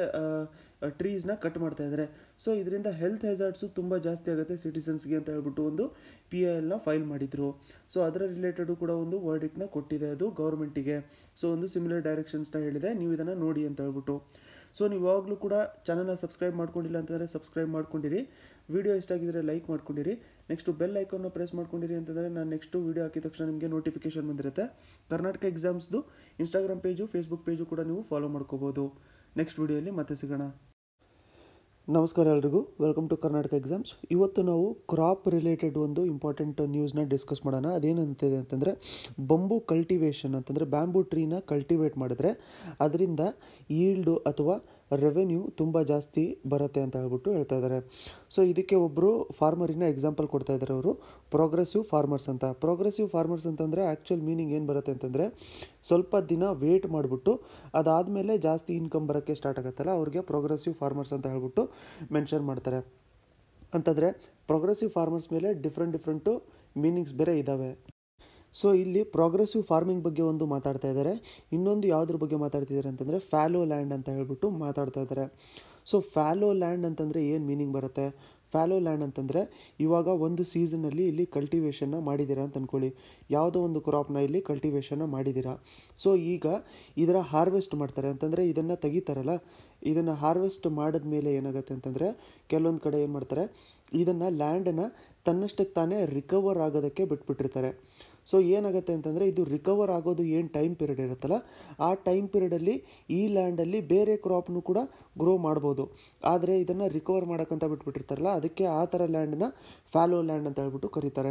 ಟ್ರೀಸ್ನ ಕಟ್ ಮಾಡ್ತಾ ಇದ್ದಾರೆ ಸೊ ಇದರಿಂದ ಹೆಲ್ತ್ ಹೆಜಾರ್ಡ್ಸು ತುಂಬ ಜಾಸ್ತಿ ಆಗುತ್ತೆ ಸಿಟಿಸನ್ಸ್ಗೆ ಅಂತ ಹೇಳ್ಬಿಟ್ಟು ಒಂದು ಪಿ ಐ ಎಲ್ನ ಫೈಲ್ ಮಾಡಿದರು ಸೊ ಅದರ ರಿಲೇಟೆಡು ಕೂಡ ಒಂದು ವರ್ಡಿಕ್ನ ಕೊಟ್ಟಿದೆ ಅದು ಗೌರ್ಮೆಂಟಿಗೆ ಸೊ ಒಂದು ಸಿಮಿಲರ್ ಡೈರೆಕ್ಷನ್ಸ್ನ ಹೇಳಿದೆ ನೀವು ಇದನ್ನು ನೋಡಿ ಅಂತ ಹೇಳ್ಬಿಟ್ಟು ಸೊ ನೀವು ಯಾವಾಗಲೂ ಕೂಡ ಚಾನಲ್ನ ಸಬ್ಸ್ಕ್ರೈಬ್ ಮಾಡ್ಕೊಂಡಿಲ್ಲ ಅಂತಂದರೆ ಸಬ್ಸ್ಕ್ರೈಬ್ ಮಾಡ್ಕೊಂಡಿರಿ ವಿಡಿಯೋ ಇಷ್ಟ ಆಗಿದ್ರೆ ಲೈಕ್ ಮಾಡ್ಕೊಂಡಿರಿ ನೆಕ್ಸ್ಟು ಬೆಲ್ ಐಕಾನ್ನ ಪ್ರೆಸ್ ಮಾಡ್ಕೊಂಡಿರಿ ಅಂತಂದರೆ ನಾನು ನೆಕ್ಸ್ಟು ವಿಡಿಯೋ ಹಾಕಿದ ತಕ್ಷಣ ನಿಮಗೆ ನೋಟಿಫಿಕೇಶನ್ ಬಂದಿರುತ್ತೆ ಕರ್ನಾಟಕ ಎಕ್ಸಾಮ್ಸ್ದು ಇನ್ಸ್ಟಾಗ್ರಾಮ್ ಪೇಜು ಫೇಸ್ಬುಕ್ ಪೇಜು ಕೂಡ ನೀವು ಫಾಲೋ ಮಾಡ್ಕೋಬೋದು ನೆಕ್ಸ್ಟ್ ವಿಡಿಯೋಲಿ ಮತ್ತೆ ಸಿಗೋಣ ನಮಸ್ಕಾರ ಎಲ್ರಿಗೂ ವೆಲ್ಕಮ್ ಟು ಕರ್ನಾಟಕ ಎಕ್ಸಾಮ್ಸ್ ಇವತ್ತು ನಾವು ಕ್ರಾಪ್ ರಿಲೇಟೆಡ್ ಒಂದು ಇಂಪಾರ್ಟೆಂಟ್ ನ್ಯೂಸ್ನ ಡಿಸ್ಕಸ್ ಮಾಡೋಣ ಅದೇನಂತಿದೆ ಅಂತಂದರೆ ಬಂಬು ಕಲ್ಟಿವೇಷನ್ ಅಂತಂದರೆ ಬ್ಯಾಂಬೂ ಟ್ರೀನ ಕಲ್ಟಿವೇಟ್ ಮಾಡಿದ್ರೆ ಅದರಿಂದ ಈಲ್ಡು ಅಥವಾ ರೆವೆನ್ಯೂ ತುಂಬ ಜಾಸ್ತಿ ಬರುತ್ತೆ ಅಂತ ಹೇಳ್ಬಿಟ್ಟು ಹೇಳ್ತಾ ಇದ್ದಾರೆ ಸೊ ಇದಕ್ಕೆ ಒಬ್ಬರು ಫಾರ್ಮರಿನ ಎಕ್ಸಾಂಪಲ್ ಕೊಡ್ತಾ ಇದ್ದಾರೆ ಅವರು ಪ್ರೋಗ್ರೆಸಿವ್ ಫಾರ್ಮರ್ಸ್ ಅಂತ ಪ್ರೋಗ್ರೆಸಿವ್ ಫಾರ್ಮರ್ಸ್ ಅಂತಂದರೆ ಆ್ಯಕ್ಚುಲ್ ಮೀನಿಂಗ್ ಏನು ಬರುತ್ತೆ ಅಂತಂದರೆ ಸ್ವಲ್ಪ ದಿನ ವೇಟ್ ಮಾಡಿಬಿಟ್ಟು ಅದಾದಮೇಲೆ ಜಾಸ್ತಿ ಇನ್ಕಮ್ ಬರೋಕ್ಕೆ ಸ್ಟಾರ್ಟ್ ಆಗುತ್ತಲ್ಲ ಅವ್ರಿಗೆ ಪ್ರೋಗ್ರೆಸಿವ್ ಫಾರ್ಮರ್ಸ್ ಅಂತ ಹೇಳ್ಬಿಟ್ಟು ಮೆನ್ಷನ್ ಮಾಡ್ತಾರೆ ಅಂತಂದರೆ ಪ್ರೋಗ್ರೆಸಿವ್ ಫಾರ್ಮರ್ಸ್ ಮೇಲೆ ಡಿಫ್ರೆಂಟ್ ಡಿಫ್ರೆಂಟು ಮೀನಿಂಗ್ಸ್ ಬೇರೆ ಇದ್ದಾವೆ ಸೊ ಇಲ್ಲಿ ಪ್ರೋಗ್ರೆಸಿವ್ ಫಾರ್ಮಿಂಗ್ ಬಗ್ಗೆ ಒಂದು ಮಾತಾಡ್ತಾ ಇದ್ದಾರೆ ಇನ್ನೊಂದು ಯಾವುದ್ರ ಬಗ್ಗೆ ಮಾತಾಡ್ತಿದ್ದಾರೆ ಅಂತಂದರೆ ಫ್ಯಾಲೋ ಲ್ಯಾಂಡ್ ಅಂತ ಹೇಳ್ಬಿಟ್ಟು ಮಾತಾಡ್ತಾ ಇದ್ದಾರೆ ಸೊ ಫ್ಯಾಲೋ ಲ್ಯಾಂಡ್ ಅಂತಂದರೆ ಏನು ಮೀನಿಂಗ್ ಬರುತ್ತೆ ಫ್ಯಾಲೋ ಲ್ಯಾಂಡ್ ಅಂತಂದರೆ ಇವಾಗ ಒಂದು ಸೀಸನಲ್ಲಿ ಇಲ್ಲಿ ಕಲ್ಟಿವೇಷನ್ನ ಮಾಡಿದ್ದೀರಾ ಅಂತ ಅಂದ್ಕೊಳ್ಳಿ ಯಾವುದೋ ಒಂದು ಕ್ರಾಪ್ನ ಇಲ್ಲಿ ಕಲ್ಟಿವೇಷನ್ನ ಮಾಡಿದ್ದೀರಾ ಸೊ ಈಗ ಇದರ ಹಾರ್ವೆಸ್ಟ್ ಮಾಡ್ತಾರೆ ಅಂತಂದರೆ ಇದನ್ನು ತೆಗಿತಾರಲ್ಲ ಇದನ್ನು ಹಾರ್ವೆಸ್ಟ್ ಮಾಡಿದ್ಮೇಲೆ ಏನಾಗುತ್ತೆ ಅಂತಂದರೆ ಕೆಲವೊಂದು ಕಡೆ ಏನು ಮಾಡ್ತಾರೆ ಇದನ್ನು ಲ್ಯಾಂಡನ್ನು ತನ್ನಷ್ಟಕ್ಕೆ ತಾನೇ ರಿಕವರ್ ಆಗೋದಕ್ಕೆ ಬಿಟ್ಬಿಟ್ಟಿರ್ತಾರೆ ಸೊ ಏನಾಗುತ್ತೆ ಅಂತಂದರೆ ಇದು ರಿಕವರ್ ಆಗೋದು ಏನು ಟೈಮ್ ಪೀರಿಯಡ್ ಇರುತ್ತಲ್ಲ ಆ ಟೈಮ್ ಪೀರಿಯಡಲ್ಲಿ ಈ ಲ್ಯಾಂಡಲ್ಲಿ ಬೇರೆ ಕ್ರಾಪ್ನು ಕೂಡ ಗ್ರೋ ಮಾಡ್ಬೋದು ಆದರೆ ಇದನ್ನು ರಿಕವರ್ ಮಾಡೋಕ್ಕಂತ ಬಿಟ್ಬಿಟ್ಟಿರ್ತಾರಲ್ಲ ಅದಕ್ಕೆ ಆ ಥರ ಲ್ಯಾಂಡನ್ನ ಫ್ಯಾಲೋ ಲ್ಯಾಂಡ್ ಅಂತ ಹೇಳ್ಬಿಟ್ಟು ಕರೀತಾರೆ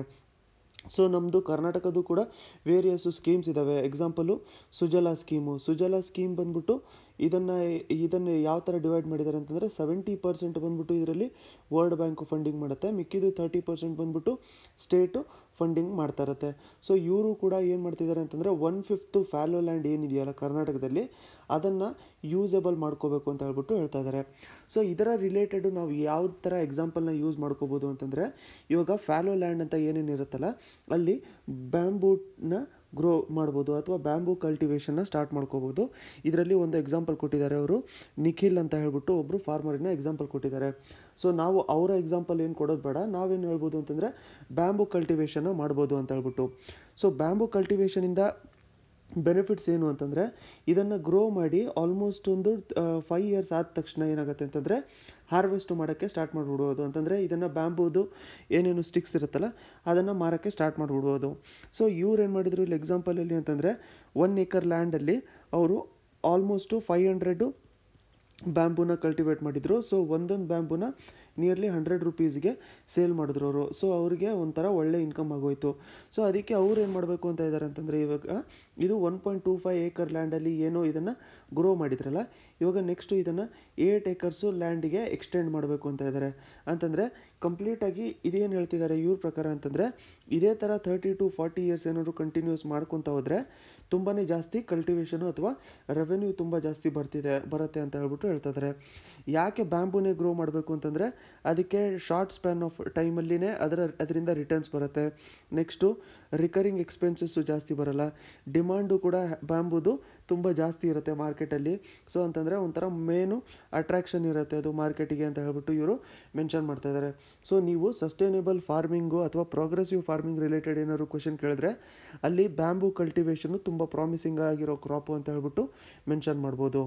ಸೊ ನಮ್ಮದು ಕರ್ನಾಟಕದ್ದು ಕೂಡ ವೇರಿಯಸ್ಸು ಸ್ಕೀಮ್ಸ್ ಇದ್ದಾವೆ example Sujala scheme Sujala scheme ಬಂದ್ಬಿಟ್ಟು ಇದನ್ನು ಇದನ್ನು ಯಾವ ಥರ ಡಿವೈಡ್ ಮಾಡಿದ್ದಾರೆ ಅಂತಂದರೆ ಸೆವೆಂಟಿ ಪರ್ಸೆಂಟ್ ಬಂದ್ಬಿಟ್ಟು ಇದರಲ್ಲಿ ವರ್ಲ್ಡ್ ಬ್ಯಾಂಕು ಫಂಡಿಂಗ್ ಮಾಡುತ್ತೆ ಮಿಕ್ಕಿದ್ದು ತರ್ಟಿ ಪರ್ಸೆಂಟ್ ಬಂದ್ಬಿಟ್ಟು ಸ್ಟೇಟು ಫಂಡಿಂಗ್ ಮಾಡ್ತಾ ಇರುತ್ತೆ ಸೊ ಇವರು ಕೂಡ ಏನು ಮಾಡ್ತಿದ್ದಾರೆ ಅಂತಂದರೆ ಒನ್ ಫಿಫ್ತು ಫ್ಯಾಲೋ ಲ್ಯಾಂಡ್ ಏನಿದೆಯಲ್ಲ ಕರ್ನಾಟಕದಲ್ಲಿ ಅದನ್ನು ಯೂಸೇಬಲ್ ಮಾಡ್ಕೋಬೇಕು ಅಂತ ಹೇಳ್ಬಿಟ್ಟು ಹೇಳ್ತಾ ಇದ್ದಾರೆ ಸೊ ಇದರ ರಿಲೇಟೆಡು ನಾವು ಯಾವ ಥರ ಎಕ್ಸಾಂಪಲ್ನ ಯೂಸ್ ಮಾಡ್ಕೋಬೋದು ಅಂತಂದರೆ ಇವಾಗ ಫ್ಯಾಲೋ ಲ್ಯಾಂಡ್ ಅಂತ ಏನೇನು ಇರುತ್ತಲ್ಲ ಅಲ್ಲಿ ಬ್ಯಾಂಬೂನ ಗ್ರೋ ಮಾಡ್ಬೋದು ಅಥವಾ ಬ್ಯಾಂಬೂ ಕಲ್ಟಿವೇಷನ್ನ ಸ್ಟಾರ್ಟ್ ಮಾಡ್ಕೋಬೋದು ಇದರಲ್ಲಿ ಒಂದು ಎಕ್ಸಾಂಪಲ್ ಕೊಟ್ಟಿದ್ದಾರೆ ಅವರು ನಿಖಿಲ್ ಅಂತ ಹೇಳ್ಬಿಟ್ಟು ಒಬ್ಬರು ಫಾರ್ಮರಿನ ಎಕ್ಸಾಂಪಲ್ ಕೊಟ್ಟಿದ್ದಾರೆ ಸೊ ನಾವು ಅವರ ಎಕ್ಸಾಂಪಲ್ ಏನು ಕೊಡೋದು ಬೇಡ ನಾವೇನು ಹೇಳ್ಬೋದು ಅಂತಂದರೆ ಬ್ಯಾಂಬೂ ಕಲ್ಟಿವೇಷನ್ನ ಮಾಡ್ಬೋದು ಅಂತ ಹೇಳ್ಬಿಟ್ಟು ಸೊ ಬ್ಯಾಂಬೂ ಕಲ್ಟಿವೇಷನಿಂದ ಬೆನಿಫಿಟ್ಸ್ ಏನು ಅಂತಂದರೆ ಇದನ್ನು ಗ್ರೋ ಮಾಡಿ ಆಲ್ಮೋಸ್ಟ್ ಒಂದು ಫೈವ್ ಇಯರ್ಸ್ ಆದ ತಕ್ಷಣ ಏನಾಗುತ್ತೆ ಅಂತಂದರೆ ಹಾರ್ವೆಸ್ಟ್ ಮಾಡೋಕ್ಕೆ ಸ್ಟಾರ್ಟ್ ಮಾಡಿಬಿಡ್ಬೋದು ಅಂತಂದರೆ ಇದನ್ನು ಬ್ಯಾಂಬೂದು ಏನೇನು ಸ್ಟಿಕ್ಸ್ ಇರುತ್ತಲ್ಲ ಅದನ್ನು ಮಾರೋಕ್ಕೆ ಸ್ಟಾರ್ಟ್ ಮಾಡಿಬಿಡ್ಬೋದು ಸೊ ಇವ್ರು ಏನು ಮಾಡಿದ್ರು ಇಲ್ಲಿ ಎಕ್ಸಾಂಪಲಲ್ಲಿ ಅಂತಂದರೆ ಒನ್ ಏಕರ್ ಲ್ಯಾಂಡಲ್ಲಿ ಅವರು ಆಲ್ಮೋಸ್ಟು ಫೈವ್ ಹಂಡ್ರೆಡು ಬ್ಯಾಂಬೂನ ಕಲ್ಟಿವೇಟ್ ಮಾಡಿದರು ಸೊ ಒಂದೊಂದು ಬ್ಯಾಂಬೂನ ನಿಯರ್ಲಿ ಹಂಡ್ರೆಡ್ ರುಪೀಸ್ಗೆ ಸೇಲ್ ಮಾಡಿದ್ರು ಅವರು ಸೊ ಅವರಿಗೆ ಒಂಥರ ಒಳ್ಳೆ ಇನ್ಕಮ್ ಆಗೋಯ್ತು ಸೊ ಅದಕ್ಕೆ ಅವ್ರು ಏನು ಮಾಡಬೇಕು ಅಂತ ಇದ್ದಾರೆ ಅಂತಂದರೆ ಇವಾಗ ಇದು one point two five acre ಲ್ಯಾಂಡಲ್ಲಿ ಏನೋ ಇದನ್ನು ಗ್ರೋ ಮಾಡಿದ್ರಲ್ಲ ಇವಾಗ ನೆಕ್ಸ್ಟು ಇದನ್ನು ಏಟ್ ಏಕರ್ಸು ಲ್ಯಾಂಡಿಗೆ ಎಕ್ಸ್ಟೆಂಡ್ ಮಾಡಬೇಕು ಅಂತ ಇದ್ದಾರೆ ಅಂತಂದರೆ ಕಂಪ್ಲೀಟಾಗಿ ಇದೇನು ಹೇಳ್ತಿದ್ದಾರೆ ಇವ್ರ ಪ್ರಕಾರ ಅಂತಂದರೆ ಇದೇ ಥರ ತರ್ಟಿ ಟು ಫಾರ್ಟಿ ಇಯರ್ಸ್ ಏನಾದ್ರು ಕಂಟಿನ್ಯೂಸ್ ಮಾಡ್ಕೊತ ಹೋದರೆ ತುಂಬಾ ಜಾಸ್ತಿ ಕಲ್ಟಿವೇಷನು ಅಥವಾ ರೆವೆನ್ಯೂ ತುಂಬ ಜಾಸ್ತಿ ಬರ್ತಿದೆ ಬರುತ್ತೆ ಅಂತ ಹೇಳ್ಬಿಟ್ಟು ಹೇಳ್ತಾ ಇದ್ದಾರೆ ಯಾಕೆ ಬ್ಯಾಂಬೂನೇ ಗ್ರೋ ಮಾಡಬೇಕು ಅಂತಂದರೆ ಅದಕ್ಕೆ ಶಾರ್ಟ್ ಸ್ಪ್ಯಾನ್ ಆಫ್ ಟೈಮಲ್ಲಿನೇ ಅದರ ಅದರಿಂದ ರಿಟರ್ನ್ಸ್ ಬರುತ್ತೆ ನೆಕ್ಸ್ಟು ರಿಕರಿಂಗ್ ಎಕ್ಸ್ಪೆನ್ಸಸ್ಸು ಜಾಸ್ತಿ ಬರಲ್ಲ ಡಿಮಾಂಡು ಕೂಡ ಬ್ಯಾಂಬುದು ತುಂಬ ಜಾಸ್ತಿ ಇರುತ್ತೆ ಮಾರ್ಕೆಟಲ್ಲಿ ಸೊ ಅಂತಂದರೆ ಒಂಥರ ಮೇನು ಅಟ್ರಾಕ್ಷನ್ ಇರುತ್ತೆ ಅದು ಮಾರ್ಕೆಟಿಗೆ ಅಂತ ಹೇಳ್ಬಿಟ್ಟು ಇವರು ಮೆನ್ಷನ್ ಮಾಡ್ತಾ ಇದ್ದಾರೆ ಸೊ ನೀವು ಸಸ್ಟೈನೇಬಲ್ ಫಾರ್ಮಿಂಗು ಅಥವಾ ಪ್ರೋಗ್ರೆಸಿವ್ ಫಾರ್ಮಿಂಗ್ ರಿಲೇಟೆಡ್ ಏನಾದ್ರು ಕ್ವಶನ್ ಕೇಳಿದ್ರೆ ಅಲ್ಲಿ ಬ್ಯಾಂಬೂ ಕಲ್ಟಿವೇಷನು ತುಂಬ ಪ್ರಾಮಿಸಿಂಗ್ ಆಗಿರೋ ಕ್ರಾಪು ಅಂತ ಹೇಳ್ಬಿಟ್ಟು ಮೆನ್ಷನ್ ಮಾಡ್ಬೋದು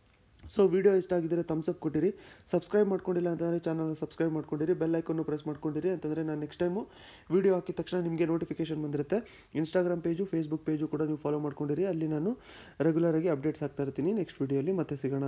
ಸೊ ವಿಡಿಯೋ ಇಷ್ಟ ಆಗಿದ್ದರೆ ಥಮ್ಸಪ್ ಕೊಟ್ಟಿರಿ ಸಬ್ಸ್ಕ್ರೈಬ್ ಮಾಡ್ಕೊಂಡಿಲ್ಲ ಅಂತಂದರೆ ಚಾನಲ್ನ ಸಬ್ಸ್ಕ್ರೈಬ್ ಮಾಡ್ಕೊಂಡಿರಿ ಬೆಲ್ ಐಕನ್ನು ಪ್ರೆಸ್ ಮಾಡ್ಕೊಂಡಿರಿ ಅಂತಂದರೆ ನಾನು ನೆಕ್ಸ್ಟ್ ಟೈಮು ವಿಡಿಯೋ ಹಾಕಿದ ತಕ್ಷಣ ನಿಮಗೆ ನೋಟಿಫಿಕೇಶನ್ ಬಂದಿರುತ್ತೆ ಇನ್ಸ್ಟಾಗ್ರಾಮ್ ಪೇಜು ಫೇಸ್ಬುಕ್ ಪೇಜು ಕೂಡ ನೀವು ಫಾಲೋ ಮಾಡ್ಕೊಂಡಿರಿ ಅಲ್ಲಿ ನಾನು ರೆಗ್ಯುಲರಾಗಿ ಅಪ್ಡೇಟ್ಸ್ ಆಗ್ತಾ ಇರ್ತೀನಿ ನೆಕ್ಸ್ಟ್ ವಿಡಿಯೋಲಿ ಮತ್ತೆ ಸಿಗೋಣ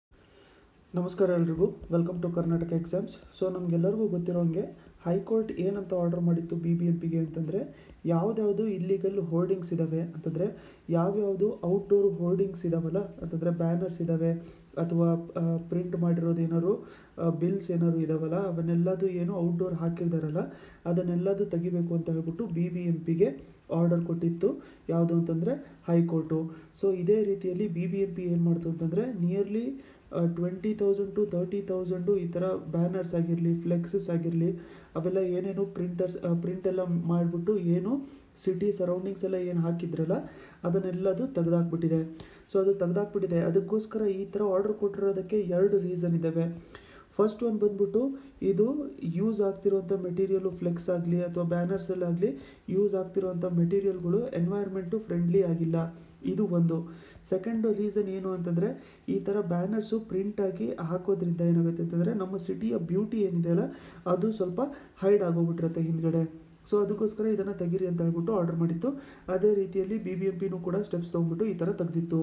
ನಮಸ್ಕಾರ ಎಲ್ರಿಗೂ welcome to Karnataka exams so ನಮಗೆಲ್ಲರಿಗೂ ಗೊತ್ತಿರೋ ಹಾಗೆ ಹೈಕೋರ್ಟ್ ಏನಂತ ಆರ್ಡರ್ ಮಾಡಿತ್ತು ಬಿ ಬಿ ಎಂ ಪಿಗೆ ಅಂತಂದರೆ ಯಾವುದ್ಯಾವುದು ಇಲ್ಲಿಗಲ್ ಹೋರ್ಡಿಂಗ್ಸ್ ಇದ್ದಾವೆ ಅಂತಂದರೆ ಯಾವ್ಯಾವುದು ಔಟ್ಡೋರ್ ಹೋರ್ಡಿಂಗ್ಸ್ ಇದ್ದಾವಲ್ಲ ಅಂತಂದರೆ ಬ್ಯಾನರ್ಸ್ ಇದ್ದಾವೆ ಅಥವಾ ಪ್ರಿಂಟ್ ಮಾಡಿರೋದು ಏನಾದ್ರು ಬಿಲ್ಸ್ ಏನಾದ್ರು ಇದಾವಲ್ಲ ಅವನ್ನೆಲ್ಲದು ಏನು ಔಟ್ಡೋರ್ ಹಾಕಿರ್ತಾರಲ್ಲ ಅದನ್ನೆಲ್ಲದು ತೆಗಿಬೇಕು ಅಂತ ಹೇಳ್ಬಿಟ್ಟು ಬಿ ಬಿ ಎಂ ಪಿಗೆ ಆರ್ಡರ್ ಕೊಟ್ಟಿತ್ತು ಯಾವುದು ಅಂತಂದರೆ ಹೈಕೋರ್ಟು ಸೊ ಇದೇ ರೀತಿಯಲ್ಲಿ ಬಿ ಬಿ ಎಂ ಪಿ ಏನು ಮಾಡ್ತು ಅಂತಂದರೆ nearly twenty thousand to thirty thousand ಈ ಥರ ಬ್ಯಾನರ್ಸ್ ಆಗಿರಲಿ ಫ್ಲೆಕ್ಸಸ್ ಆಗಿರಲಿ ಅವೆಲ್ಲ ಏನೇನು ಪ್ರಿಂಟರ್ಸ್ ಪ್ರಿಂಟ್ ಎಲ್ಲ ಮಾಡಿಬಿಟ್ಟು ಏನು ಸಿಟಿ ಸರೌಂಡಿಂಗ್ಸ್ ಎಲ್ಲ ಏನು ಹಾಕಿದ್ರಲ್ಲ ಅದನ್ನೆಲ್ಲದು ತೆಗೆದಾಕ್ಬಿಟ್ಟಿದೆ ಸೊ ಅದು ತೆಗೆದಾಕ್ಬಿಟ್ಟಿದೆ ಅದಕ್ಕೋಸ್ಕರ ಈ ಥರ ಆರ್ಡರ್ ಕೊಟ್ಟಿರೋದಕ್ಕೆ ಎರಡು ರೀಸನ್ ಇದ್ದಾವೆ ಫಸ್ಟ್ ಒಂದು ಬಂದ್ಬಿಟ್ಟು ಇದು ಯೂಸ್ ಆಗ್ತಿರೋಂಥ ಮೆಟೀರಿಯಲು ಫ್ಲೆಕ್ಸ್ ಆಗಲಿ ಅಥವಾ ಬ್ಯಾನರ್ಸಲ್ಲಾಗಲಿ ಯೂಸ್ ಆಗ್ತಿರೋಂಥ ಮೆಟೀರಿಯಲ್ಗಳು ಎನ್ವೈರ್ಮೆಂಟು ಫ್ರೆಂಡ್ಲಿ ಆಗಿಲ್ಲ ಇದು ಒಂದು ಸೆಕೆಂಡ್ ರೀಸನ್ ಏನು ಅಂತಂದರೆ ಈ ಥರ ಬ್ಯಾನರ್ಸು ಪ್ರಿಂಟಾಗಿ ಹಾಕೋದ್ರಿಂದ ಏನಾಗುತ್ತೆ ಅಂತಂದರೆ ನಮ್ಮ ಸಿಟಿಯ ಬ್ಯೂಟಿ ಏನಿದೆಯಲ್ಲ ಅದು ಸ್ವಲ್ಪ ಹೈಡ್ ಆಗೋಗ್ಬಿಟ್ಟಿರುತ್ತೆ ಹಿಂದ್ಗಡೆ ಸೊ ಅದಕ್ಕೋಸ್ಕರ ಇದನ್ನು ತೆಗೀರಿ ಅಂತ ಹೇಳ್ಬಿಟ್ಟು ಆರ್ಡರ್ ಮಾಡಿತ್ತು ಅದೇ ರೀತಿಯಲ್ಲಿ ಬಿ ಬಿ ಎಂ ಪಿನೂ ಕೂಡ ಸ್ಟೆಪ್ಸ್ ತೊಗೊಂಡ್ಬಿಟ್ಟು ಈ ಥರ ತೆಗೆದಿತ್ತು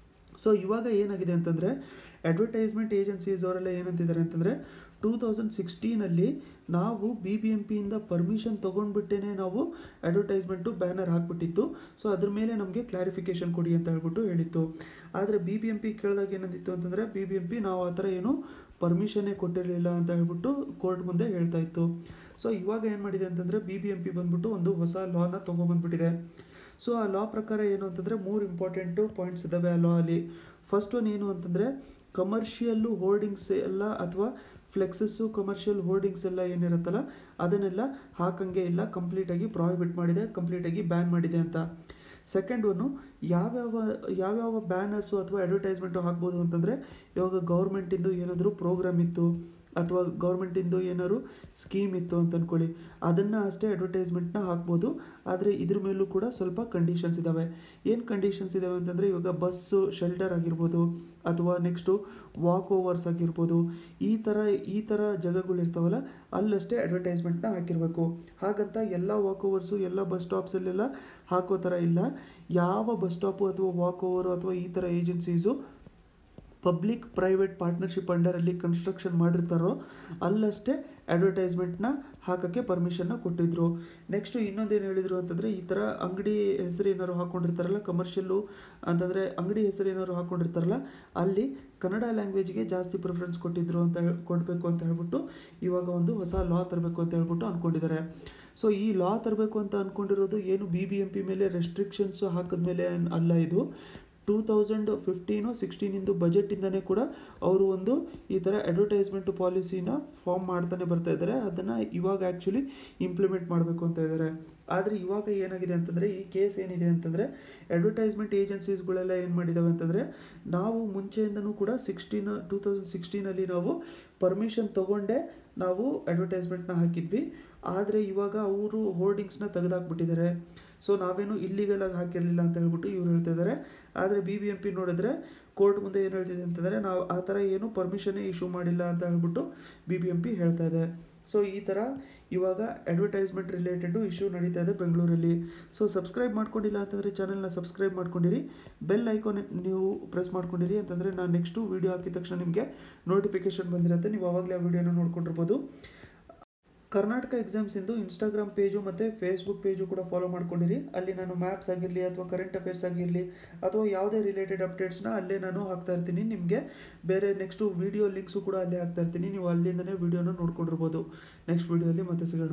ಸೊ ಇವಾಗ ಏನಾಗಿದೆ ಅಂತಂದರೆ ಅಡ್ವರ್ಟೈಸ್ಮೆಂಟ್ ಏಜೆನ್ಸೀಸ್ ಅವರೆಲ್ಲ ಏನಂತಿದ್ದಾರೆ ಅಂತಂದರೆ ಟೂ ತೌಸಂಡ್ ಸಿಕ್ಸ್ಟೀನಲ್ಲಿ ನಾವು ಬಿ ಬಿ ಎಂ ಪಿಯಿಂದ ಪರ್ಮಿಷನ್ ತೊಗೊಂಡ್ಬಿಟ್ಟೇ ನಾವು ಅಡ್ವರ್ಟೈಸ್ಮೆಂಟು ಬ್ಯಾನರ್ ಹಾಕ್ಬಿಟ್ಟಿತ್ತು ಸೊ ಅದ್ರ ಮೇಲೆ ನಮಗೆ ಕ್ಲಾರಿಫಿಕೇಷನ್ ಕೊಡಿ ಅಂತ ಹೇಳ್ಬಿಟ್ಟು ಹೇಳಿತ್ತು ಆದರೆ ಬಿ ಬಿ ಎಂ ಪಿ ಕೇಳಿದಾಗ ಏನಂದಿತ್ತು ಅಂತಂದರೆ ಬಿ ಬಿ ಎಂ ಪಿ ನಾವು ಆ ಥರ ಏನು ಪರ್ಮಿಷನ್ನೇ ಕೊಟ್ಟಿರಲಿಲ್ಲ ಅಂತ ಹೇಳ್ಬಿಟ್ಟು ಕೋರ್ಟ್ ಮುಂದೆ ಹೇಳ್ತಾ ಇತ್ತು ಸೊ ಇವಾಗ ಏನು ಮಾಡಿದೆ ಅಂತಂದರೆ ಬಿ ಬಿ ಎಂ ಪಿ ಬಂದ್ಬಿಟ್ಟು ಒಂದು ಹೊಸ ಲಾನ ತೊಗೊಬಂದ್ಬಿಟ್ಟಿದೆ ಸೊ ಆ ಲಾ ಪ್ರಕಾರ ಏನು ಅಂತಂದರೆ ಮೂರು ಇಂಪಾರ್ಟೆಂಟು ಪಾಯಿಂಟ್ಸ್ ಇದ್ದಾವೆ ಆ ಲಾ ಅಲ್ಲಿ ಫಸ್ಟ್ ಒನ್ ಏನು ಅಂತಂದರೆ ಕಮರ್ಷಿಯಲ್ಲು ಹೋರ್ಡಿಂಗ್ಸ್ ಎಲ್ಲ ಅಥವಾ ಫ್ಲೆಕ್ಸಸ್ಸು ಕಮರ್ಷಿಯಲ್ ಹೋರ್ಡಿಂಗ್ಸ್ ಎಲ್ಲ ಏನಿರುತ್ತಲ್ಲ ಅದನ್ನೆಲ್ಲ ಹಾಕಂಗೆ ಇಲ್ಲ ಕಂಪ್ಲೀಟಾಗಿ ಪ್ರಾಹಿಬಿಟ್ ಮಾಡಿದೆ ಕಂಪ್ಲೀಟಾಗಿ ಬ್ಯಾನ್ ಮಾಡಿದೆ ಅಂತ ಸೆಕೆಂಡ್ ಒನ್ನು ಯಾವ್ಯಾವ ಯಾವ್ಯಾವ ಬ್ಯಾನರ್ಸು ಅಥವಾ ಅಡ್ವರ್ಟೈಸ್ಮೆಂಟು ಹಾಕ್ಬೋದು ಅಂತಂದರೆ ಇವಾಗ ಗೌರ್ಮೆಂಟಿಂದು ಏನಾದರೂ ಪ್ರೋಗ್ರಾಮ್ ಇತ್ತು ಅಥವಾ ಗೌರ್ಮೆಂಟಿಂದು ಏನಾದ್ರು ಸ್ಕೀಮ್ ಇತ್ತು ಅಂತ ಅಂದ್ಕೊಳ್ಳಿ ಅದನ್ನು ಅಷ್ಟೇ ಅಡ್ವರ್ಟೈಸ್ಮೆಂಟ್ನ ಹಾಕ್ಬೋದು ಆದರೆ ಇದ್ರ ಮೇಲೂ ಕೂಡ ಸ್ವಲ್ಪ ಕಂಡೀಷನ್ಸ್ ಇದ್ದಾವೆ ಏನು ಕಂಡೀಷನ್ಸ್ ಇದ್ದಾವೆ ಅಂತಂದರೆ ಇವಾಗ ಬಸ್ಸು ಶೆಲ್ಟರ್ ಆಗಿರ್ಬೋದು ಅಥವಾ ನೆಕ್ಸ್ಟು ವಾಕ್ ಓವರ್ಸ್ ಆಗಿರ್ಬೋದು ಈ ಥರ ಈ ಥರ ಜಾಗಗಳಿರ್ತಾವಲ್ಲ ಅಲ್ಲಷ್ಟೇ ಅಡ್ವರ್ಟೈಸ್ಮೆಂಟ್ನ ಹಾಕಿರಬೇಕು ಹಾಗಂತ ಎಲ್ಲ ವಾಕ್ ಓವರ್ಸು ಎಲ್ಲ ಬಸ್ ಸ್ಟಾಪ್ಸಲ್ಲೆಲ್ಲ ಹಾಕೋ ಥರ ಇಲ್ಲ ಯಾವ ಬಸ್ ಸ್ಟಾಪು ಅಥವಾ ವಾಕ್ ಓವರು ಅಥವಾ ಈ ಥರ ಏಜೆನ್ಸೀಸು ಪಬ್ಲಿಕ್ ಪ್ರೈವೇಟ್ ಪಾರ್ಟ್ನರ್ಶಿಪ್ ಅಂಡರಲ್ಲಿ ಕನ್ಸ್ಟ್ರಕ್ಷನ್ ಮಾಡಿರ್ತಾರೋ ಅಲ್ಲಷ್ಟೇ ಅಡ್ವರ್ಟೈಸ್ಮೆಂಟ್ನ ಹಾಕೋಕ್ಕೆ ಪರ್ಮಿಷನ್ನ ಕೊಟ್ಟಿದ್ರು ನೆಕ್ಸ್ಟು ಇನ್ನೊಂದೇನು ಹೇಳಿದರು ಅಂತಂದರೆ ಈ ಥರ ಅಂಗಡಿ ಹೆಸರು ಏನಾದ್ರು ಹಾಕ್ಕೊಂಡಿರ್ತಾರಲ್ಲ ಕಮರ್ಷಿಯಲ್ಲು ಅಂತಂದರೆ ಅಂಗಡಿ ಹೆಸರು ಏನಾದ್ರು ಹಾಕ್ಕೊಂಡಿರ್ತಾರಲ್ಲ ಅಲ್ಲಿ ಕನ್ನಡ ಲ್ಯಾಂಗ್ವೇಜ್ಗೆ ಜಾಸ್ತಿ ಪ್ರಿಫರೆನ್ಸ್ ಕೊಟ್ಟಿದ್ರು ಅಂತ ಹೇಳಿ ಕೊಡಬೇಕು ಅಂತ ಹೇಳ್ಬಿಟ್ಟು ಇವಾಗ ಒಂದು ಹೊಸ ಲಾ ತರಬೇಕು ಅಂತ ಹೇಳ್ಬಿಟ್ಟು ಅಂದ್ಕೊಂಡಿದ್ದಾರೆ ಸೊ ಈ ಲಾ ತರಬೇಕು ಅಂತ ಅಂದ್ಕೊಂಡಿರೋದು ಏನು ಬಿ ಬಿ ಎಂ ಪಿ ಮೇಲೆ ರೆಸ್ಟ್ರಿಕ್ಷನ್ಸು ಹಾಕಿದ್ಮೇಲೆ ಅಲ್ಲ ಇದು ಟೂ ತೌಸಂಡ್ ಫಿಫ್ಟೀನು ಸಿಕ್ಸ್ಟೀನಿಂದು ಬಜೆಟಿಂದನೇ ಕೂಡ ಅವರು ಒಂದು ಈ ಥರ ಅಡ್ವರ್ಟೈಸ್ಮೆಂಟ್ ಪಾಲಿಸಿನ ಫಾರ್ಮ್ ಮಾಡ್ತಾನೆ ಬರ್ತಾ ಇದ್ದಾರೆ ಅದನ್ನು ಇವಾಗ ಆ್ಯಕ್ಚುಲಿ ಇಂಪ್ಲಿಮೆಂಟ್ ಮಾಡಬೇಕು ಅಂತ ಇದ್ದಾರೆ ಆದರೆ ಇವಾಗ ಏನಾಗಿದೆ ಅಂತಂದರೆ ಈ ಕೇಸ್ ಏನಿದೆ ಅಂತಂದರೆ ಅಡ್ವರ್ಟೈಸ್ಮೆಂಟ್ ಏಜೆನ್ಸೀಸ್ಗಳೆಲ್ಲ ಏನು ಮಾಡಿದ್ದಾವೆ ಅಂತಂದರೆ ನಾವು ಮುಂಚೆಯಿಂದನೂ ಕೂಡ ಸಿಕ್ಸ್ಟೀನ್ ಟೂ ತೌಸಂಡ್ ಸಿಕ್ಸ್ಟೀನಲ್ಲಿ ನಾವು ಪರ್ಮಿಷನ್ ತೊಗೊಂಡೇ ನಾವು ಅಡ್ವರ್ಟೈಸ್ಮೆಂಟ್ನ ಹಾಕಿದ್ವಿ ಆದರೆ ಇವಾಗ ಅವರು ಹೋರ್ಡಿಂಗ್ಸ್ನ ತೆಗೆದಾಕ್ಬಿಟ್ಟಿದ್ದಾರೆ ಸೊ ನಾವೇನು ಇಲ್ಲಿಗಲಾಗಿ ಹಾಕಿರಲಿಲ್ಲ ಅಂತ ಹೇಳ್ಬಿಟ್ಟು ಇವ್ರು ಹೇಳ್ತಾ ಇದ್ದಾರೆ ಆದರೆ ಬಿ ಬಿ ಎಂ ಪಿ ನೋಡಿದ್ರೆ ಕೋರ್ಟ್ ಮುಂದೆ ಏನು ಹೇಳ್ತಿದೆ ಅಂತಂದರೆ ನಾವು ಆ ಥರ ಏನು ಪರ್ಮಿಷನ್ನೇ ಇಶ್ಯೂ ಮಾಡಿಲ್ಲ ಅಂತ ಹೇಳ್ಬಿಟ್ಟು ಬಿ ಬಿ ಎಂ ಪಿ ಹೇಳ್ತಾ ಇದೆ ಸೊ ಈ ಥರ ಇವಾಗ ಅಡ್ವರ್ಟೈಸ್ಮೆಂಟ್ ರಿಲೇಟೆಡು ಇಶ್ಯೂ ನಡೀತಾ ಇದೆ ಬೆಂಗಳೂರಲ್ಲಿ ಸೊ ಸಬ್ಸ್ಕ್ರೈಬ್ ಮಾಡ್ಕೊಂಡಿಲ್ಲ ಅಂತಂದರೆ ಚಾನಲ್ನ ಸಬ್ಸ್ಕ್ರೈಬ್ ಮಾಡ್ಕೊಂಡಿರಿ ಬೆಲ್ ಐಕಾನ್ ನೀವು ಪ್ರೆಸ್ ಮಾಡ್ಕೊಂಡಿರಿ ಅಂತಂದರೆ ನಾನು ನೆಕ್ಸ್ಟು ವೀಡಿಯೋ ಹಾಕಿದ ತಕ್ಷಣ ನಿಮಗೆ ನೋಟಿಫಿಕೇಶನ್ ಬಂದಿರುತ್ತೆ ನೀವು ಅವಾಗಲೇ ಆ ವೀಡಿಯೋನ ನೋಡ್ಕೊಂಡಿರ್ಬೋದು ಕರ್ನಾಟಕ ಎಕ್ಸಾಮ್ಸಿಂದು ಇನ್ಸ್ಟಾಗ್ರಾಮ್ ಪೇಜು ಮತ್ತು ಫೇಸ್ಬುಕ್ ಪೇಜು ಕೂಡ ಫಾಲೋ ಮಾಡ್ಕೊಂಡಿರಿ ಅಲ್ಲಿ ನಾನು ಮ್ಯಾಪ್ಸ್ ಆಗಿರಲಿ ಅಥವಾ ಕರೆಂಟ್ ಅಫೇರ್ಸ್ ಆಗಿರಲಿ ಅಥವಾ ಯಾವುದೇ ರಿಲೇಟೆಡ್ ಅಪ್ಡೇಟ್ಸ್ನ ಅಲ್ಲೇ ನಾನು ಹಾಕ್ತಾ ಇರ್ತೀನಿ ನಿಮಗೆ ಬೇರೆ ನೆಕ್ಸ್ಟು ವೀಡಿಯೋ ಲಿಂಕ್ಸು ಕೂಡ ಅಲ್ಲೇ ಹಾಕ್ತಾ ಇರ್ತೀನಿ ನೀವು ಅಲ್ಲಿಂದನೇ ವೀಡಿಯೋನ ನೋಡ್ಕೊಂಡಿರ್ಬೋದು ನೆಕ್ಸ್ಟ್ ವೀಡಿಯೋಲಿ ಮತ್ತೆ ಸಿಗೋಣ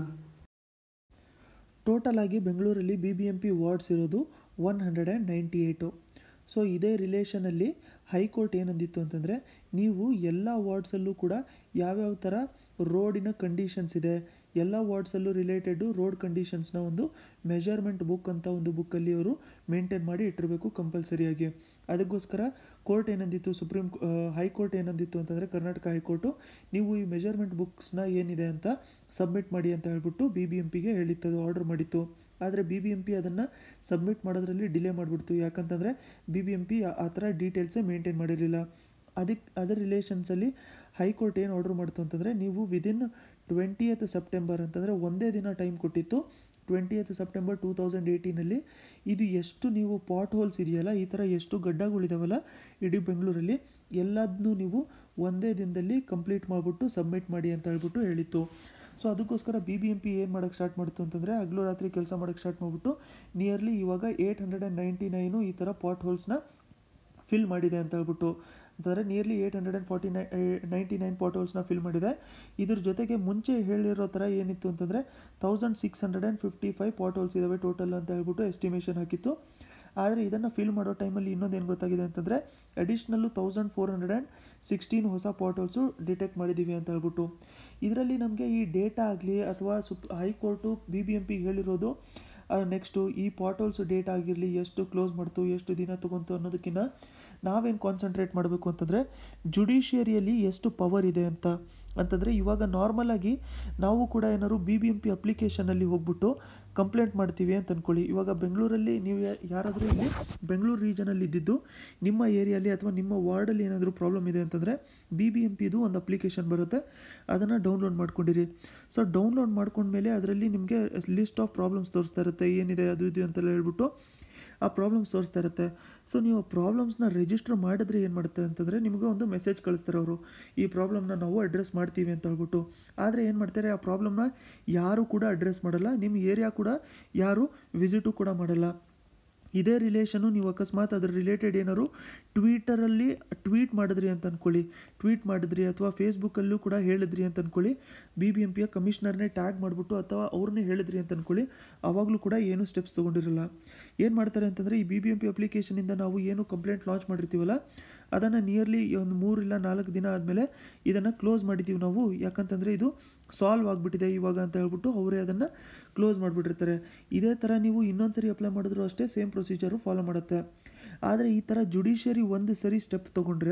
ಟೋಟಲ್ ಆಗಿ ಬೆಂಗಳೂರಲ್ಲಿ B B M P wards ಇರೋದು one hundred and ninety eight so ಇದೇ ರಿಲೇಷನಲ್ಲಿ ಹೈಕೋರ್ಟ್ ಏನಂದಿತ್ತು ಅಂತಂದರೆ ನೀವು ಎಲ್ಲ ವಾರ್ಡ್ಸಲ್ಲೂ ಕೂಡ ಯಾವ್ಯಾವ ಥರ ರೋಡಿನ ಕಂಡೀಷನ್ಸ್ ಇದೆ ಎಲ್ಲ ವಾರ್ಡ್ಸಲ್ಲೂ ರಿಲೇಟೆಡು ರೋಡ್ ಕಂಡೀಷನ್ಸ್ನ ಒಂದು ಮೆಜರ್ಮೆಂಟ್ ಬುಕ್ ಅಂತ ಒಂದು ಬುಕ್ಕಲ್ಲಿ ಅವರು ಮೇಂಟೈನ್ ಮಾಡಿ ಇಟ್ಟಿರಬೇಕು ಕಂಪಲ್ಸರಿಯಾಗಿ ಅದಕ್ಕೋಸ್ಕರ ಕೋರ್ಟ್ ಏನಂದಿತ್ತು ಸುಪ್ರೀಂ ಹೈಕೋರ್ಟ್ ಏನಂದಿತ್ತು ಅಂತಂದರೆ ಕರ್ನಾಟಕ ಹೈಕೋರ್ಟು ನೀವು ಈ ಮೆಜರ್ಮೆಂಟ್ ಬುಕ್ಸ್ನ ಏನಿದೆ ಅಂತ ಸಬ್ಮಿಟ್ ಮಾಡಿ ಅಂತ ಹೇಳ್ಬಿಟ್ಟು ಬಿ ಬಿ ಎಂ ಪಿಗೆ ಹೇಳಿತ್ತು ಅದು ಆರ್ಡರ್ ಮಾಡಿತ್ತು ಆದರೆ ಬಿ ಬಿ ಎಂ ಪಿ ಅದನ್ನು ಸಬ್ಮಿಟ್ ಮಾಡೋದ್ರಲ್ಲಿ ಡಿಲೇ ಮಾಡಿಬಿಡ್ತು ಯಾಕಂತಂದರೆ ಬಿ ಬಿ ಎಂ ಪಿ ಆ ಥರ ಡೀಟೇಲ್ಸೇ ಮೇಂಟೈನ್ ಮಾಡಿರಲಿಲ್ಲ ಅದಕ್ಕೆ ಅದರ ರಿಲೇಷನ್ಸಲ್ಲಿ ಹೈಕೋರ್ಟ್ ಏನು ಆರ್ಡರ್ ಮಾಡ್ತು ಅಂತಂದರೆ ನೀವು ವಿದಿನ್ ಟ್ವೆಂಟಿಯತ್ ಸೆಪ್ಟೆಂಬರ್ ಅಂತಂದರೆ ಒಂದೇ ದಿನ ಟೈಮ್ ಕೊಟ್ಟಿತ್ತು ಟ್ವೆಂಟಿಯತ್ ಸೆಪ್ಟೆಂಬರ್ ಟೂ ತೌಸಂಡ್ ಏಯ್ಟೀನಲ್ಲಿ ಇದು ಎಷ್ಟು ನೀವು ಪಾಟ್ ಹೋಲ್ಸ್ ಇದೆಯಲ್ಲ ಈ ಥರ ಎಷ್ಟು ಗಡ್ಡಗಳಿದಾವಲ್ಲ ಇಡೀ ಬೆಂಗಳೂರಲ್ಲಿ ಎಲ್ಲದನ್ನೂ ನೀವು ಒಂದೇ ದಿನದಲ್ಲಿ ಕಂಪ್ಲೀಟ್ ಮಾಡಿಬಿಟ್ಟು ಸಬ್ಮಿಟ್ ಮಾಡಿ ಅಂತ ಹೇಳ್ಬಿಟ್ಟು ಹೇಳಿತ್ತು ಸೊ ಅದಕ್ಕೋಸ್ಕರ ಬಿ ಬಿ ಎಂ ಪಿ ಏನು ಮಾಡೋಕ್ಕೆ ಸ್ಟಾರ್ಟ್ ಮಾಡ್ತು ಅಂತಂದರೆ ಹಗಲು ರಾತ್ರಿ ಕೆಲಸ ಮಾಡೋಕ್ಕೆ ಸ್ಟಾರ್ಟ್ ಮಾಡಿಬಿಟ್ಟು ನಿಯರ್ಲಿ ಇವಾಗ eight hundred and ninety nine ಈ ಥರ ಪಾಟ್ ಹೋಲ್ಸ್ನ ಫಿಲ್ ಮಾಡಿದೆ ಅಂತ ಹೇಳ್ಬಿಟ್ಟು ಅಂತಂದರೆ nearly eight hundred and forty ನೈ ನೈಂಟಿ ನೈನ್ ಪಾಟೋಲ್ಸ್ನ ಫಿಲ್ ಮಾಡಿದೆ ಇದ್ರ ಜೊತೆಗೆ ಮುಂಚೆ ಹೇಳಿರೋ ಥರ ಏನಿತ್ತು ಅಂತಂದರೆ thousand six hundred and fifty five potholes ಇದ್ದಾವೆ ಟೋಟಲ್ ಅಂತ ಹೇಳ್ಬಿಟ್ಟು ಎಸ್ಟಿಮೇಷನ್ ಹಾಕಿತ್ತು ಆದರೆ ಇದನ್ನು ಫಿಲ್ ಮಾಡೋ ಟೈಮಲ್ಲಿ ಇನ್ನೊಂದು ಏನು ಗೊತ್ತಾಗಿದೆ ಅಂತಂದರೆ additional thousand four hundred and sixteen ಹೊಸ ಪಾಟೋಲ್ಸು ಡಿಟೆಕ್ಟ್ ಮಾಡಿದ್ದೀವಿ ಅಂತ ಹೇಳ್ಬಿಟ್ಟು ಇದರಲ್ಲಿ ನಮಗೆ ಈ ಡೇಟಾ ಆಗಲಿ ಅಥವಾ ಸುಪ್ ಹೈಕೋರ್ಟು ಬಿ ಬಿ ಎಂ ಪಿಗೆ ಹೇಳಿರೋದು ನೆಕ್ಸ್ಟು ಈ ಪಾಟೋಲ್ಸು ಡೇಟ್ ಆಗಿರಲಿ ಎಷ್ಟು ಕ್ಲೋಸ್ ಮಾಡ್ತು ಎಷ್ಟು ದಿನ ತೊಗೊಂತು ಅನ್ನೋದಕ್ಕಿಂತ ನಾವೇನು ಕಾನ್ಸಂಟ್ರೇಟ್ ಮಾಡಬೇಕು ಅಂತಂದರೆ ಜುಡಿಷಿಯರಿಯಲ್ಲಿ ಎಷ್ಟು ಪವರ್ ಇದೆ ಅಂತ ಅಂತಂದರೆ ಇವಾಗ ನಾರ್ಮಲಾಗಿ ನಾವು ಕೂಡ ಏನಾದ್ರು ಬಿ ಬಿ ಎಂ ಪಿ ಅಪ್ಲಿಕೇಶನಲ್ಲಿ ಹೋಗ್ಬಿಟ್ಟು ಕಂಪ್ಲೇಂಟ್ ಮಾಡ್ತೀವಿ ಅಂತ ಅಂದ್ಕೊಳ್ಳಿ ಇವಾಗ ಬೆಂಗಳೂರಲ್ಲಿ ನೀವು ಯಾರಾದರೂ ಇಲ್ಲಿ ಬೆಂಗಳೂರು ರೀಜನಲ್ಲಿ ಇದ್ದಿದ್ದು ನಿಮ್ಮ ಏರಿಯಲ್ಲಿ ಅಥವಾ ನಿಮ್ಮ ವಾರ್ಡಲ್ಲಿ ಏನಾದರೂ ಪ್ರಾಬ್ಲಮ್ ಇದೆ ಅಂತಂದರೆ ಬಿ ಬಿ ಎಂ ಪಿದು ಒಂದು ಅಪ್ಲಿಕೇಶನ್ ಬರುತ್ತೆ ಅದನ್ನು ಡೌನ್ಲೋಡ್ ಮಾಡ್ಕೊಂಡಿರಿ ಸೊ ಡೌನ್ಲೋಡ್ ಮಾಡ್ಕೊಂಡ್ಮೇಲೆ ಅದರಲ್ಲಿ ನಿಮಗೆ ಲಿಸ್ಟ್ ಆಫ್ ಪ್ರಾಬ್ಲಮ್ಸ್ ತೋರಿಸ್ತಾ ಇರುತ್ತೆ ಏನಿದೆ ಅದು ಇದು ಅಂತೆಲ್ಲ ಹೇಳ್ಬಿಟ್ಟು ಆ ಪ್ರಾಬ್ಲಮ್ಸ್ ತೋರಿಸ್ತಾ ಇರುತ್ತೆ ಸೊ ನೀವು ಪ್ರಾಬ್ಲಮ್ಸ್ನ ರಿಜಿಸ್ಟರ್ ಮಾಡಿದ್ರೆ ಏನು ಮಾಡುತ್ತೆ ಅಂತಂದರೆ ನಿಮಗೆ ಒಂದು ಮೆಸೇಜ್ ಕಳಿಸ್ತಾರೆ ಅವರು ಈ ಪ್ರಾಬ್ಲಮ್ನ ನಾವು ಅಡ್ರೆಸ್ ಮಾಡ್ತೀವಿ ಅಂತ ಹೇಳ್ಬಿಟ್ಟು ಆದರೆ ಏನು ಮಾಡ್ತಾರೆ ಆ ಪ್ರಾಬ್ಲಮ್ನ ಯಾರು ಕೂಡ ಅಡ್ರೆಸ್ ಮಾಡಲ್ಲ ನಿಮ್ಮ ಏರಿಯಾ ಕೂಡ ಯಾರು ವಿಸಿಟು ಕೂಡ ಮಾಡಲ್ಲ ಇದೇ ರಿಲೇಷನು ನೀವು ಅಕಸ್ಮಾತ್ ಅದ್ರ ರಿಲೇಟೆಡ್ ಏನಾದ್ರು ಟ್ವೀಟರಲ್ಲಿ ಟ್ವೀಟ್ ಮಾಡಿದ್ರಿ ಅಂತ ಅಂದ್ಕೊಳ್ಳಿ ಟ್ವೀಟ್ ಮಾಡಿದ್ರಿ ಅಥವಾ ಫೇಸ್ಬುಕ್ಕಲ್ಲೂ ಕೂಡ ಹೇಳಿದ್ರಿ ಅಂತ ಅಂದ್ಕೊಳ್ಳಿ ಬಿ ಬಿ ಎಂ ಪಿಯ ಕಮಿಷನರ್ನೇ ಟ್ಯಾಗ್ ಮಾಡಿಬಿಟ್ಟು ಅಥವಾ ಅವ್ರನ್ನೇ ಹೇಳಿದ್ರಿ ಅಂತ ಅಂದ್ಕೊಳ್ಳಿ ಆವಾಗಲೂ ಕೂಡ ಏನೂ ಸ್ಟೆಪ್ಸ್ ತೊಗೊಂಡಿರಲ್ಲ ಏನು ಮಾಡ್ತಾರೆ ಅಂತಂದರೆ ಈ ಬಿ ಬಿ ಎಂ ಪಿ ಅಪ್ಲಿಕೇಶನಿಂದ ನಾವು ಏನು ಕಂಪ್ಲೇಂಟ್ ಲಾಂಚ್ ಮಾಡಿರ್ತೀವಲ್ಲ ಅದನ್ನು ನಿಯರ್ಲಿ ಒಂದು ಮೂರಿಲ್ಲ ನಾಲ್ಕು ದಿನ ಆದಮೇಲೆ ಇದನ್ನು ಕ್ಲೋಸ್ ಮಾಡಿದ್ದೀವಿ ನಾವು ಯಾಕಂತಂದರೆ ಇದು ಸಾಲ್ವ್ ಆಗಿಬಿಟ್ಟಿದೆ ಇವಾಗ ಅಂತ ಹೇಳ್ಬಿಟ್ಟು ಅವರೇ ಅದನ್ನು ಕ್ಲೋಸ್ ಮಾಡಿಬಿಟ್ಟಿರ್ತಾರೆ ಇದೇ ಥರ ನೀವು ಇನ್ನೊಂದು ಸರಿ ಅಪ್ಲೈ ಮಾಡಿದ್ರು ಅಷ್ಟೇ ಸೇಮ್ ಪ್ರೊಸೀಜರು ಫಾಲೋ ಮಾಡುತ್ತೆ ಆದರೆ ಈ ಥರ ಜುಡಿಷಿಯರಿ ಒಂದು ಸರಿ ಸ್ಟೆಪ್ ತೊಗೊಂಡ್ರೆ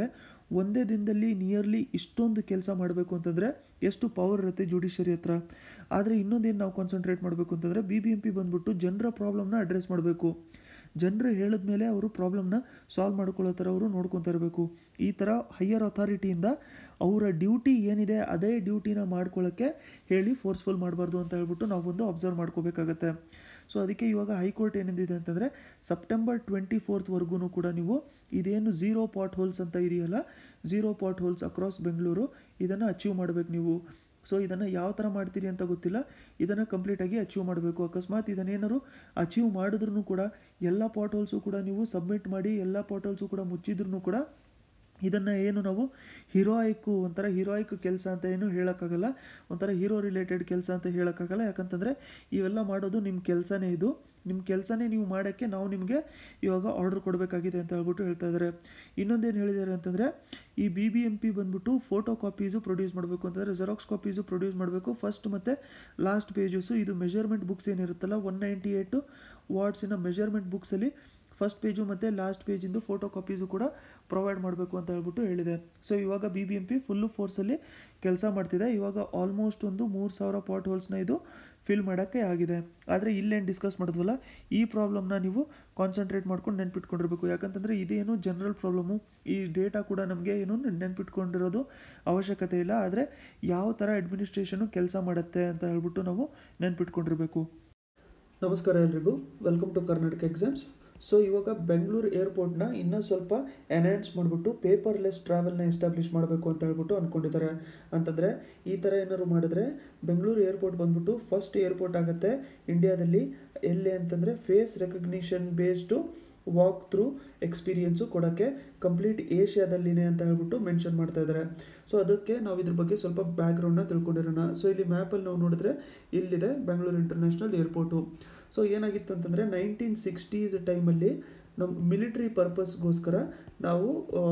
ಒಂದೇ ದಿನದಲ್ಲಿ ನಿಯರ್ಲಿ ಇಷ್ಟೊಂದು ಕೆಲಸ ಮಾಡಬೇಕು ಅಂತಂದರೆ ಎಷ್ಟು ಪವರ್ ಇರುತ್ತೆ ಜುಡಿಷರಿ ಹತ್ರ ಆದರೆ ಇನ್ನೊಂದೇನು ನಾವು ಕಾನ್ಸಂಟ್ರೇಟ್ ಮಾಡಬೇಕು ಅಂತಂದರೆ ಬಿ ಬಿ ಎಂ ಪಿ ಬಂದ್ಬಿಟ್ಟು ಜನರ ಪ್ರಾಬ್ಲಮ್ನ ಅಡ್ರೆಸ್ ಮಾಡಬೇಕು ಜನರು ಹೇಳಿದ ಮೇಲೆ ಅವರು ಪ್ರಾಬ್ಲಮ್ನ ಸಾಲ್ವ್ ಮಾಡ್ಕೊಳ್ಳೋ ಥರ ಅವರು ನೋಡ್ಕೊತಾ ಇರಬೇಕು ಈ ಥರ ಹೈಯರ್ ಅಥಾರಿಟಿಯಿಂದ ಅವರ ಡ್ಯೂಟಿ ಏನಿದೆ ಅದೇ ಡ್ಯೂಟಿನ ಮಾಡ್ಕೊಳ್ಳೋಕ್ಕೆ ಹೇಳಿ ಫೋರ್ಸ್ಫುಲ್ ಮಾಡಬಾರ್ದು ಅಂತ ಹೇಳ್ಬಿಟ್ಟು ನಾವು ಒಂದು ಅಬ್ಸರ್ವ್ ಮಾಡ್ಕೋಬೇಕಾಗತ್ತೆ ಸೊ ಅದಕ್ಕೆ ಇವಾಗ ಹೈಕೋರ್ಟ್ ಏನಿದೆ ಅಂತಂದರೆ ಸೆಪ್ಟೆಂಬರ್ ಟ್ವೆಂಟಿ ಫೋರ್ತ್ವರೆಗೂ ಕೂಡ ನೀವು ಇದೇನು ಝೀರೋ ಪಾಟ್ ಹೋಲ್ಸ್ ಅಂತ ಇದೆಯಲ್ಲ zero pot holes across Bengaluru ಇದನ್ನು ಅಚೀವ್ ಮಾಡಬೇಕು ನೀವು ಸೊ ಇದನ್ನು ಯಾವ ಥರ ಮಾಡ್ತೀರಿ ಅಂತ ಗೊತ್ತಿಲ್ಲ ಇದನ್ನು ಕಂಪ್ಲೀಟಾಗಿ ಅಚೀವ್ ಮಾಡಬೇಕು ಅಕಸ್ಮಾತ್ ಇದನ್ನೇನಾದ್ರು ಅಚೀವ್ ಮಾಡಿದ್ರೂ ಕೂಡ ಎಲ್ಲ ಪಾಟ್ ಹೋಲ್ಸು ಕೂಡ ನೀವು ಸಬ್ಮಿಟ್ ಮಾಡಿ ಎಲ್ಲ ಪಾಟ್ ಹೋಲ್ಸು ಕೂಡ ಮುಚ್ಚಿದ್ರೂ ಕೂಡ ಇದನ್ನು ಏನು ನಾವು ಹೀರೋಯಿಕ್ಕು ಒಂಥರ ಹೀರೋಯಿಕ್ ಕೆಲಸ ಅಂತ ಏನು ಹೇಳೋಕ್ಕಾಗಲ್ಲ ಒಂಥರ ಹೀರೋ ರಿಲೇಟೆಡ್ ಕೆಲಸ ಅಂತ ಹೇಳೋಕ್ಕಾಗಲ್ಲ ಯಾಕಂತಂದರೆ ಇವೆಲ್ಲ ಮಾಡೋದು ನಿಮ್ಮ ಕೆಲಸನೇ ಇದು ನಿಮ್ಮ ಕೆಲಸನೇ ನೀವು ಮಾಡೋಕ್ಕೆ ನಾವು ನಿಮಗೆ ಇವಾಗ ಆರ್ಡರ್ ಕೊಡಬೇಕಾಗಿದೆ ಅಂತ ಹೇಳ್ಬಿಟ್ಟು ಹೇಳ್ತಾ ಇದ್ದಾರೆ ಇನ್ನೊಂದೇನು ಹೇಳಿದ್ದಾರೆ ಅಂತಂದರೆ ಈ ಬಿ ಬಿ ಎಂ ಪಿ ಬಂದ್ಬಿಟ್ಟು ಫೋಟೋ ಕಾಪೀಸು ಪ್ರೊಡ್ಯೂಸ್ ಮಾಡಬೇಕು ಅಂತಂದರೆ ಜೆರಾಕ್ಸ್ ಕಾಪೀಸು ಪ್ರೊಡ್ಯೂಸ್ ಮಾಡಬೇಕು ಫಸ್ಟ್ ಮತ್ತು ಲಾಸ್ಟ್ ಪೇಜಸ್ಸು ಇದು ಮೆಜರ್ಮೆಂಟ್ ಬುಕ್ಸ್ ಏನಿರುತ್ತಲ್ಲ ಒನ್ ನೈಂಟಿ ಏಯ್ಟು ವಾರ್ಡ್ಸಿನ ಮೆಜರ್ಮೆಂಟ್ ಬುಕ್ಸಲ್ಲಿ ಫಸ್ಟ್ ಪೇಜು ಮತ್ತು ಲಾಸ್ಟ್ ಪೇಜಿಂದು ಫೋಟೋ ಕಾಪೀಸು ಕೂಡ ಪ್ರೊವೈಡ್ ಮಾಡಬೇಕು ಅಂತ ಹೇಳ್ಬಿಟ್ಟು ಹೇಳಿದೆ ಸೊ ಇವಾಗ B B M P full ಫೋರ್ಸಲ್ಲಿ ಕೆಲಸ ಮಾಡ್ತಿದೆ ಇವಾಗ ಆಲ್ಮೋಸ್ಟ್ ಒಂದು ಮೂರು ಸಾವಿರ ಪಾಟ್ ಹೋಲ್ಸ್ನ ಇದು ಫಿಲ್ ಮಾಡೋಕ್ಕೆ ಆಗಿದೆ ಆದರೆ ಇಲ್ಲೇನು ಡಿಸ್ಕಸ್ ಮಾಡಿದ್ವಲ್ಲ ಈ ಪ್ರಾಬ್ಲಮ್ನ ನೀವು ಕಾನ್ಸಂಟ್ರೇಟ್ ಮಾಡ್ಕೊಂಡು ನೆನ್ಪಿಟ್ಕೊಂಡಿರ್ಬೇಕು ಯಾಕಂತಂದರೆ ಇದೇನು ಜನರಲ್ ಪ್ರಾಬ್ಲಮ್ಮು ಈ ಡೇಟಾ ಕೂಡ ನಮಗೆ ಏನು ನೆನ್ಪಿಟ್ಕೊಂಡಿರೋದು ಅವಶ್ಯಕತೆ ಇಲ್ಲ ಆದರೆ ಯಾವ ಥರ ಅಡ್ಮಿನಿಸ್ಟ್ರೇಷನು ಕೆಲಸ ಮಾಡುತ್ತೆ ಅಂತ ಹೇಳ್ಬಿಟ್ಟು ನಾವು ನೆನ್ಪಿಟ್ಕೊಂಡಿರ್ಬೇಕು ನಮಸ್ಕಾರ ಎಲ್ರಿಗೂ welcome to Karnataka exams so ಇವಾಗ ಬೆಂಗಳೂರು ಏರ್ಪೋರ್ಟ್ನ ಇನ್ನೂ ಸ್ವಲ್ಪ ಎನ್ಹ್ಯಾನ್ಸ್ ಮಾಡಿಬಿಟ್ಟು ಪೇಪರ್ಲೆಸ್ ಟ್ರಾವೆಲ್ನ ಎಸ್ಟಾಬ್ಲಿಷ್ ಮಾಡಬೇಕು ಅಂತ ಹೇಳ್ಬಿಟ್ಟು ಅಂದ್ಕೊಂಡಿದ್ದಾರೆ ಅಂತಂದರೆ ಈ ಥರ ಏನಾದ್ರು ಮಾಡಿದ್ರೆ ಬೆಂಗಳೂರು ಏರ್ಪೋರ್ಟ್ ಬಂದ್ಬಿಟ್ಟು ಫಸ್ಟ್ ಏರ್ಪೋರ್ಟ್ ಆಗುತ್ತೆ ಇಂಡಿಯಾದಲ್ಲಿ ಎಲ್ಲಿ ಅಂತಂದರೆ face recognition based walk through experience ಕೊಡೋಕ್ಕೆ ಕಂಪ್ಲೀಟ್ ಏಷ್ಯಾದಲ್ಲಿನೇ ಅಂತ ಹೇಳ್ಬಿಟ್ಟು ಮೆನ್ಷನ್ ಮಾಡ್ತಾ ಇದ್ದಾರೆ ಸೊ ಅದಕ್ಕೆ ನಾವು ಇದ್ರ ಬಗ್ಗೆ ಸ್ವಲ್ಪ ಬ್ಯಾಕ್ಗ್ರೌಂಡ್ನ ತಿಳ್ಕೊಂಡಿರೋಣ ಸೊ ಇಲ್ಲಿ ಮ್ಯಾಪಲ್ಲಿ ನಾವು ನೋಡಿದ್ರೆ ಇಲ್ಲಿದೆ ಬೆಂಗಳೂರು ಇಂಟರ್ನ್ಯಾಷನಲ್ ಏರ್ಪೋರ್ಟು ಸೊ ಏನಾಗಿತ್ತು ಅಂತಂದರೆ ನೈನ್ಟೀನ್ ಸಿಕ್ಸ್ಟೀಸ್ ಟೈಮಲ್ಲಿ ನಮ್ಮ ಮಿಲಿಟ್ರಿ ಪರ್ಪಸ್ಗೋಸ್ಕರ ನಾವು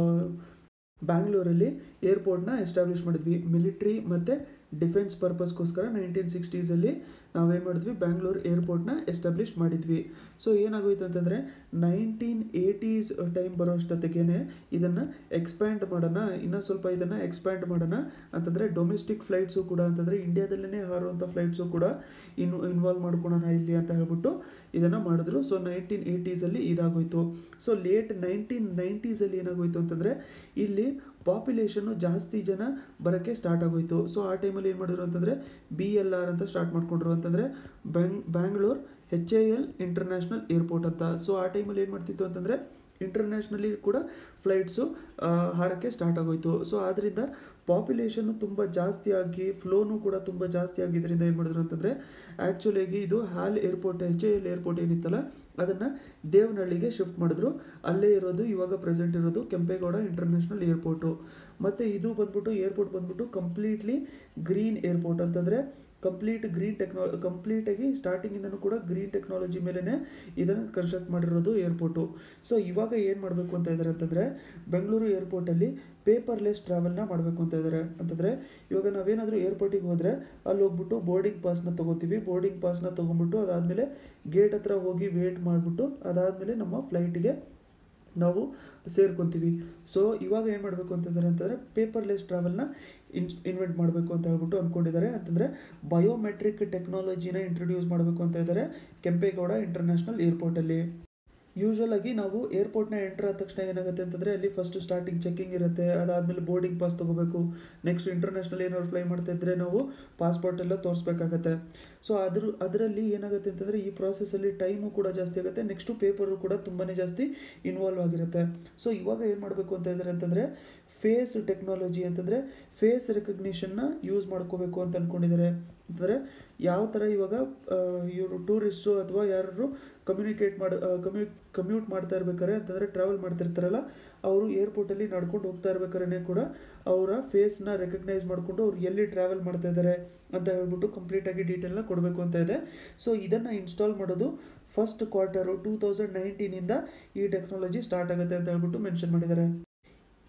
ಬ್ಯಾಂಗ್ಳೂರಲ್ಲಿ ಏರ್ಪೋರ್ಟ್ನ ಎಸ್ಟಾಬ್ಲಿಷ್ ಮಾಡಿದ್ವಿ ಮಿಲಿಟ್ರಿ ಮತ್ತು ಡಿಫೆನ್ಸ್ ಪರ್ಪಸ್ಗೋಸ್ಕರ ನೈನ್ಟೀನ್ ಸಿಕ್ಸ್ಟೀಸಲ್ಲಿ ನಾವೇನು ಮಾಡಿದ್ವಿ ಬ್ಯಾಂಗ್ಳೂರು ಏರ್ಪೋರ್ಟ್ನ ಎಸ್ಟಾಬ್ಲಿಷ್ ಮಾಡಿದ್ವಿ ಸೊ ಏನಾಗೋಯ್ತು ಅಂತಂದರೆ ನೈನ್ಟೀನ್ ಏಯ್ಟೀಸ್ ಟೈಮ್ ಬರೋಷ್ಟೊತ್ತಿಗೆ ಇದನ್ನು ಎಕ್ಸ್ಪ್ಯಾಂಡ್ ಮಾಡೋಣ ಇನ್ನೂ ಸ್ವಲ್ಪ ಇದನ್ನು ಎಕ್ಸ್ಪ್ಯಾಂಡ್ ಮಾಡೋಣ ಅಂತಂದರೆ ಡೊಮೆಸ್ಟಿಕ್ ಫ್ಲೈಟ್ಸು ಕೂಡ ಅಂತಂದರೆ ಇಂಡಿಯಾದಲ್ಲೇ ಹಾರುವಂಥ ಫ್ಲೈಟ್ಸು ಕೂಡ ಇನ್ ಇನ್ವಾಲ್ವ್ ಮಾಡ್ಕೊಳೋಣ ಇಲ್ಲಿ ಅಂತ ಹೇಳ್ಬಿಟ್ಟು ಇದನ್ನು ಮಾಡಿದ್ರು ಸೊ ನೈನ್ಟೀನ್ ಏಯ್ಟೀಸಲ್ಲಿ ಇದಾಗೋಯ್ತು ಸೊ ಲೇಟ್ ನೈನ್ಟೀನ್ ನೈಂಟೀಸಲ್ಲಿ ಏನಾಗೋಯ್ತು ಅಂತಂದರೆ ಇಲ್ಲಿ ಪಾಪ್ಯುಲೇಷನ್ನು ಜಾಸ್ತಿ ಜನ ಬರೋಕ್ಕೆ ಸ್ಟಾರ್ಟ್ ಆಗೋಯ್ತು ಸೊ ಆ ಟೈಮಲ್ಲಿ ಏನು ಮಾಡಿದ್ರು ಅಂತಂದರೆ ಬಿ ಎಲ್ ಆರ್ ಅಂತ ಸ್ಟಾರ್ಟ್ ಮಾಡ್ಕೊಂಡ್ರು ಅಂತಂದರೆ ಬ್ಯಾಂಗ್ Bangalore H A L international airport ಅಂತ ಸೊ ಆ ಟೈಮಲ್ಲಿ ಏನು ಮಾಡ್ತಿತ್ತು ಅಂತಂದರೆ ಇಂಟರ್ನ್ಯಾಷನಲಿ ಕೂಡ ಫ್ಲೈಟ್ಸು ಹಾರಕ್ಕೆ ಸ್ಟಾರ್ಟ್ ಆಗೋಯ್ತು ಸೊ ಆದ್ದರಿಂದ ಪಾಪ್ಯುಲೇಷನ್ನು ತುಂಬ ಜಾಸ್ತಿ ಆಗಿ ಫ್ಲೋನು ಕೂಡ ತುಂಬ ಜಾಸ್ತಿ ಆಗಿದ್ದರಿಂದ ಏನು ಮಾಡಿದ್ರು ಅಂತಂದರೆ ಆ್ಯಕ್ಚುಲಿಯಾಗಿ ಇದು HAL airport H A L airport ಏನಿತ್ತಲ್ಲ ಅದನ್ನು ದೇವನಹಳ್ಳಿಗೆ ಶಿಫ್ಟ್ ಮಾಡಿದ್ರು ಅಲ್ಲೇ ಇರೋದು ಇವಾಗ ಪ್ರೆಸೆಂಟ್ ಇರೋದು ಕೆಂಪೇಗೌಡ ಇಂಟರ್ನ್ಯಾಷನಲ್ ಏರ್ಪೋರ್ಟು ಮತ್ತು ಇದು ಬಂದ್ಬಿಟ್ಟು ಏರ್ಪೋರ್ಟ್ ಬಂದ್ಬಿಟ್ಟು ಕಂಪ್ಲೀಟ್ಲಿ ಗ್ರೀನ್ ಏರ್ಪೋರ್ಟ್ ಅಂತಂದರೆ ಕಂಪ್ಲೀಟ್ ಗ್ರೀನ್ ಟೆಕ್ನಾ ಕಂಪ್ಲೀಟಾಗಿ ಸ್ಟಾರ್ಟಿಂಗಿಂದನೂ ಕೂಡ ಗ್ರೀನ್ ಟೆಕ್ನಾಲಜಿ ಮೇಲೇ ಇದನ್ನು ಕನ್ಸ್ಟ್ರಕ್ಟ್ ಮಾಡಿರೋದು ಏರ್ಪೋರ್ಟು ಸೊ ಇವಾಗ ಏನು ಮಾಡಬೇಕು ಅಂತ ಇದ್ದಾರೆ ಅಂತಂದರೆ ಬೆಂಗಳೂರು ಏರ್ಪೋರ್ಟಲ್ಲಿ ಪೇಪರ್ಲೆಸ್ ಟ್ರಾವೆಲ್ನ ಮಾಡಬೇಕು ಅಂತ ಇದ್ದಾರೆ ಅಂತಂದರೆ ಇವಾಗ ನಾವೇನಾದರೂ ಏರ್ಪೋರ್ಟಿಗೆ ಹೋದರೆ ಅಲ್ಲಿ ಹೋಗ್ಬಿಟ್ಟು ಬೋರ್ಡಿಂಗ್ ಪಾಸ್ನ ತೊಗೋತೀವಿ ಬೋರ್ಡಿಂಗ್ ಪಾಸ್ನ ತೊಗೊಂಬಿಟ್ಟು ಅದಾದಮೇಲೆ ಗೇಟ್ ಹತ್ರ ಹೋಗಿ ವೇಟ್ ಮಾಡಿಬಿಟ್ಟು ಅದಾದಮೇಲೆ ನಮ್ಮ ಫ್ಲೈಟಿಗೆ ನಾವು ಸೇರ್ಕೊತೀವಿ ಸೊ ಇವಾಗ ಏನು ಮಾಡಬೇಕು ಅಂತಂದರೆ ಅಂತಂದರೆ ಪೇಪರ್ಲೆಸ್ ಟ್ರಾವೆಲ್ನ ಇನ್ ಇನ್ವೆಂಟ್ ಮಾಡಬೇಕು ಅಂತ ಹೇಳ್ಬಿಟ್ಟು ಅಂದ್ಕೊಂಡಿದ್ದಾರೆ ಅಂತಂದರೆ ಬಯೋಮೆಟ್ರಿಕ್ ಟೆಕ್ನಾಲಜಿನ ಇಂಟ್ರೊಡ್ಯೂಸ್ ಮಾಡಬೇಕು ಅಂತ ಇದ್ದಾರೆ ಕೆಂಪೇಗೌಡ ಇಂಟರ್ನ್ಯಾಷನಲ್ ಏರ್ಪೋರ್ಟಲ್ಲಿ ಯೂಶ್ವಲ್ ಆಗಿ ನಾವು ಏರ್ಪೋರ್ಟ್ನ ಎಂಟ್ರ್ ಆದ ತಕ್ಷಣ ಏನಾಗುತ್ತೆ ಅಂತಂದರೆ ಅಲ್ಲಿ ಫಸ್ಟ್ ಸ್ಟಾರ್ಟಿಂಗ್ ಚೆಕಿಂಗ್ ಇರುತ್ತೆ ಅದಾದಮೇಲೆ ಬೋರ್ಡಿಂಗ್ ಪಾಸ್ ತೊಗೋಬೇಕು ನೆಕ್ಸ್ಟ್ ಇಂಟರ್ನ್ಯಾಷನಲ್ ಏನಾದ್ರು ಫ್ಲೈ ಮಾಡ್ತಾ ಇದ್ದರೆ ನಾವು ಪಾಸ್ಪೋರ್ಟ್ ಎಲ್ಲ ತೋರಿಸ್ಬೇಕಾಗತ್ತೆ ಸೊ ಅದ್ರ ಅದರಲ್ಲಿ ಏನಾಗುತ್ತೆ ಅಂತಂದರೆ ಈ ಪ್ರಾಸೆಸಲ್ಲಿ ಟೈಮು ಕೂಡ ಜಾಸ್ತಿ ಆಗುತ್ತೆ ನೆಕ್ಸ್ಟು ಪೇಪರು ಕೂಡ ತುಂಬಾ ಜಾಸ್ತಿ ಇನ್ವಾಲ್ವ್ ಆಗಿರುತ್ತೆ ಸೊ ಇವಾಗ ಏನು ಮಾಡಬೇಕು ಅಂತ ಇದ್ದಾರೆ ಅಂತಂದರೆ ಫೇಸ್ ಟೆಕ್ನಾಲಜಿ ಅಂತಂದರೆ ಫೇಸ್ ರೆಕಗ್ನಿಷನ್ನ ಯೂಸ್ ಮಾಡ್ಕೋಬೇಕು ಅಂತ ಅಂದ್ಕೊಂಡಿದ್ದಾರೆ ಅಂತಂದರೆ ಯಾವ ಥರ ಇವಾಗ ಇವರು ಟೂರಿಸ್ಟು ಅಥವಾ ಯಾರು ಕಮ್ಯುನಿಕೇಟ್ ಮಾಡಿ ಕಮ್ಯೂ ಕಮ್ಯೂಟ್ ಮಾಡ್ತಾ ಇರ್ಬೇಕಾರೆ ಅಂತಂದರೆ ಟ್ರಾವೆಲ್ ಮಾಡ್ತಿರ್ತಾರಲ್ಲ ಅವರು ಏರ್ಪೋರ್ಟಲ್ಲಿ ನಡ್ಕೊಂಡು ಹೋಗ್ತಾ ಇರ್ಬೇಕಾದ್ರೆ ಕೂಡ ಅವರ ಫೇಸ್ನ ರೆಕಗ್ನೈಸ್ ಮಾಡಿಕೊಂಡು ಅವ್ರು ಎಲ್ಲಿ ಟ್ರಾವೆಲ್ ಮಾಡ್ತಾ ಇದ್ದಾರೆ ಅಂತ ಹೇಳ್ಬಿಟ್ಟು ಕಂಪ್ಲೀಟಾಗಿ ಡೀಟೇಲ್ನ ಕೊಡಬೇಕು ಅಂತ ಇದೆ ಸೊ ಇದನ್ನು ಇನ್ಸ್ಟಾಲ್ ಮಾಡೋದು ಫಸ್ಟ್ ಕ್ವಾರ್ಟರು ಟೂ ತೌಸಂಡ್ ನೈನ್ಟೀನಿಂದ ಈ ಟೆಕ್ನಾಲಜಿ ಸ್ಟಾರ್ಟ್ ಆಗುತ್ತೆ ಅಂತ ಹೇಳ್ಬಿಟ್ಟು ಮೆನ್ಷನ್ ಮಾಡಿದ್ದಾರೆ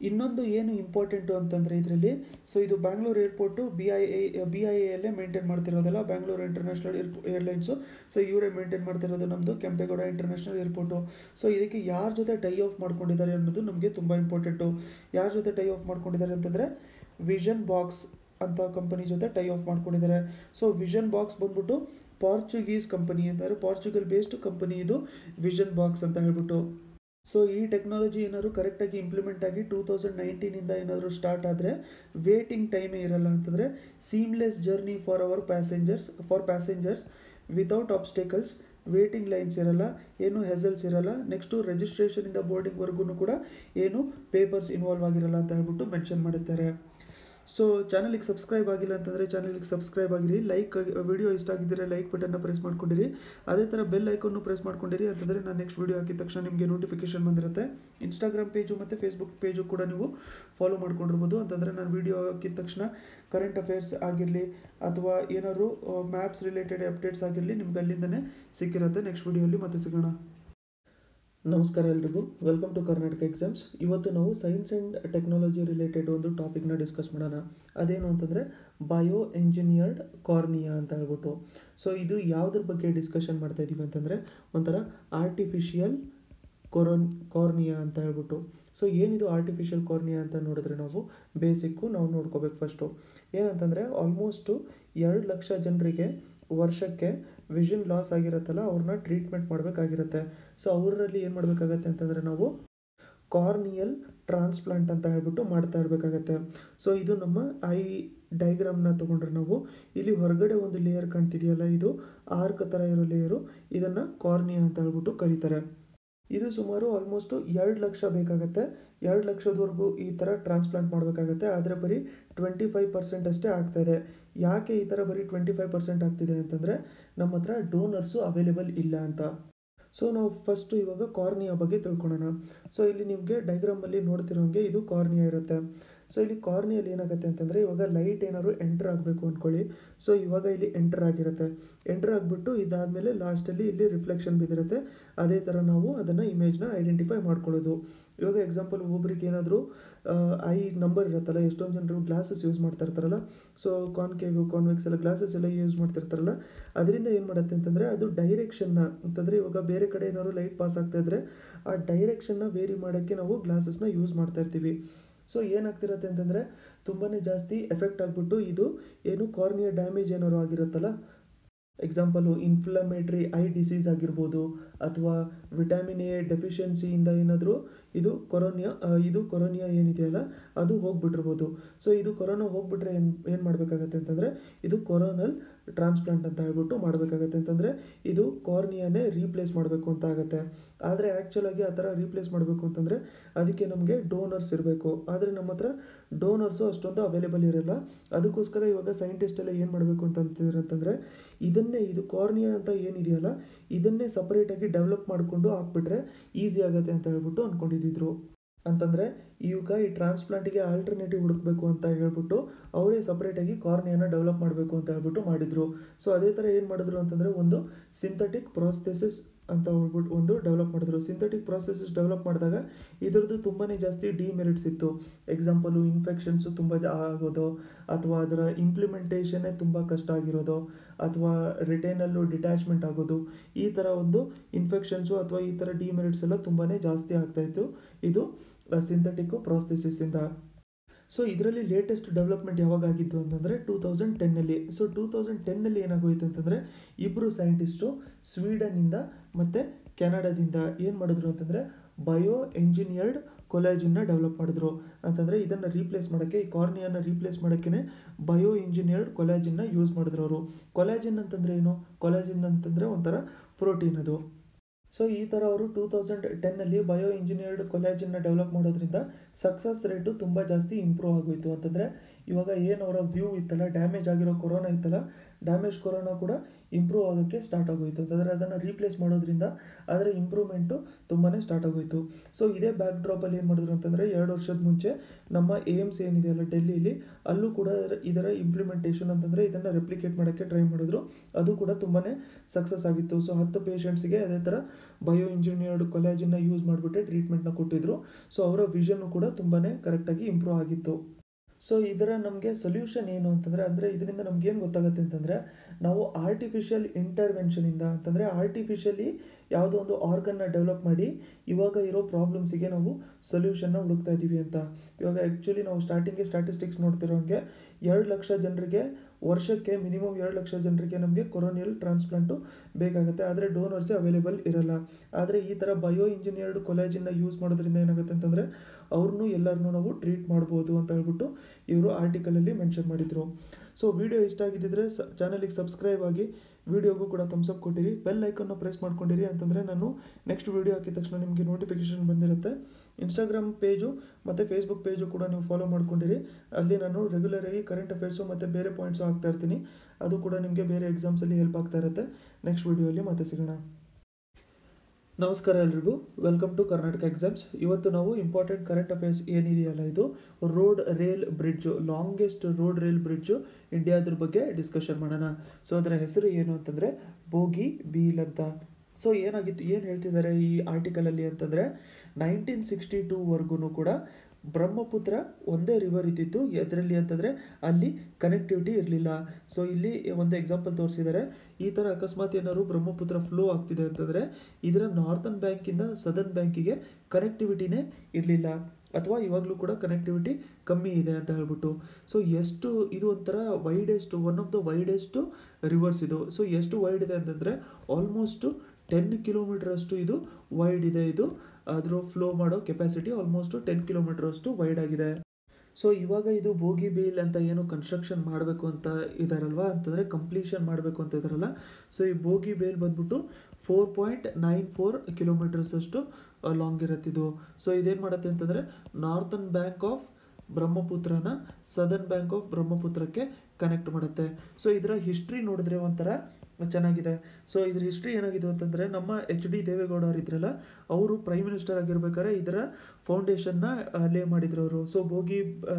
ಇನ್ನೊಂದು ಏನು ಇಂಪಾರ್ಟೆಂಟು ಅಂತಂದರೆ ಇದರಲ್ಲಿ ಸೊ ಇದು Bangalore airport B I A B I ಎಲ್ಲೇ ಮೇಂಟೈನ್ ಮಾಡ್ತಿರೋದಲ್ಲ Bangalore international air airlines so ಇವರೇ ಮೇಂಟೈನ್ ಮಾಡ್ತಿರೋದು ನಮ್ಮದು ಕೆಂಪೇಗೌಡ ಇಂಟರ್ನ್ಯಾಷನಲ್ ಏರ್ಪೋರ್ಟು ಸೊ ಇದಕ್ಕೆ ಯಾರ ಜೊತೆ ಟೈ ಆಫ್ ಮಾಡ್ಕೊಂಡಿದ್ದಾರೆ ಅನ್ನೋದು ನಮಗೆ ತುಂಬ ಇಂಪಾರ್ಟೆಂಟು ಯಾರ ಜೊತೆ ಟೈ ಆಫ್ ಮಾಡ್ಕೊಂಡಿದ್ದಾರೆ ಅಂತಂದರೆ ವಿಷನ್ ಬಾಕ್ಸ್ ಅಂತ ಕಂಪನಿ ಜೊತೆ ಟೈ ಆಫ್ ಮಾಡ್ಕೊಂಡಿದ್ದಾರೆ ಸೊ ವಿಷನ್ ಬಾಕ್ಸ್ ಬಂದ್ಬಿಟ್ಟು ಪಾರ್ಚುಗೀಸ್ ಕಂಪನಿ ಅಂತಾರೆ ಪಾರ್ಚುಗಲ್ ಬೇಸ್ಡ್ ಕಂಪನಿ ಇದು ವಿಷನ್ ಬಾಕ್ಸ್ ಅಂತ ಹೇಳ್ಬಿಟ್ಟು ಸೊ ಈ ಟೆಕ್ನಾಲಜಿ ಏನಾದ್ರು ಕರೆಕ್ಟಾಗಿ ಇಂಪ್ಲಿಮೆಂಟ್ ಆಗಿ ಟೂ ತೌಸಂಡ್ ನೈನ್ಟೀನಿಂದ ಏನಾದರೂ ಸ್ಟಾರ್ಟ್ ಆದರೆ ವೇಟಿಂಗ್ ಟೈಮೇ ಇರಲ್ಲ ಅಂತಂದರೆ seamless journey for our passengers for passengers without obstacles waiting lines ಇರಲ್ಲ ಏನು ಹೆಸಲ್ಸ್ ಇರಲ್ಲ ನೆಕ್ಸ್ಟು ರಿಜಿಸ್ಟ್ರೇಷನಿಂದ ಬೋರ್ಡಿಂಗ್ವರೆಗೂ ಕೂಡ ಏನು ಪೇಪರ್ಸ್ ಇನ್ವಾಲ್ವ್ ಆಗಿರಲ್ಲ ಅಂತ ಹೇಳ್ಬಿಟ್ಟು ಮೆನ್ಷನ್ ಮಾಡಿದ್ದಾರೆ ಸೊ ಚಾನಲಿಗೆ ಸಬ್ಸ್ಕ್ರೈಬ್ ಆಗಿಲ್ಲ ಅಂತಂದರೆ ಚಾನಲಿಗೆ ಸಬ್ಸ್ಕ್ರೈಬ್ ಆಗಿರಿ ಲೈಕ್ ವಿಡಿಯೋ ಇಷ್ಟ ಆಗಿದ್ದರೆ ಲೈಕ್ ಬಟನ್ನ ಪ್ರೆಸ್ ಮಾಡ್ಕೊಂಡಿರಿ ಅದೇ ಥರ ಬೆಲ್ ಐಕನ್ನು ಪ್ರೆಸ್ ಮಾಡ್ಕೊಂಡಿರಿ ಅಂತಂದರೆ ನಾನು ನೆಕ್ಸ್ಟ್ ವಿಡಿಯೋ ಹಾಕಿದ ತಕ್ಷಣ ನಿಮಗೆ ನೋಟಿಫಿಕೇಶನ್ ಬಂದಿರುತ್ತೆ ಇನ್ಸ್ಟಾಗ್ರಾಮ್ ಪೇಜು ಮತ್ತು ಫೇಸ್ಬುಕ್ ಪೇಜು ಕೂಡ ನೀವು ಫಾಲೋ ಮಾಡ್ಕೊಂಡಿರ್ಬೋದು ಅಂತಂದರೆ ನಾನು ವಿಡಿಯೋ ಹಾಕಿದ ತಕ್ಷಣ ಕರೆಂಟ್ ಅಫೇರ್ಸ್ ಆಗಿರಲಿ ಅಥವಾ ಏನಾದ್ರು ಮ್ಯಾಪ್ಸ್ ರಿಲೇಟೆಡ್ ಅಪ್ಡೇಟ್ಸ್ ಆಗಿರಲಿ ನಿಮ್ಗೆ ಅಲ್ಲಿಂದನೇ ಸಿಕ್ಕಿರುತ್ತೆ ನೆಕ್ಸ್ಟ್ ವಿಡಿಯೋಲಿ ಮತ್ತೆ ಸಿಗೋಣ ನಮಸ್ಕಾರ ಎಲ್ರಿಗೂ ವೆಲ್ಕಮ್ ಟು ಕರ್ನಾಟಕ ಎಕ್ಸಾಮ್ಸ್ ಇವತ್ತು ನಾವು ಸೈನ್ಸ್ ಆ್ಯಂಡ್ ಟೆಕ್ನಾಲಜಿ ರಿಲೇಟೆಡ್ ಒಂದು ಟಾಪಿಕ್ನ ಡಿಸ್ಕಸ್ ಮಾಡೋಣ ಅದೇನು ಅಂತಂದರೆ ಬಯೋ ಎಂಜಿನಿಯರ್ಡ್ ಕಾರ್ನಿಯಾ ಅಂತ ಹೇಳ್ಬಿಟ್ಟು ಸೊ ಇದು ಯಾವುದ್ರ ಬಗ್ಗೆ ಡಿಸ್ಕಷನ್ ಮಾಡ್ತಾ ಇದ್ದೀವಿ ಅಂತಂದರೆ ಒಂಥರ ಆರ್ಟಿಫಿಷಿಯಲ್ ಕೊರೋನ್ ಕಾರ್ನಿಯಾ ಅಂತ ಹೇಳ್ಬಿಟ್ಟು ಸೊ ಏನಿದು ಆರ್ಟಿಫಿಷಿಯಲ್ ಕಾರ್ನಿಯಾ ಅಂತ ನೋಡಿದ್ರೆ ನಾವು ಬೇಸಿಕ್ಕು ನಾವು ನೋಡ್ಕೋಬೇಕು ಫಸ್ಟು ಏನಂತಂದರೆ ಆಲ್ಮೋಸ್ಟು ಎರಡು ಲಕ್ಷ ಜನರಿಗೆ ವರ್ಷಕ್ಕೆ ವಿಷನ್ ಲಾಸ್ ಆಗಿರುತ್ತಲ್ಲ ಅವ್ರನ್ನ ಟ್ರೀಟ್ಮೆಂಟ್ ಮಾಡಬೇಕಾಗಿರುತ್ತೆ ಸೊ ಅವರಲ್ಲಿ ಏನು ಮಾಡಬೇಕಾಗತ್ತೆ ಅಂತಂದರೆ ನಾವು ಕಾರ್ನಿಯಲ್ ಟ್ರಾನ್ಸ್ಪ್ಲಾಂಟ್ ಅಂತ ಹೇಳ್ಬಿಟ್ಟು ಮಾಡ್ತಾ ಇರಬೇಕಾಗತ್ತೆ ಸೊ ಇದು ನಮ್ಮ ಐ ಡೈಗ್ರಾಮ್ನ ತೊಗೊಂಡ್ರೆ ನಾವು ಇಲ್ಲಿ ಹೊರಗಡೆ ಒಂದು ಲೇಯರ್ ಕಾಣ್ತಿದೆಯಲ್ಲ ಇದು ಆರ್ಕ್ ಥರ ಇರೋ ಲೇಯರು ಇದನ್ನು ಕಾರ್ನಿಯಾ ಅಂತ ಹೇಳ್ಬಿಟ್ಟು ಕರೀತಾರೆ ಇದು ಸುಮಾರು ಆಲ್ಮೋಸ್ಟು ಎರಡು ಲಕ್ಷ ಬೇಕಾಗತ್ತೆ ಎರಡು ಲಕ್ಷದವರೆಗೂ ಈ ಥರ ಟ್ರಾನ್ಸ್ಪ್ಲಾಂಟ್ ಮಾಡಬೇಕಾಗತ್ತೆ ಆದರೆ ಬರೀ ಟ್ವೆಂಟಿ ಫೈವ್ ಪರ್ಸೆಂಟ್ ಅಷ್ಟೇ ಆಗ್ತಾಯಿದೆ ಯಾಕೆ ಈ ಥರ ಬರೀ ಟ್ವೆಂಟಿ ಫೈವ್ ಪರ್ಸೆಂಟ್ ಆಗ್ತಿದೆ ಅಂತಂದರೆ ನಮ್ಮ ಹತ್ರ ಡೋನರ್ಸು ಅವೈಲೇಬಲ್ ಇಲ್ಲ ಅಂತ ಸೊ ನಾವು ಫಸ್ಟು ಇವಾಗ ಕಾರ್ನಿಯಾ ಬಗ್ಗೆ ತಿಳ್ಕೊಳ್ಳೋಣ ಸೊ ಇಲ್ಲಿ ನಿಮಗೆ ಡೈಗ್ರಾಮಲ್ಲಿ ನೋಡ್ತಿರೋಂಗೆ ಇದು ಕಾರ್ನಿಯಾ ಇರುತ್ತೆ ಸೊ ಇಲ್ಲಿ ಕಾರ್ನಿಯಲ್ಲಿ ಏನಾಗುತ್ತೆ ಅಂತಂದರೆ ಇವಾಗ ಲೈಟ್ ಏನಾದ್ರು ಎಂಟರ್ ಆಗಬೇಕು ಅಂದ್ಕೊಳ್ಳಿ ಸೊ ಇವಾಗ ಇಲ್ಲಿ ಎಂಟರ್ ಆಗಿರುತ್ತೆ ಎಂಟರ್ ಆಗಿಬಿಟ್ಟು ಇದಾದಮೇಲೆ ಲಾಸ್ಟಲ್ಲಿ ಇಲ್ಲಿ ರಿಫ್ಲೆಕ್ಷನ್ ಬಿದ್ದಿರುತ್ತೆ ಅದೇ ಥರ ನಾವು ಅದನ್ನು ಇಮೇಜ್ನ ಐಡೆಂಟಿಫೈ ಮಾಡ್ಕೊಳ್ಳೋದು ಇವಾಗ ಎಕ್ಸಾಂಪಲ್ ಒಬ್ರಿಗೆ ಏನಾದರೂ ಐ ನಂಬರ್ ಇರುತ್ತಲ್ಲ ಎಷ್ಟೊಂದು ಜನರು ಗ್ಲಾಸಸ್ ಯೂಸ್ ಮಾಡ್ತಾ ಇರ್ತಾರಲ್ಲ ಸೊ ಕಾನ್ಕೇವ್ ಕಾನ್ವೆಕ್ಸ್ ಎಲ್ಲ ಗ್ಲಾಸಸ್ ಎಲ್ಲ ಯೂಸ್ ಮಾಡ್ತಿರ್ತಾರಲ್ಲ ಅದರಿಂದ ಏನು ಮಾಡುತ್ತೆ ಅಂತಂದರೆ ಅದು ಡೈರೆಕ್ಷನ್ನ ಅಂತಂದರೆ ಇವಾಗ ಬೇರೆ ಕಡೆ ಏನಾದ್ರು ಲೈಟ್ ಪಾಸ್ ಆಗ್ತಾ ಇದ್ದರೆ ಆ ಡೈರೆಕ್ಷನ್ನ ವೇರಿ ಮಾಡೋಕ್ಕೆ ನಾವು ಗ್ಲಾಸಸ್ನ ಯೂಸ್ ಮಾಡ್ತಾ ಇರ್ತೀವಿ ಸೊ ಏನಾಗ್ತಿರತ್ತೆ ಅಂತಂದರೆ ತುಂಬಾ ಜಾಸ್ತಿ ಎಫೆಕ್ಟ್ ಆಗಿಬಿಟ್ಟು ಇದು ಏನು ಕಾರ್ನಿಯಾ ಡ್ಯಾಮೇಜ್ ಏನಾದ್ರು ಆಗಿರುತ್ತಲ್ಲ ಎಕ್ಸಾಂಪಲು ಇನ್ಫ್ಲಮೇಟ್ರಿ ಐ ಡಿಸೀಸ್ ಆಗಿರ್ಬೋದು ಅಥವಾ ವಿಟಮಿನ್ ಎ ಡೆಫಿಷಿಯನ್ಸಿಯಿಂದ ಏನಾದರೂ ಇದು ಕೊರೋನಿಯಾ ಇದು ಕೊರೋನಿಯಾ ಏನಿದೆಯಲ್ಲ ಅದು ಹೋಗ್ಬಿಟ್ಟಿರ್ಬೋದು ಸೊ ಇದು ಕೊರೋನಾ ಹೋಗ್ಬಿಟ್ರೆ ಏನು ಏನು ಮಾಡಬೇಕಾಗತ್ತೆ ಅಂತಂದರೆ ಇದು ಕೊರೋನಲ್ ಟ್ರಾನ್ಸ್ಪ್ಲಾಂಟ್ ಅಂತ ಹೇಳ್ಬಿಟ್ಟು ಮಾಡಬೇಕಾಗತ್ತೆ ಅಂತಂದರೆ ಇದು ಕಾರ್ನಿಯಾನೇ ರೀಪ್ಲೇಸ್ ಮಾಡಬೇಕು ಅಂತ ಆಗುತ್ತೆ ಆದರೆ ಆ್ಯಕ್ಚುಲಾಗಿ ಆ ಥರ ರೀಪ್ಲೇಸ್ ಮಾಡಬೇಕು ಅಂತಂದರೆ ಅದಕ್ಕೆ ನಮಗೆ ಡೋನರ್ಸ್ ಇರಬೇಕು ಆದರೆ ನಮ್ಮ ಹತ್ರ ಡೋನರ್ಸು ಅಷ್ಟೊಂದು ಅವೈಲೇಬಲ್ ಇರಲ್ಲ ಅದಕ್ಕೋಸ್ಕರ ಇವಾಗ ಸೈಂಟಿಸ್ಟ್ ಎಲ್ಲ ಏನು ಮಾಡಬೇಕು ಅಂತ ಅಂತಿದ್ರು ಅಂತಂದರೆ ಇದನ್ನೇ ಇದು ಕಾರ್ನಿಯಾ ಅಂತ ಏನಿದೆಯಲ್ಲ ಇದನ್ನೇ ಸಪ್ರೇಟಾಗಿ ಡೆವಲಪ್ ಮಾಡಿಕೊಂಡು ಹಾಕ್ಬಿಟ್ರೆ ಈಸಿ ಆಗುತ್ತೆ ಅಂತ ಹೇಳ್ಬಿಟ್ಟು ಅಂದ್ಕೊಂಡಿದ್ದಿದ್ರು ಅಂತಂದರೆ ಇವಾಗ ಈ ಟ್ರಾನ್ಸ್ಪ್ಲಾಂಟಿಗೆ ಆಲ್ಟರ್ನೇಟಿವ್ ಹುಡುಕಬೇಕು ಅಂತ ಹೇಳ್ಬಿಟ್ಟು ಅವರೇ ಸಪ್ರೇಟಾಗಿ ಕಾರ್ನಿಯಾನ ಡೆವಲಪ್ ಮಾಡಬೇಕು ಅಂತ ಹೇಳ್ಬಿಟ್ಟು ಮಾಡಿದರು ಸೊ ಅದೇ ಥರ ಏನು ಮಾಡಿದ್ರು ಅಂತಂದರೆ ಒಂದು ಸಿಂಥೆಟಿಕ್ ಪ್ರೋಸ್ಥೆಸಿಸ್ ಅಂತ ಹೇಳ್ಬಿಟ್ಟು ಒಂದು ಡೆವಲಪ್ ಮಾಡಿದ್ರು ಸಿಂಥೆಟಿಕ್ ಪ್ರೋಸೆಸಸ್ ಡೆವಲಪ್ ಮಾಡಿದಾಗ ಇದರದ್ದು ತುಂಬಾ ಜಾಸ್ತಿ ಡಿಮೆರಿಟ್ಸ್ ಇತ್ತು ಎಕ್ಸಾಂಪಲು ಇನ್ಫೆಕ್ಷನ್ಸು ತುಂಬ ಜಾ ಆಗೋದು ಅಥವಾ ಅದರ ಇಂಪ್ಲಿಮೆಂಟೇಷನ್ನೇ ತುಂಬ ಕಷ್ಟ ಆಗಿರೋದು ಅಥವಾ ರಿಟೈನಲ್ಲು ಡಿಟ್ಯಾಚ್ಮೆಂಟ್ ಆಗೋದು ಈ ಥರ ಒಂದು ಇನ್ಫೆಕ್ಷನ್ಸು ಅಥವಾ ಈ ಥರ ಡಿಮೆರಿಟ್ಸ್ ಎಲ್ಲ ತುಂಬಾ ಜಾಸ್ತಿ ಆಗ್ತಾಯಿತ್ತು ಇದು ಸಿಂಥೆಟಿಕ್ಕು ಪ್ರೋಸ್ಥೆಸಿಸಿಂದ ಸೊ ಇದರಲ್ಲಿ ಲೇಟೆಸ್ಟ್ ಡೆವಲಪ್ಮೆಂಟ್ ಯಾವಾಗ ಆಗಿದ್ದು ಅಂತಂದರೆ ಟೂ ತೌಸಂಡ್ ಟೆನ್ನಲ್ಲಿ ಸೊ ಟೂ ತೌಸಂಡ್ ಟೆನ್ನಲ್ಲಿ ಏನಾಗೋಯ್ತು ಅಂತಂದರೆ ಇಬ್ಬರು ಸೈಂಟಿಸ್ಟು ಸ್ವೀಡನ್ನಿಂದ ಮತ್ತು ಕೆನಡಾದಿಂದ ಏನು ಮಾಡಿದ್ರು ಅಂತಂದರೆ ಬಯೋ ಎಂಜಿನಿಯರ್ಡ್ ಕೊಲಾಜಿನ್ನ ಡೆವಲಪ್ ಮಾಡಿದ್ರು ಅಂತಂದರೆ ಇದನ್ನು ರೀಪ್ಲೇಸ್ ಮಾಡೋಕ್ಕೆ ಈ ಕಾರ್ನಿಯಾನ ರೀಪ್ಲೇಸ್ ಮಾಡೋಕ್ಕೆ ಬಯೋ ಇಂಜಿನಿಯರ್ಡ್ ಕೊಲಾಜಿನ್ನ ಯೂಸ್ ಮಾಡಿದ್ರು ಅವರು ಕೊಲಾಜಿನ್ ಅಂತಂದರೆ ಏನು ಕೊಲಾಜಿನ್ ಅಂತಂದರೆ ಒಂಥರ ಪ್ರೋಟೀನ್ ಅದು ಸೊ ಈ ಥರ ಅವರು ಟೂ ತೌಸಂಡ್ ಟೆನ್ನಲ್ಲಿ ಬಯೋ ಇಂಜಿನಿಯರ್ಡ್ ಕೊಲಾಜಿನ್ನ ಡೆವಲಪ್ ಮಾಡೋದ್ರಿಂದ ಸಕ್ಸಸ್ ರೇಟು ತುಂಬ ಜಾಸ್ತಿ ಇಂಪ್ರೂವ್ ಆಗೋಯಿತು ಅಂತಂದರೆ ಇವಾಗ ಏನು ಅವರ ವ್ಯೂ ಇತ್ತಲ್ಲ ಡ್ಯಾಮೇಜ್ ಆಗಿರೋ ಕೊರೋನಾ ಇತ್ತಲ್ಲ ಡ್ಯಾಮೇಜ್ ಕೊರೋನಾ ಕೂಡ ಇಂಪ್ರೂವ್ ಆಗೋಕ್ಕೆ ಸ್ಟಾರ್ಟ್ ಆಗೋಯಿತು ಅಂತಂದರೆ ಅದನ್ನು ರೀಪ್ಲೇಸ್ ಮಾಡೋದ್ರಿಂದ ಅದರ ಇಂಪ್ರೂವ್ಮೆಂಟು ತುಂಬಾ ಸ್ಟಾರ್ಟ್ ಆಗೋಯಿತು ಸೊ ಇದೇ ಬ್ಯಾಕ್ ಡ್ರಾಪಲ್ಲಿ ಏನು ಮಾಡಿದ್ರು ಅಂತಂದರೆ ಎರಡು ವರ್ಷದ ಮುಂಚೆ ನಮ್ಮ ಎ ಎಮ್ ಸಿ ಏನಿದೆಯಲ್ಲ ಡೆಲ್ಲಿಲಿ ಅಲ್ಲೂ ಕೂಡ ಇದರ ಇಂಪ್ಲಿಮೆಂಟೇಷನ್ ಅಂತಂದರೆ ಇದನ್ನು ರೆಪ್ಲಿಕೇಟ್ ಮಾಡೋಕ್ಕೆ ಟ್ರೈ ಮಾಡಿದ್ರು ಅದು ಕೂಡ ತುಂಬಾ ಸಕ್ಸಸ್ ಆಗಿತ್ತು ಸೊ ಹತ್ತು ಪೇಷಂಟ್ಸ್ಗೆ ಅದೇ ಥರ ಬಯೋ ಇಂಜಿನಿಯರ್ಡ್ ಕೊಲಾಜಿನ ಯೂಸ್ ಮಾಡಿಬಿಟ್ಟೆ ಟ್ರೀಟ್ಮೆಂಟ್ನ ಕೊಟ್ಟಿದ್ರು ಸೊ ಅವರ ವಿಷನ್ನು ಕೂಡ ತುಂಬಾ ಕರೆಕ್ಟಾಗಿ ಇಂಪ್ರೂವ್ ಆಗಿತ್ತು ಸೊ ಇದರ ನಮಗೆ ಸೊಲ್ಯೂಷನ್ ಏನು ಅಂತಂದರೆ ಅಂದರೆ ಇದರಿಂದ ನಮ್ಗೇನು ಗೊತ್ತಾಗುತ್ತೆ ಅಂತಂದರೆ ನಾವು ಆರ್ಟಿಫಿಷಿಯಲ್ ಇಂಟರ್ವೆನ್ಷನಿಂದ ಅಂತಂದರೆ ಆರ್ಟಿಫಿಷಿಯಲಿ ಯಾವುದೋ ಒಂದು ಆರ್ಗನ್ನ ಡೆವಲಪ್ ಮಾಡಿ ಇವಾಗ ಇರೋ ಪ್ರಾಬ್ಲಮ್ಸಿಗೆ ನಾವು ಸೊಲ್ಯೂಷನ್ನ ಹುಡುಕ್ತಾ ಇದ್ದೀವಿ ಅಂತ ಇವಾಗ ಆ್ಯಕ್ಚುಲಿ ನಾವು ಸ್ಟಾರ್ಟಿಂಗ್ಗೆ ಸ್ಟ್ಯಾಟಿಸ್ಟಿಕ್ಸ್ ನೋಡ್ತಿರೋ ಹಂಗೆ ಎರಡು ಲಕ್ಷ ಜನರಿಗೆ ವರ್ಷಕ್ಕೆ ಮಿನಿಮಮ್ ಎರಡು ಲಕ್ಷ ಜನರಿಗೆ ನಮಗೆ ಕೊರೋನಿಯಲ್ ಟ್ರಾನ್ಸ್ಪ್ಲಾಂಟು ಬೇಕಾಗುತ್ತೆ ಆದರೆ ಡೋನರ್ಸೇ ಅವೈಲೇಬಲ್ ಇರಲ್ಲ ಆದರೆ ಈ ಥರ ಬಯೋ ಇಂಜಿನಿಯರ್ಡ್ ಕೊಲಾಜಿನ ಯೂಸ್ ಮಾಡೋದ್ರಿಂದ ಏನಾಗುತ್ತೆ ಅಂತಂದರೆ ಅವ್ರನ್ನೂ ಎಲ್ಲರನ್ನೂ ನಾವು ಟ್ರೀಟ್ ಮಾಡ್ಬೋದು ಅಂತ ಹೇಳ್ಬಿಟ್ಟು ಇವರು ಆರ್ಟಿಕಲಲ್ಲಿ ಮೆನ್ಷನ್ ಮಾಡಿದರು ಸೊ ವಿಡಿಯೋ ಇಷ್ಟ ಆಗಿದ್ದಿದ್ರೆ ಸ ಚಾನಲಿಗೆ ಸಬ್ಸ್ಕ್ರೈಬ್ ಆಗಿ ವಿಡಿಯೋಗೂ ಕೂಡ ಥಮ್ಸಪ್ ಕೊಟ್ಟಿರಿ ಬೆಲ್ ಐಕನ್ನ ಪ್ರೆಸ್ ಮಾಡ್ಕೊಂಡಿರಿ ಅಂತಂದರೆ ನಾನು ನೆಕ್ಸ್ಟ್ ವಿಡಿಯೋ ಹಾಕಿದ ತಕ್ಷಣ ನಿಮಗೆ ನೋಟಿಫಿಕೇಷನ್ ಬಂದಿರುತ್ತೆ ಇನ್ಸ್ಟಾಗ್ರಾಮ್ ಪೇಜು ಮತ್ತು ಫೇಸ್ಬುಕ್ ಪೇಜು ಕೂಡ ನೀವು ಫಾಲೋ ಮಾಡ್ಕೊಂಡಿರಿ ಅಲ್ಲಿ ನಾನು ರೆಗ್ಯುಲರಾಗಿ ಕರೆಂಟ್ ಅಫೇರ್ಸು ಮತ್ತು ಬೇರೆ ಪಾಯಿಂಟ್ಸು ಹಾಕ್ತಾ ಇರ್ತೀನಿ ಅದು ಕೂಡ ನಿಮಗೆ ಬೇರೆ ಎಕ್ಸಾಮ್ಸಲ್ಲಿ ಹೆಲ್ಪ್ ಆಗ್ತಾ ಇರುತ್ತೆ ನೆಕ್ಸ್ಟ್ ವಿಡಿಯೋಲಿ ಮತ್ತೆ ಸಿಗೋಣ ನಮಸ್ಕಾರ ಎಲ್ರಿಗೂ ವೆಲ್ಕಮ್ ಟು ಕರ್ನಾಟಕ ಎಕ್ಸಾಮ್ಸ್ ಇವತ್ತು ನಾವು ಇಂಪಾರ್ಟೆಂಟ್ ಕರೆಂಟ್ ಅಫೇರ್ಸ್ ಏನಿದೆಯಲ್ಲ ಇದು road rail bridge longest road rail bridge ಇಂಡಿಯಾದ್ರ ಬಗ್ಗೆ ಡಿಸ್ಕಷನ್ ಮಾಡೋಣ ಸೊ ಅದರ ಹೆಸರು ಏನು ಅಂತಂದರೆ ಬೋಗಿ ಬೀಲ್ ಅಂತ ಸೊ ಏನಾಗಿತ್ತು ಏನು ಹೇಳ್ತಿದ್ದಾರೆ ಈ ಆರ್ಟಿಕಲಲ್ಲಿ ಅಂತಂದರೆ ನೈನ್ಟೀನ್ ಸಿಕ್ಸ್ಟಿ ಟೂವರೆಗೂ ಕೂಡ ಬ್ರಹ್ಮಪುತ್ರ ಒಂದೇ ರಿವರ್ ಇದ್ದಿತ್ತು ಎದರಲ್ಲಿ ಅಂತಂದರೆ ಅಲ್ಲಿ ಕನೆಕ್ಟಿವಿಟಿ ಇರಲಿಲ್ಲ ಸೊ ಇಲ್ಲಿ ಒಂದು ಎಕ್ಸಾಂಪಲ್ ತೋರಿಸಿದ್ದಾರೆ ಈ ಥರ ಅಕಸ್ಮಾತ್ ಏನಾದ್ರು ಬ್ರಹ್ಮಪುತ್ರ ಫ್ಲೋ ಆಗ್ತಿದೆ ಅಂತಂದರೆ ಇದರ ನಾರ್ತನ್ ಬ್ಯಾಂಕಿಂದ ಸದರ್ನ್ ಬ್ಯಾಂಕಿಗೆ ಕನೆಕ್ಟಿವಿಟಿನೇ ಇರಲಿಲ್ಲ ಅಥವಾ ಇವಾಗಲೂ ಕೂಡ ಕನೆಕ್ಟಿವಿಟಿ ಕಮ್ಮಿ ಇದೆ ಅಂತ ಹೇಳ್ಬಿಟ್ಟು ಸೊ ಎಷ್ಟು ಇದು ಒಂಥರ widest one of the widest rivers ಇದು ಸೊ ಎಷ್ಟು ವೈಡ್ ಇದೆ ಅಂತಂದರೆ ಆಲ್ಮೋಸ್ಟು ಟೆನ್ ಕಿಲೋಮೀಟರ್ ಅಷ್ಟು ಇದು ವೈಡ್ ಇದೆ ಇದು ಅದ್ರ ಫ್ಲೋ ಮಾಡೋ ಕೆಪಾಸಿಟಿ ಆಲ್ಮೋಸ್ಟ್ ಟೆನ್ ಕಿಲೋಮೀಟರ್ ಅಷ್ಟು ವೈಡ್ ಆಗಿದೆ ಸೊ ಇವಾಗ ಇದು ಬೋಗಿ ಬೇಲ್ ಅಂತ ಏನು ಕನ್ಸ್ಟ್ರಕ್ಷನ್ ಮಾಡಬೇಕು ಅಂತ ಇದಾರಲ್ವಾ ಅಂತಂದರೆ ಕಂಪ್ಲೀಷನ್ ಮಾಡಬೇಕು ಅಂತ ಇದಾರಲ್ಲ ಸೊ ಈ ಬೋಗಿ ಬೇಲ್ ಬಂದ್ಬಿಟ್ಟು four point nine four kilometers ಅಷ್ಟು ಲಾಂಗ್ ಇರುತ್ತಿದ್ದು ಸೊ ಇದೇನು ಮಾಡುತ್ತೆ ಅಂತಂದರೆ ನಾರ್ತನ್ ಬ್ಯಾಂಕ್ ಆಫ್ ಬ್ರಹ್ಮಪುತ್ರನ ಸದರ್ನ್ ಬ್ಯಾಂಕ್ ಆಫ್ ಬ್ರಹ್ಮಪುತ್ರಕ್ಕೆ ಕನೆಕ್ಟ್ ಮಾಡುತ್ತೆ ಸೊ ಇದರ ಹಿಸ್ಟ್ರಿ ನೋಡಿದ್ರೆ ಒಂಥರ ಚೆನ್ನಾಗಿದೆ ಸೊ ಇದ್ರ ಹಿಸ್ಟ್ರಿ ಏನಾಗಿದೆ ಅಂತಂದರೆ ನಮ್ಮ ಎಚ್ ಡಿ ದೇವೇಗೌಡ ಅವರು ಇದ್ರಲ್ಲ ಅವರು ಪ್ರೈಮ್ ಮಿನಿಸ್ಟರ್ ಆಗಿರ್ಬೇಕಾದ್ರೆ ಇದರ ಫೌಂಡೇಶನ್ನ ಲೇ ಮಾಡಿದ್ರು ಅವರು ಸೊ ಬೋಗಿ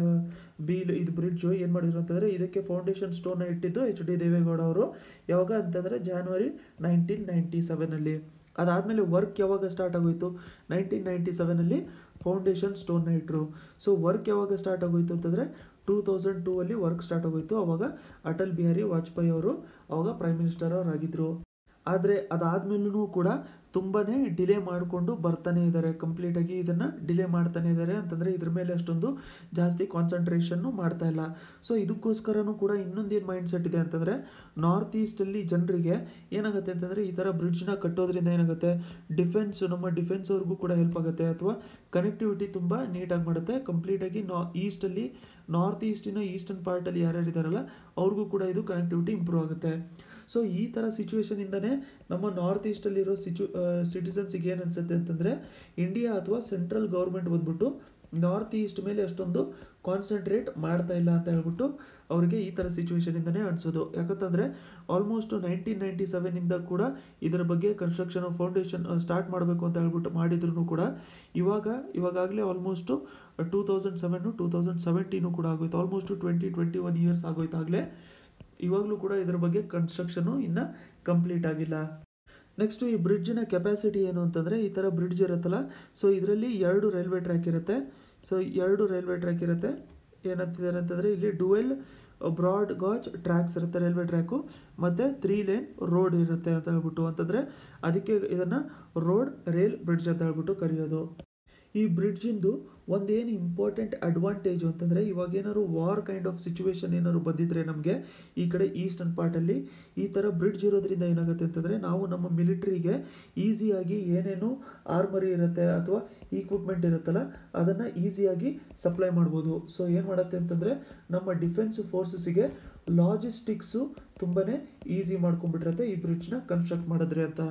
ಬೀಲ್ ಇದು ಬ್ರಿಡ್ಜು ಏನು ಮಾಡಿದ್ರು ಅಂತಂದರೆ ಇದಕ್ಕೆ ಫೌಂಡೇಶನ್ ಸ್ಟೋನ್ನ ಇಟ್ಟಿದ್ದು ಎಚ್ ಡಿ ದೇವೇಗೌಡ ಅವರು ಯಾವಾಗ ಅಂತಂದರೆ ಜಾನ್ವರಿ ನೈನ್ಟೀನ್ ನೈಂಟಿ ಸೆವೆನಲ್ಲಿ ಅದಾದಮೇಲೆ ವರ್ಕ್ ಯಾವಾಗ ಸ್ಟಾರ್ಟ್ ಆಗೋಯಿತು ನೈನ್ಟೀನ್ ನೈಂಟಿ ಸೆವೆನಲ್ಲಿ ಫೌಂಡೇಶನ್ ಸ್ಟೋನ್ನ ಇಟ್ಟರು ಸೊ ವರ್ಕ್ ಯಾವಾಗ ಸ್ಟಾರ್ಟ್ ಆಗೋಯಿತು ಅಂತಂದರೆ ಟೂ ತೌಸಂಡ್ ಟೂ ಅಲ್ಲಿ ವರ್ಕ್ ಸ್ಟಾರ್ಟ್ ಆಗೋಯಿತು ಅವಾಗ ಅಟಲ್ ಬಿಹಾರಿ ವಾಜಪೇಯಿ ಅವರು ಅವಾಗ ಪ್ರೈಮ್ ಮಿನಿಸ್ಟರ್ ಅವರಾಗಿದ್ದರು ಆದರೆ ಅದಾದಮೇಲೂ ಕೂಡ ತುಂಬಾ ಡಿಲೇ ಮಾಡಿಕೊಂಡು ಬರ್ತಾನೆ ಇದ್ದಾರೆ ಕಂಪ್ಲೀಟಾಗಿ ಇದನ್ನು ಡಿಲೇ ಮಾಡ್ತಾನೆ ಇದ್ದಾರೆ ಅಂತಂದರೆ ಇದ್ರ ಮೇಲೆ ಅಷ್ಟೊಂದು ಜಾಸ್ತಿ ಕಾನ್ಸಂಟ್ರೇಷನ್ನು ಮಾಡ್ತಾ ಇಲ್ಲ ಸೊ ಇದಕ್ಕೋಸ್ಕರನೂ ಕೂಡ ಇನ್ನೊಂದೇನು ಮೈಂಡ್ ಸೆಟ್ ಇದೆ ಅಂತಂದರೆ ನಾರ್ತ್ ಈಸ್ಟಲ್ಲಿ ಜನರಿಗೆ ಏನಾಗುತ್ತೆ ಅಂತಂದರೆ ಈ ಥರ ಬ್ರಿಡ್ಜ್ನ ಕಟ್ಟೋದ್ರಿಂದ ಏನಾಗುತ್ತೆ ಡಿಫೆನ್ಸ್ ನಮ್ಮ ಡಿಫೆನ್ಸ್ ಅವ್ರಿಗೂ ಕೂಡ ಹೆಲ್ಪ್ ಆಗುತ್ತೆ ಅಥವಾ ಕನೆಕ್ಟಿವಿಟಿ ತುಂಬ ನೀಟಾಗಿ ಮಾಡುತ್ತೆ ಕಂಪ್ಲೀಟಾಗಿ ನಾ ಈಸ್ಟಲ್ಲಿ ನಾರ್ತ್ ಈಸ್ಟಿನ ಈಸ್ಟರ್ನ್ ಪಾರ್ಟಲ್ಲಿ ಯಾರ್ಯಾರು ಇದ್ದಾರಲ್ಲ ಅವ್ರಿಗೂ ಕೂಡ ಇದು ಕನೆಕ್ಟಿವಿಟಿ ಇಂಪ್ರೂವ್ ಆಗುತ್ತೆ ಸೊ ಈ ಥರ ಸಿಚುವೇಶನಿಂದನೇ ನಮ್ಮ ನಾರ್ತ್ ಈಸ್ಟಲ್ಲಿರೋ ಸಿಚು ಸಿಟಿಸನ್ಸಿಗೆ ಏನು ಅನಿಸುತ್ತೆ ಅಂತಂದರೆ ಇಂಡಿಯಾ ಅಥವಾ ಸೆಂಟ್ರಲ್ ಗೌರ್ಮೆಂಟ್ ಬಂದ್ಬಿಟ್ಟು ನಾರ್ತ್ ಈಸ್ಟ್ ಮೇಲೆ ಅಷ್ಟೊಂದು ಕಾನ್ಸಂಟ್ರೇಟ್ ಮಾಡ್ತಾ ಇಲ್ಲ ಅಂತ ಹೇಳ್ಬಿಟ್ಟು ಅವರಿಗೆ ಈ ಥರ ಸಿಚುವೇಶನಿಂದನೇ ಅನಿಸೋದು ಯಾಕಂತಂದರೆ ಆಲ್ಮೋಸ್ಟ್ ನೈನ್ಟೀನ್ ನೈಂಟಿ ಸೆವೆನಿಂದ ಕೂಡ ಇದರ ಬಗ್ಗೆ ಕನ್ಸ್ಟ್ರಕ್ಷನ್ ಫೌಂಡೇಶನ್ ಸ್ಟಾರ್ಟ್ ಮಾಡಬೇಕು ಅಂತ ಹೇಳ್ಬಿಟ್ಟು ಮಾಡಿದ್ರು ಕೂಡ ಇವಾಗ ಇವಾಗಲೇ almost two thousand seven two thousand seventeen ಕೂಡ ಆಗೋಯ್ತು almost twenty twenty one years ಆಗೋಯ್ತಾಗಲೇ ಇವಾಗಲೂ ಕೂಡ ಇದರ ಬಗ್ಗೆ ಕನ್ಸ್ಟ್ರಕ್ಷನು ಇನ್ನು ಕಂಪ್ಲೀಟ್ ಆಗಿಲ್ಲ ನೆಕ್ಸ್ಟು ಈ ಬ್ರಿಡ್ಜಿನ ಕೆಪಾಸಿಟಿ ಏನು ಅಂತಂದರೆ ಈ ಥರ ಬ್ರಿಡ್ಜ್ ಇರುತ್ತಲ್ಲ ಸೊ ಇದರಲ್ಲಿ ಎರಡು ರೈಲ್ವೆ ಟ್ರ್ಯಾಕ್ ಇರುತ್ತೆ ಸೊ ಎರಡು ರೈಲ್ವೆ ಟ್ರ್ಯಾಕ್ ಇರುತ್ತೆ ಏನಂತಿದ್ದಾರೆ ಅಂತಂದರೆ ಇಲ್ಲಿ ಡುವೆಲ್ ಬ್ರಾಡ್ ಗಾಜ್ ಟ್ರ್ಯಾಕ್ಸ್ ಇರುತ್ತೆ ರೈಲ್ವೆ ಟ್ರ್ಯಾಕು ಮತ್ತು ತ್ರೀ ಲೇನ್ ರೋಡ್ ಇರುತ್ತೆ ಅಂತ ಹೇಳ್ಬಿಟ್ಟು ಅಂತಂದರೆ ಅದಕ್ಕೆ ಇದನ್ನು ರೋಡ್ ರೇಲ್ ಬ್ರಿಡ್ಜ್ ಅಂತ ಹೇಳ್ಬಿಟ್ಟು ಕರೆಯೋದು ಈ ಬ್ರಿಡ್ಜಿಂದು ಒಂದೇನು ಇಂಪಾರ್ಟೆಂಟ್ ಅಡ್ವಾಂಟೇಜು ಅಂತಂದರೆ ಇವಾಗ ಏನಾದ್ರು ವಾರ್ ಕೈಂಡ್ ಆಫ್ ಸಿಚುವೇಶನ್ ಏನಾದ್ರು ಬಂದಿದ್ರೆ ನಮಗೆ ಈ ಕಡೆ ಈಸ್ಟರ್ನ್ ಪಾರ್ಟಲ್ಲಿ ಈ ಥರ ಬ್ರಿಡ್ಜ್ ಇರೋದ್ರಿಂದ ಏನಾಗುತ್ತೆ ಅಂತಂದರೆ ನಾವು ನಮ್ಮ ಮಿಲಿಟ್ರಿಗೆ ಈಸಿಯಾಗಿ ಏನೇನು ಆರ್ಮರಿ ಇರುತ್ತೆ ಅಥವಾ ಈಕ್ವಿಪ್ಮೆಂಟ್ ಇರುತ್ತಲ್ಲ ಅದನ್ನು ಈಸಿಯಾಗಿ ಸಪ್ಲೈ ಮಾಡ್ಬೋದು ಸೊ ಏನು ಮಾಡುತ್ತೆ ಅಂತಂದರೆ ನಮ್ಮ ಡಿಫೆನ್ಸ್ ಫೋರ್ಸಸ್ಸಿಗೆ ಲಾಜಿಸ್ಟಿಕ್ಸು ತುಂಬಾ ಈಸಿ ಮಾಡ್ಕೊಂಡ್ಬಿಟ್ಟಿರುತ್ತೆ ಈ ಬ್ರಿಡ್ಜ್ನ ಕನ್ಸ್ಟ್ರಕ್ಟ್ ಮಾಡಿದ್ರೆ ಅಂತ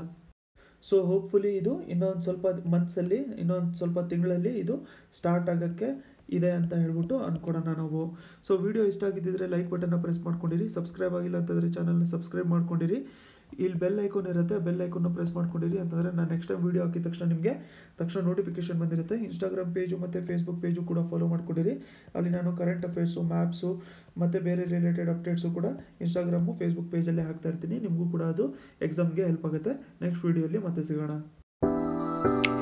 ಸೊ ಹೋಪ್ಫುಲಿ ಇದು ಇನ್ನೊಂದು ಸ್ವಲ್ಪ ಮಂತ್ಸಲ್ಲಿ ಇನ್ನೊಂದು ಸ್ವಲ್ಪ ತಿಂಗಳಲ್ಲಿ ಇದು ಸ್ಟಾರ್ಟ್ ಆಗೋಕ್ಕೆ ಇದೆ ಅಂತ ಹೇಳ್ಬಿಟ್ಟು ಅಂದ್ಕೊಳೋಣ ನಾವು ಸೊ ವಿಡಿಯೋ ಇಷ್ಟ ಆಗಿದ್ದಿದ್ರೆ ಲೈಕ್ ಬಟನ್ನ ಪ್ರೆಸ್ ಮಾಡ್ಕೊಂಡಿರಿ ಸಬ್ಸ್ಕ್ರೈಬ್ ಆಗಿಲ್ಲ ಅಂತಂದರೆ ಚಾನಲ್ನ ಸಬ್ಸ್ಕ್ರೈಬ್ ಮಾಡ್ಕೊಂಡಿರಿ ಇಲ್ಲಿ ಬೆಲ್ ಐಕಾನ್ ಇರುತ್ತೆ ಬೆಲ್ ಐಕಾನ್ನ ಪ್ರೆಸ್ ಮಾಡ್ಕೊಂಡಿರಿ ಅಂತಂದರೆ ನಾನು ನೆಕ್ಸ್ಟ್ ಟೈಮ್ ವೀಡಿಯೋ ಹಾಕಿದ ತಕ್ಷಣ ನಿಮಗೆ ತಕ್ಷಣ ನೋಟಿಫಿಕೇಶನ್ ಬಂದಿರುತ್ತೆ ಇನ್ಸ್ಟಾಗ್ರಾಮ್ ಪೇಜು ಮತ್ತು ಫೇಸ್ಬುಕ್ ಪೇಜು ಕೂಡ ಫಾಲೋ ಮಾಡ್ಕೊಂಡಿರಿ ಅಲ್ಲಿ ನಾನು ಕರೆಂಟ್ ಅಫೇರ್ಸು ಮ್ಯಾಪ್ಸು ಮತ್ತು ಬೇರೆ ರಿಲೇಟೆಡ್ ಅಪ್ಡೇಟ್ಸು ಕೂಡ ಇನ್ಸ್ಟಾಗ್ರಾಮು ಫೇಸ್ಬುಕ್ ಪೇಜಲ್ಲೇ ಹಾಕ್ತಾ ಇರ್ತೀನಿ ನಿಮಗೂ ಕೂಡ ಅದು ಎಕ್ಸಾಮ್ಗೆ ಹೆಲ್ಪ್ ಆಗುತ್ತೆ ನೆಕ್ಸ್ಟ್ ವೀಡಿಯೋಲಿ ಮತ್ತೆ ಸಿಗೋಣ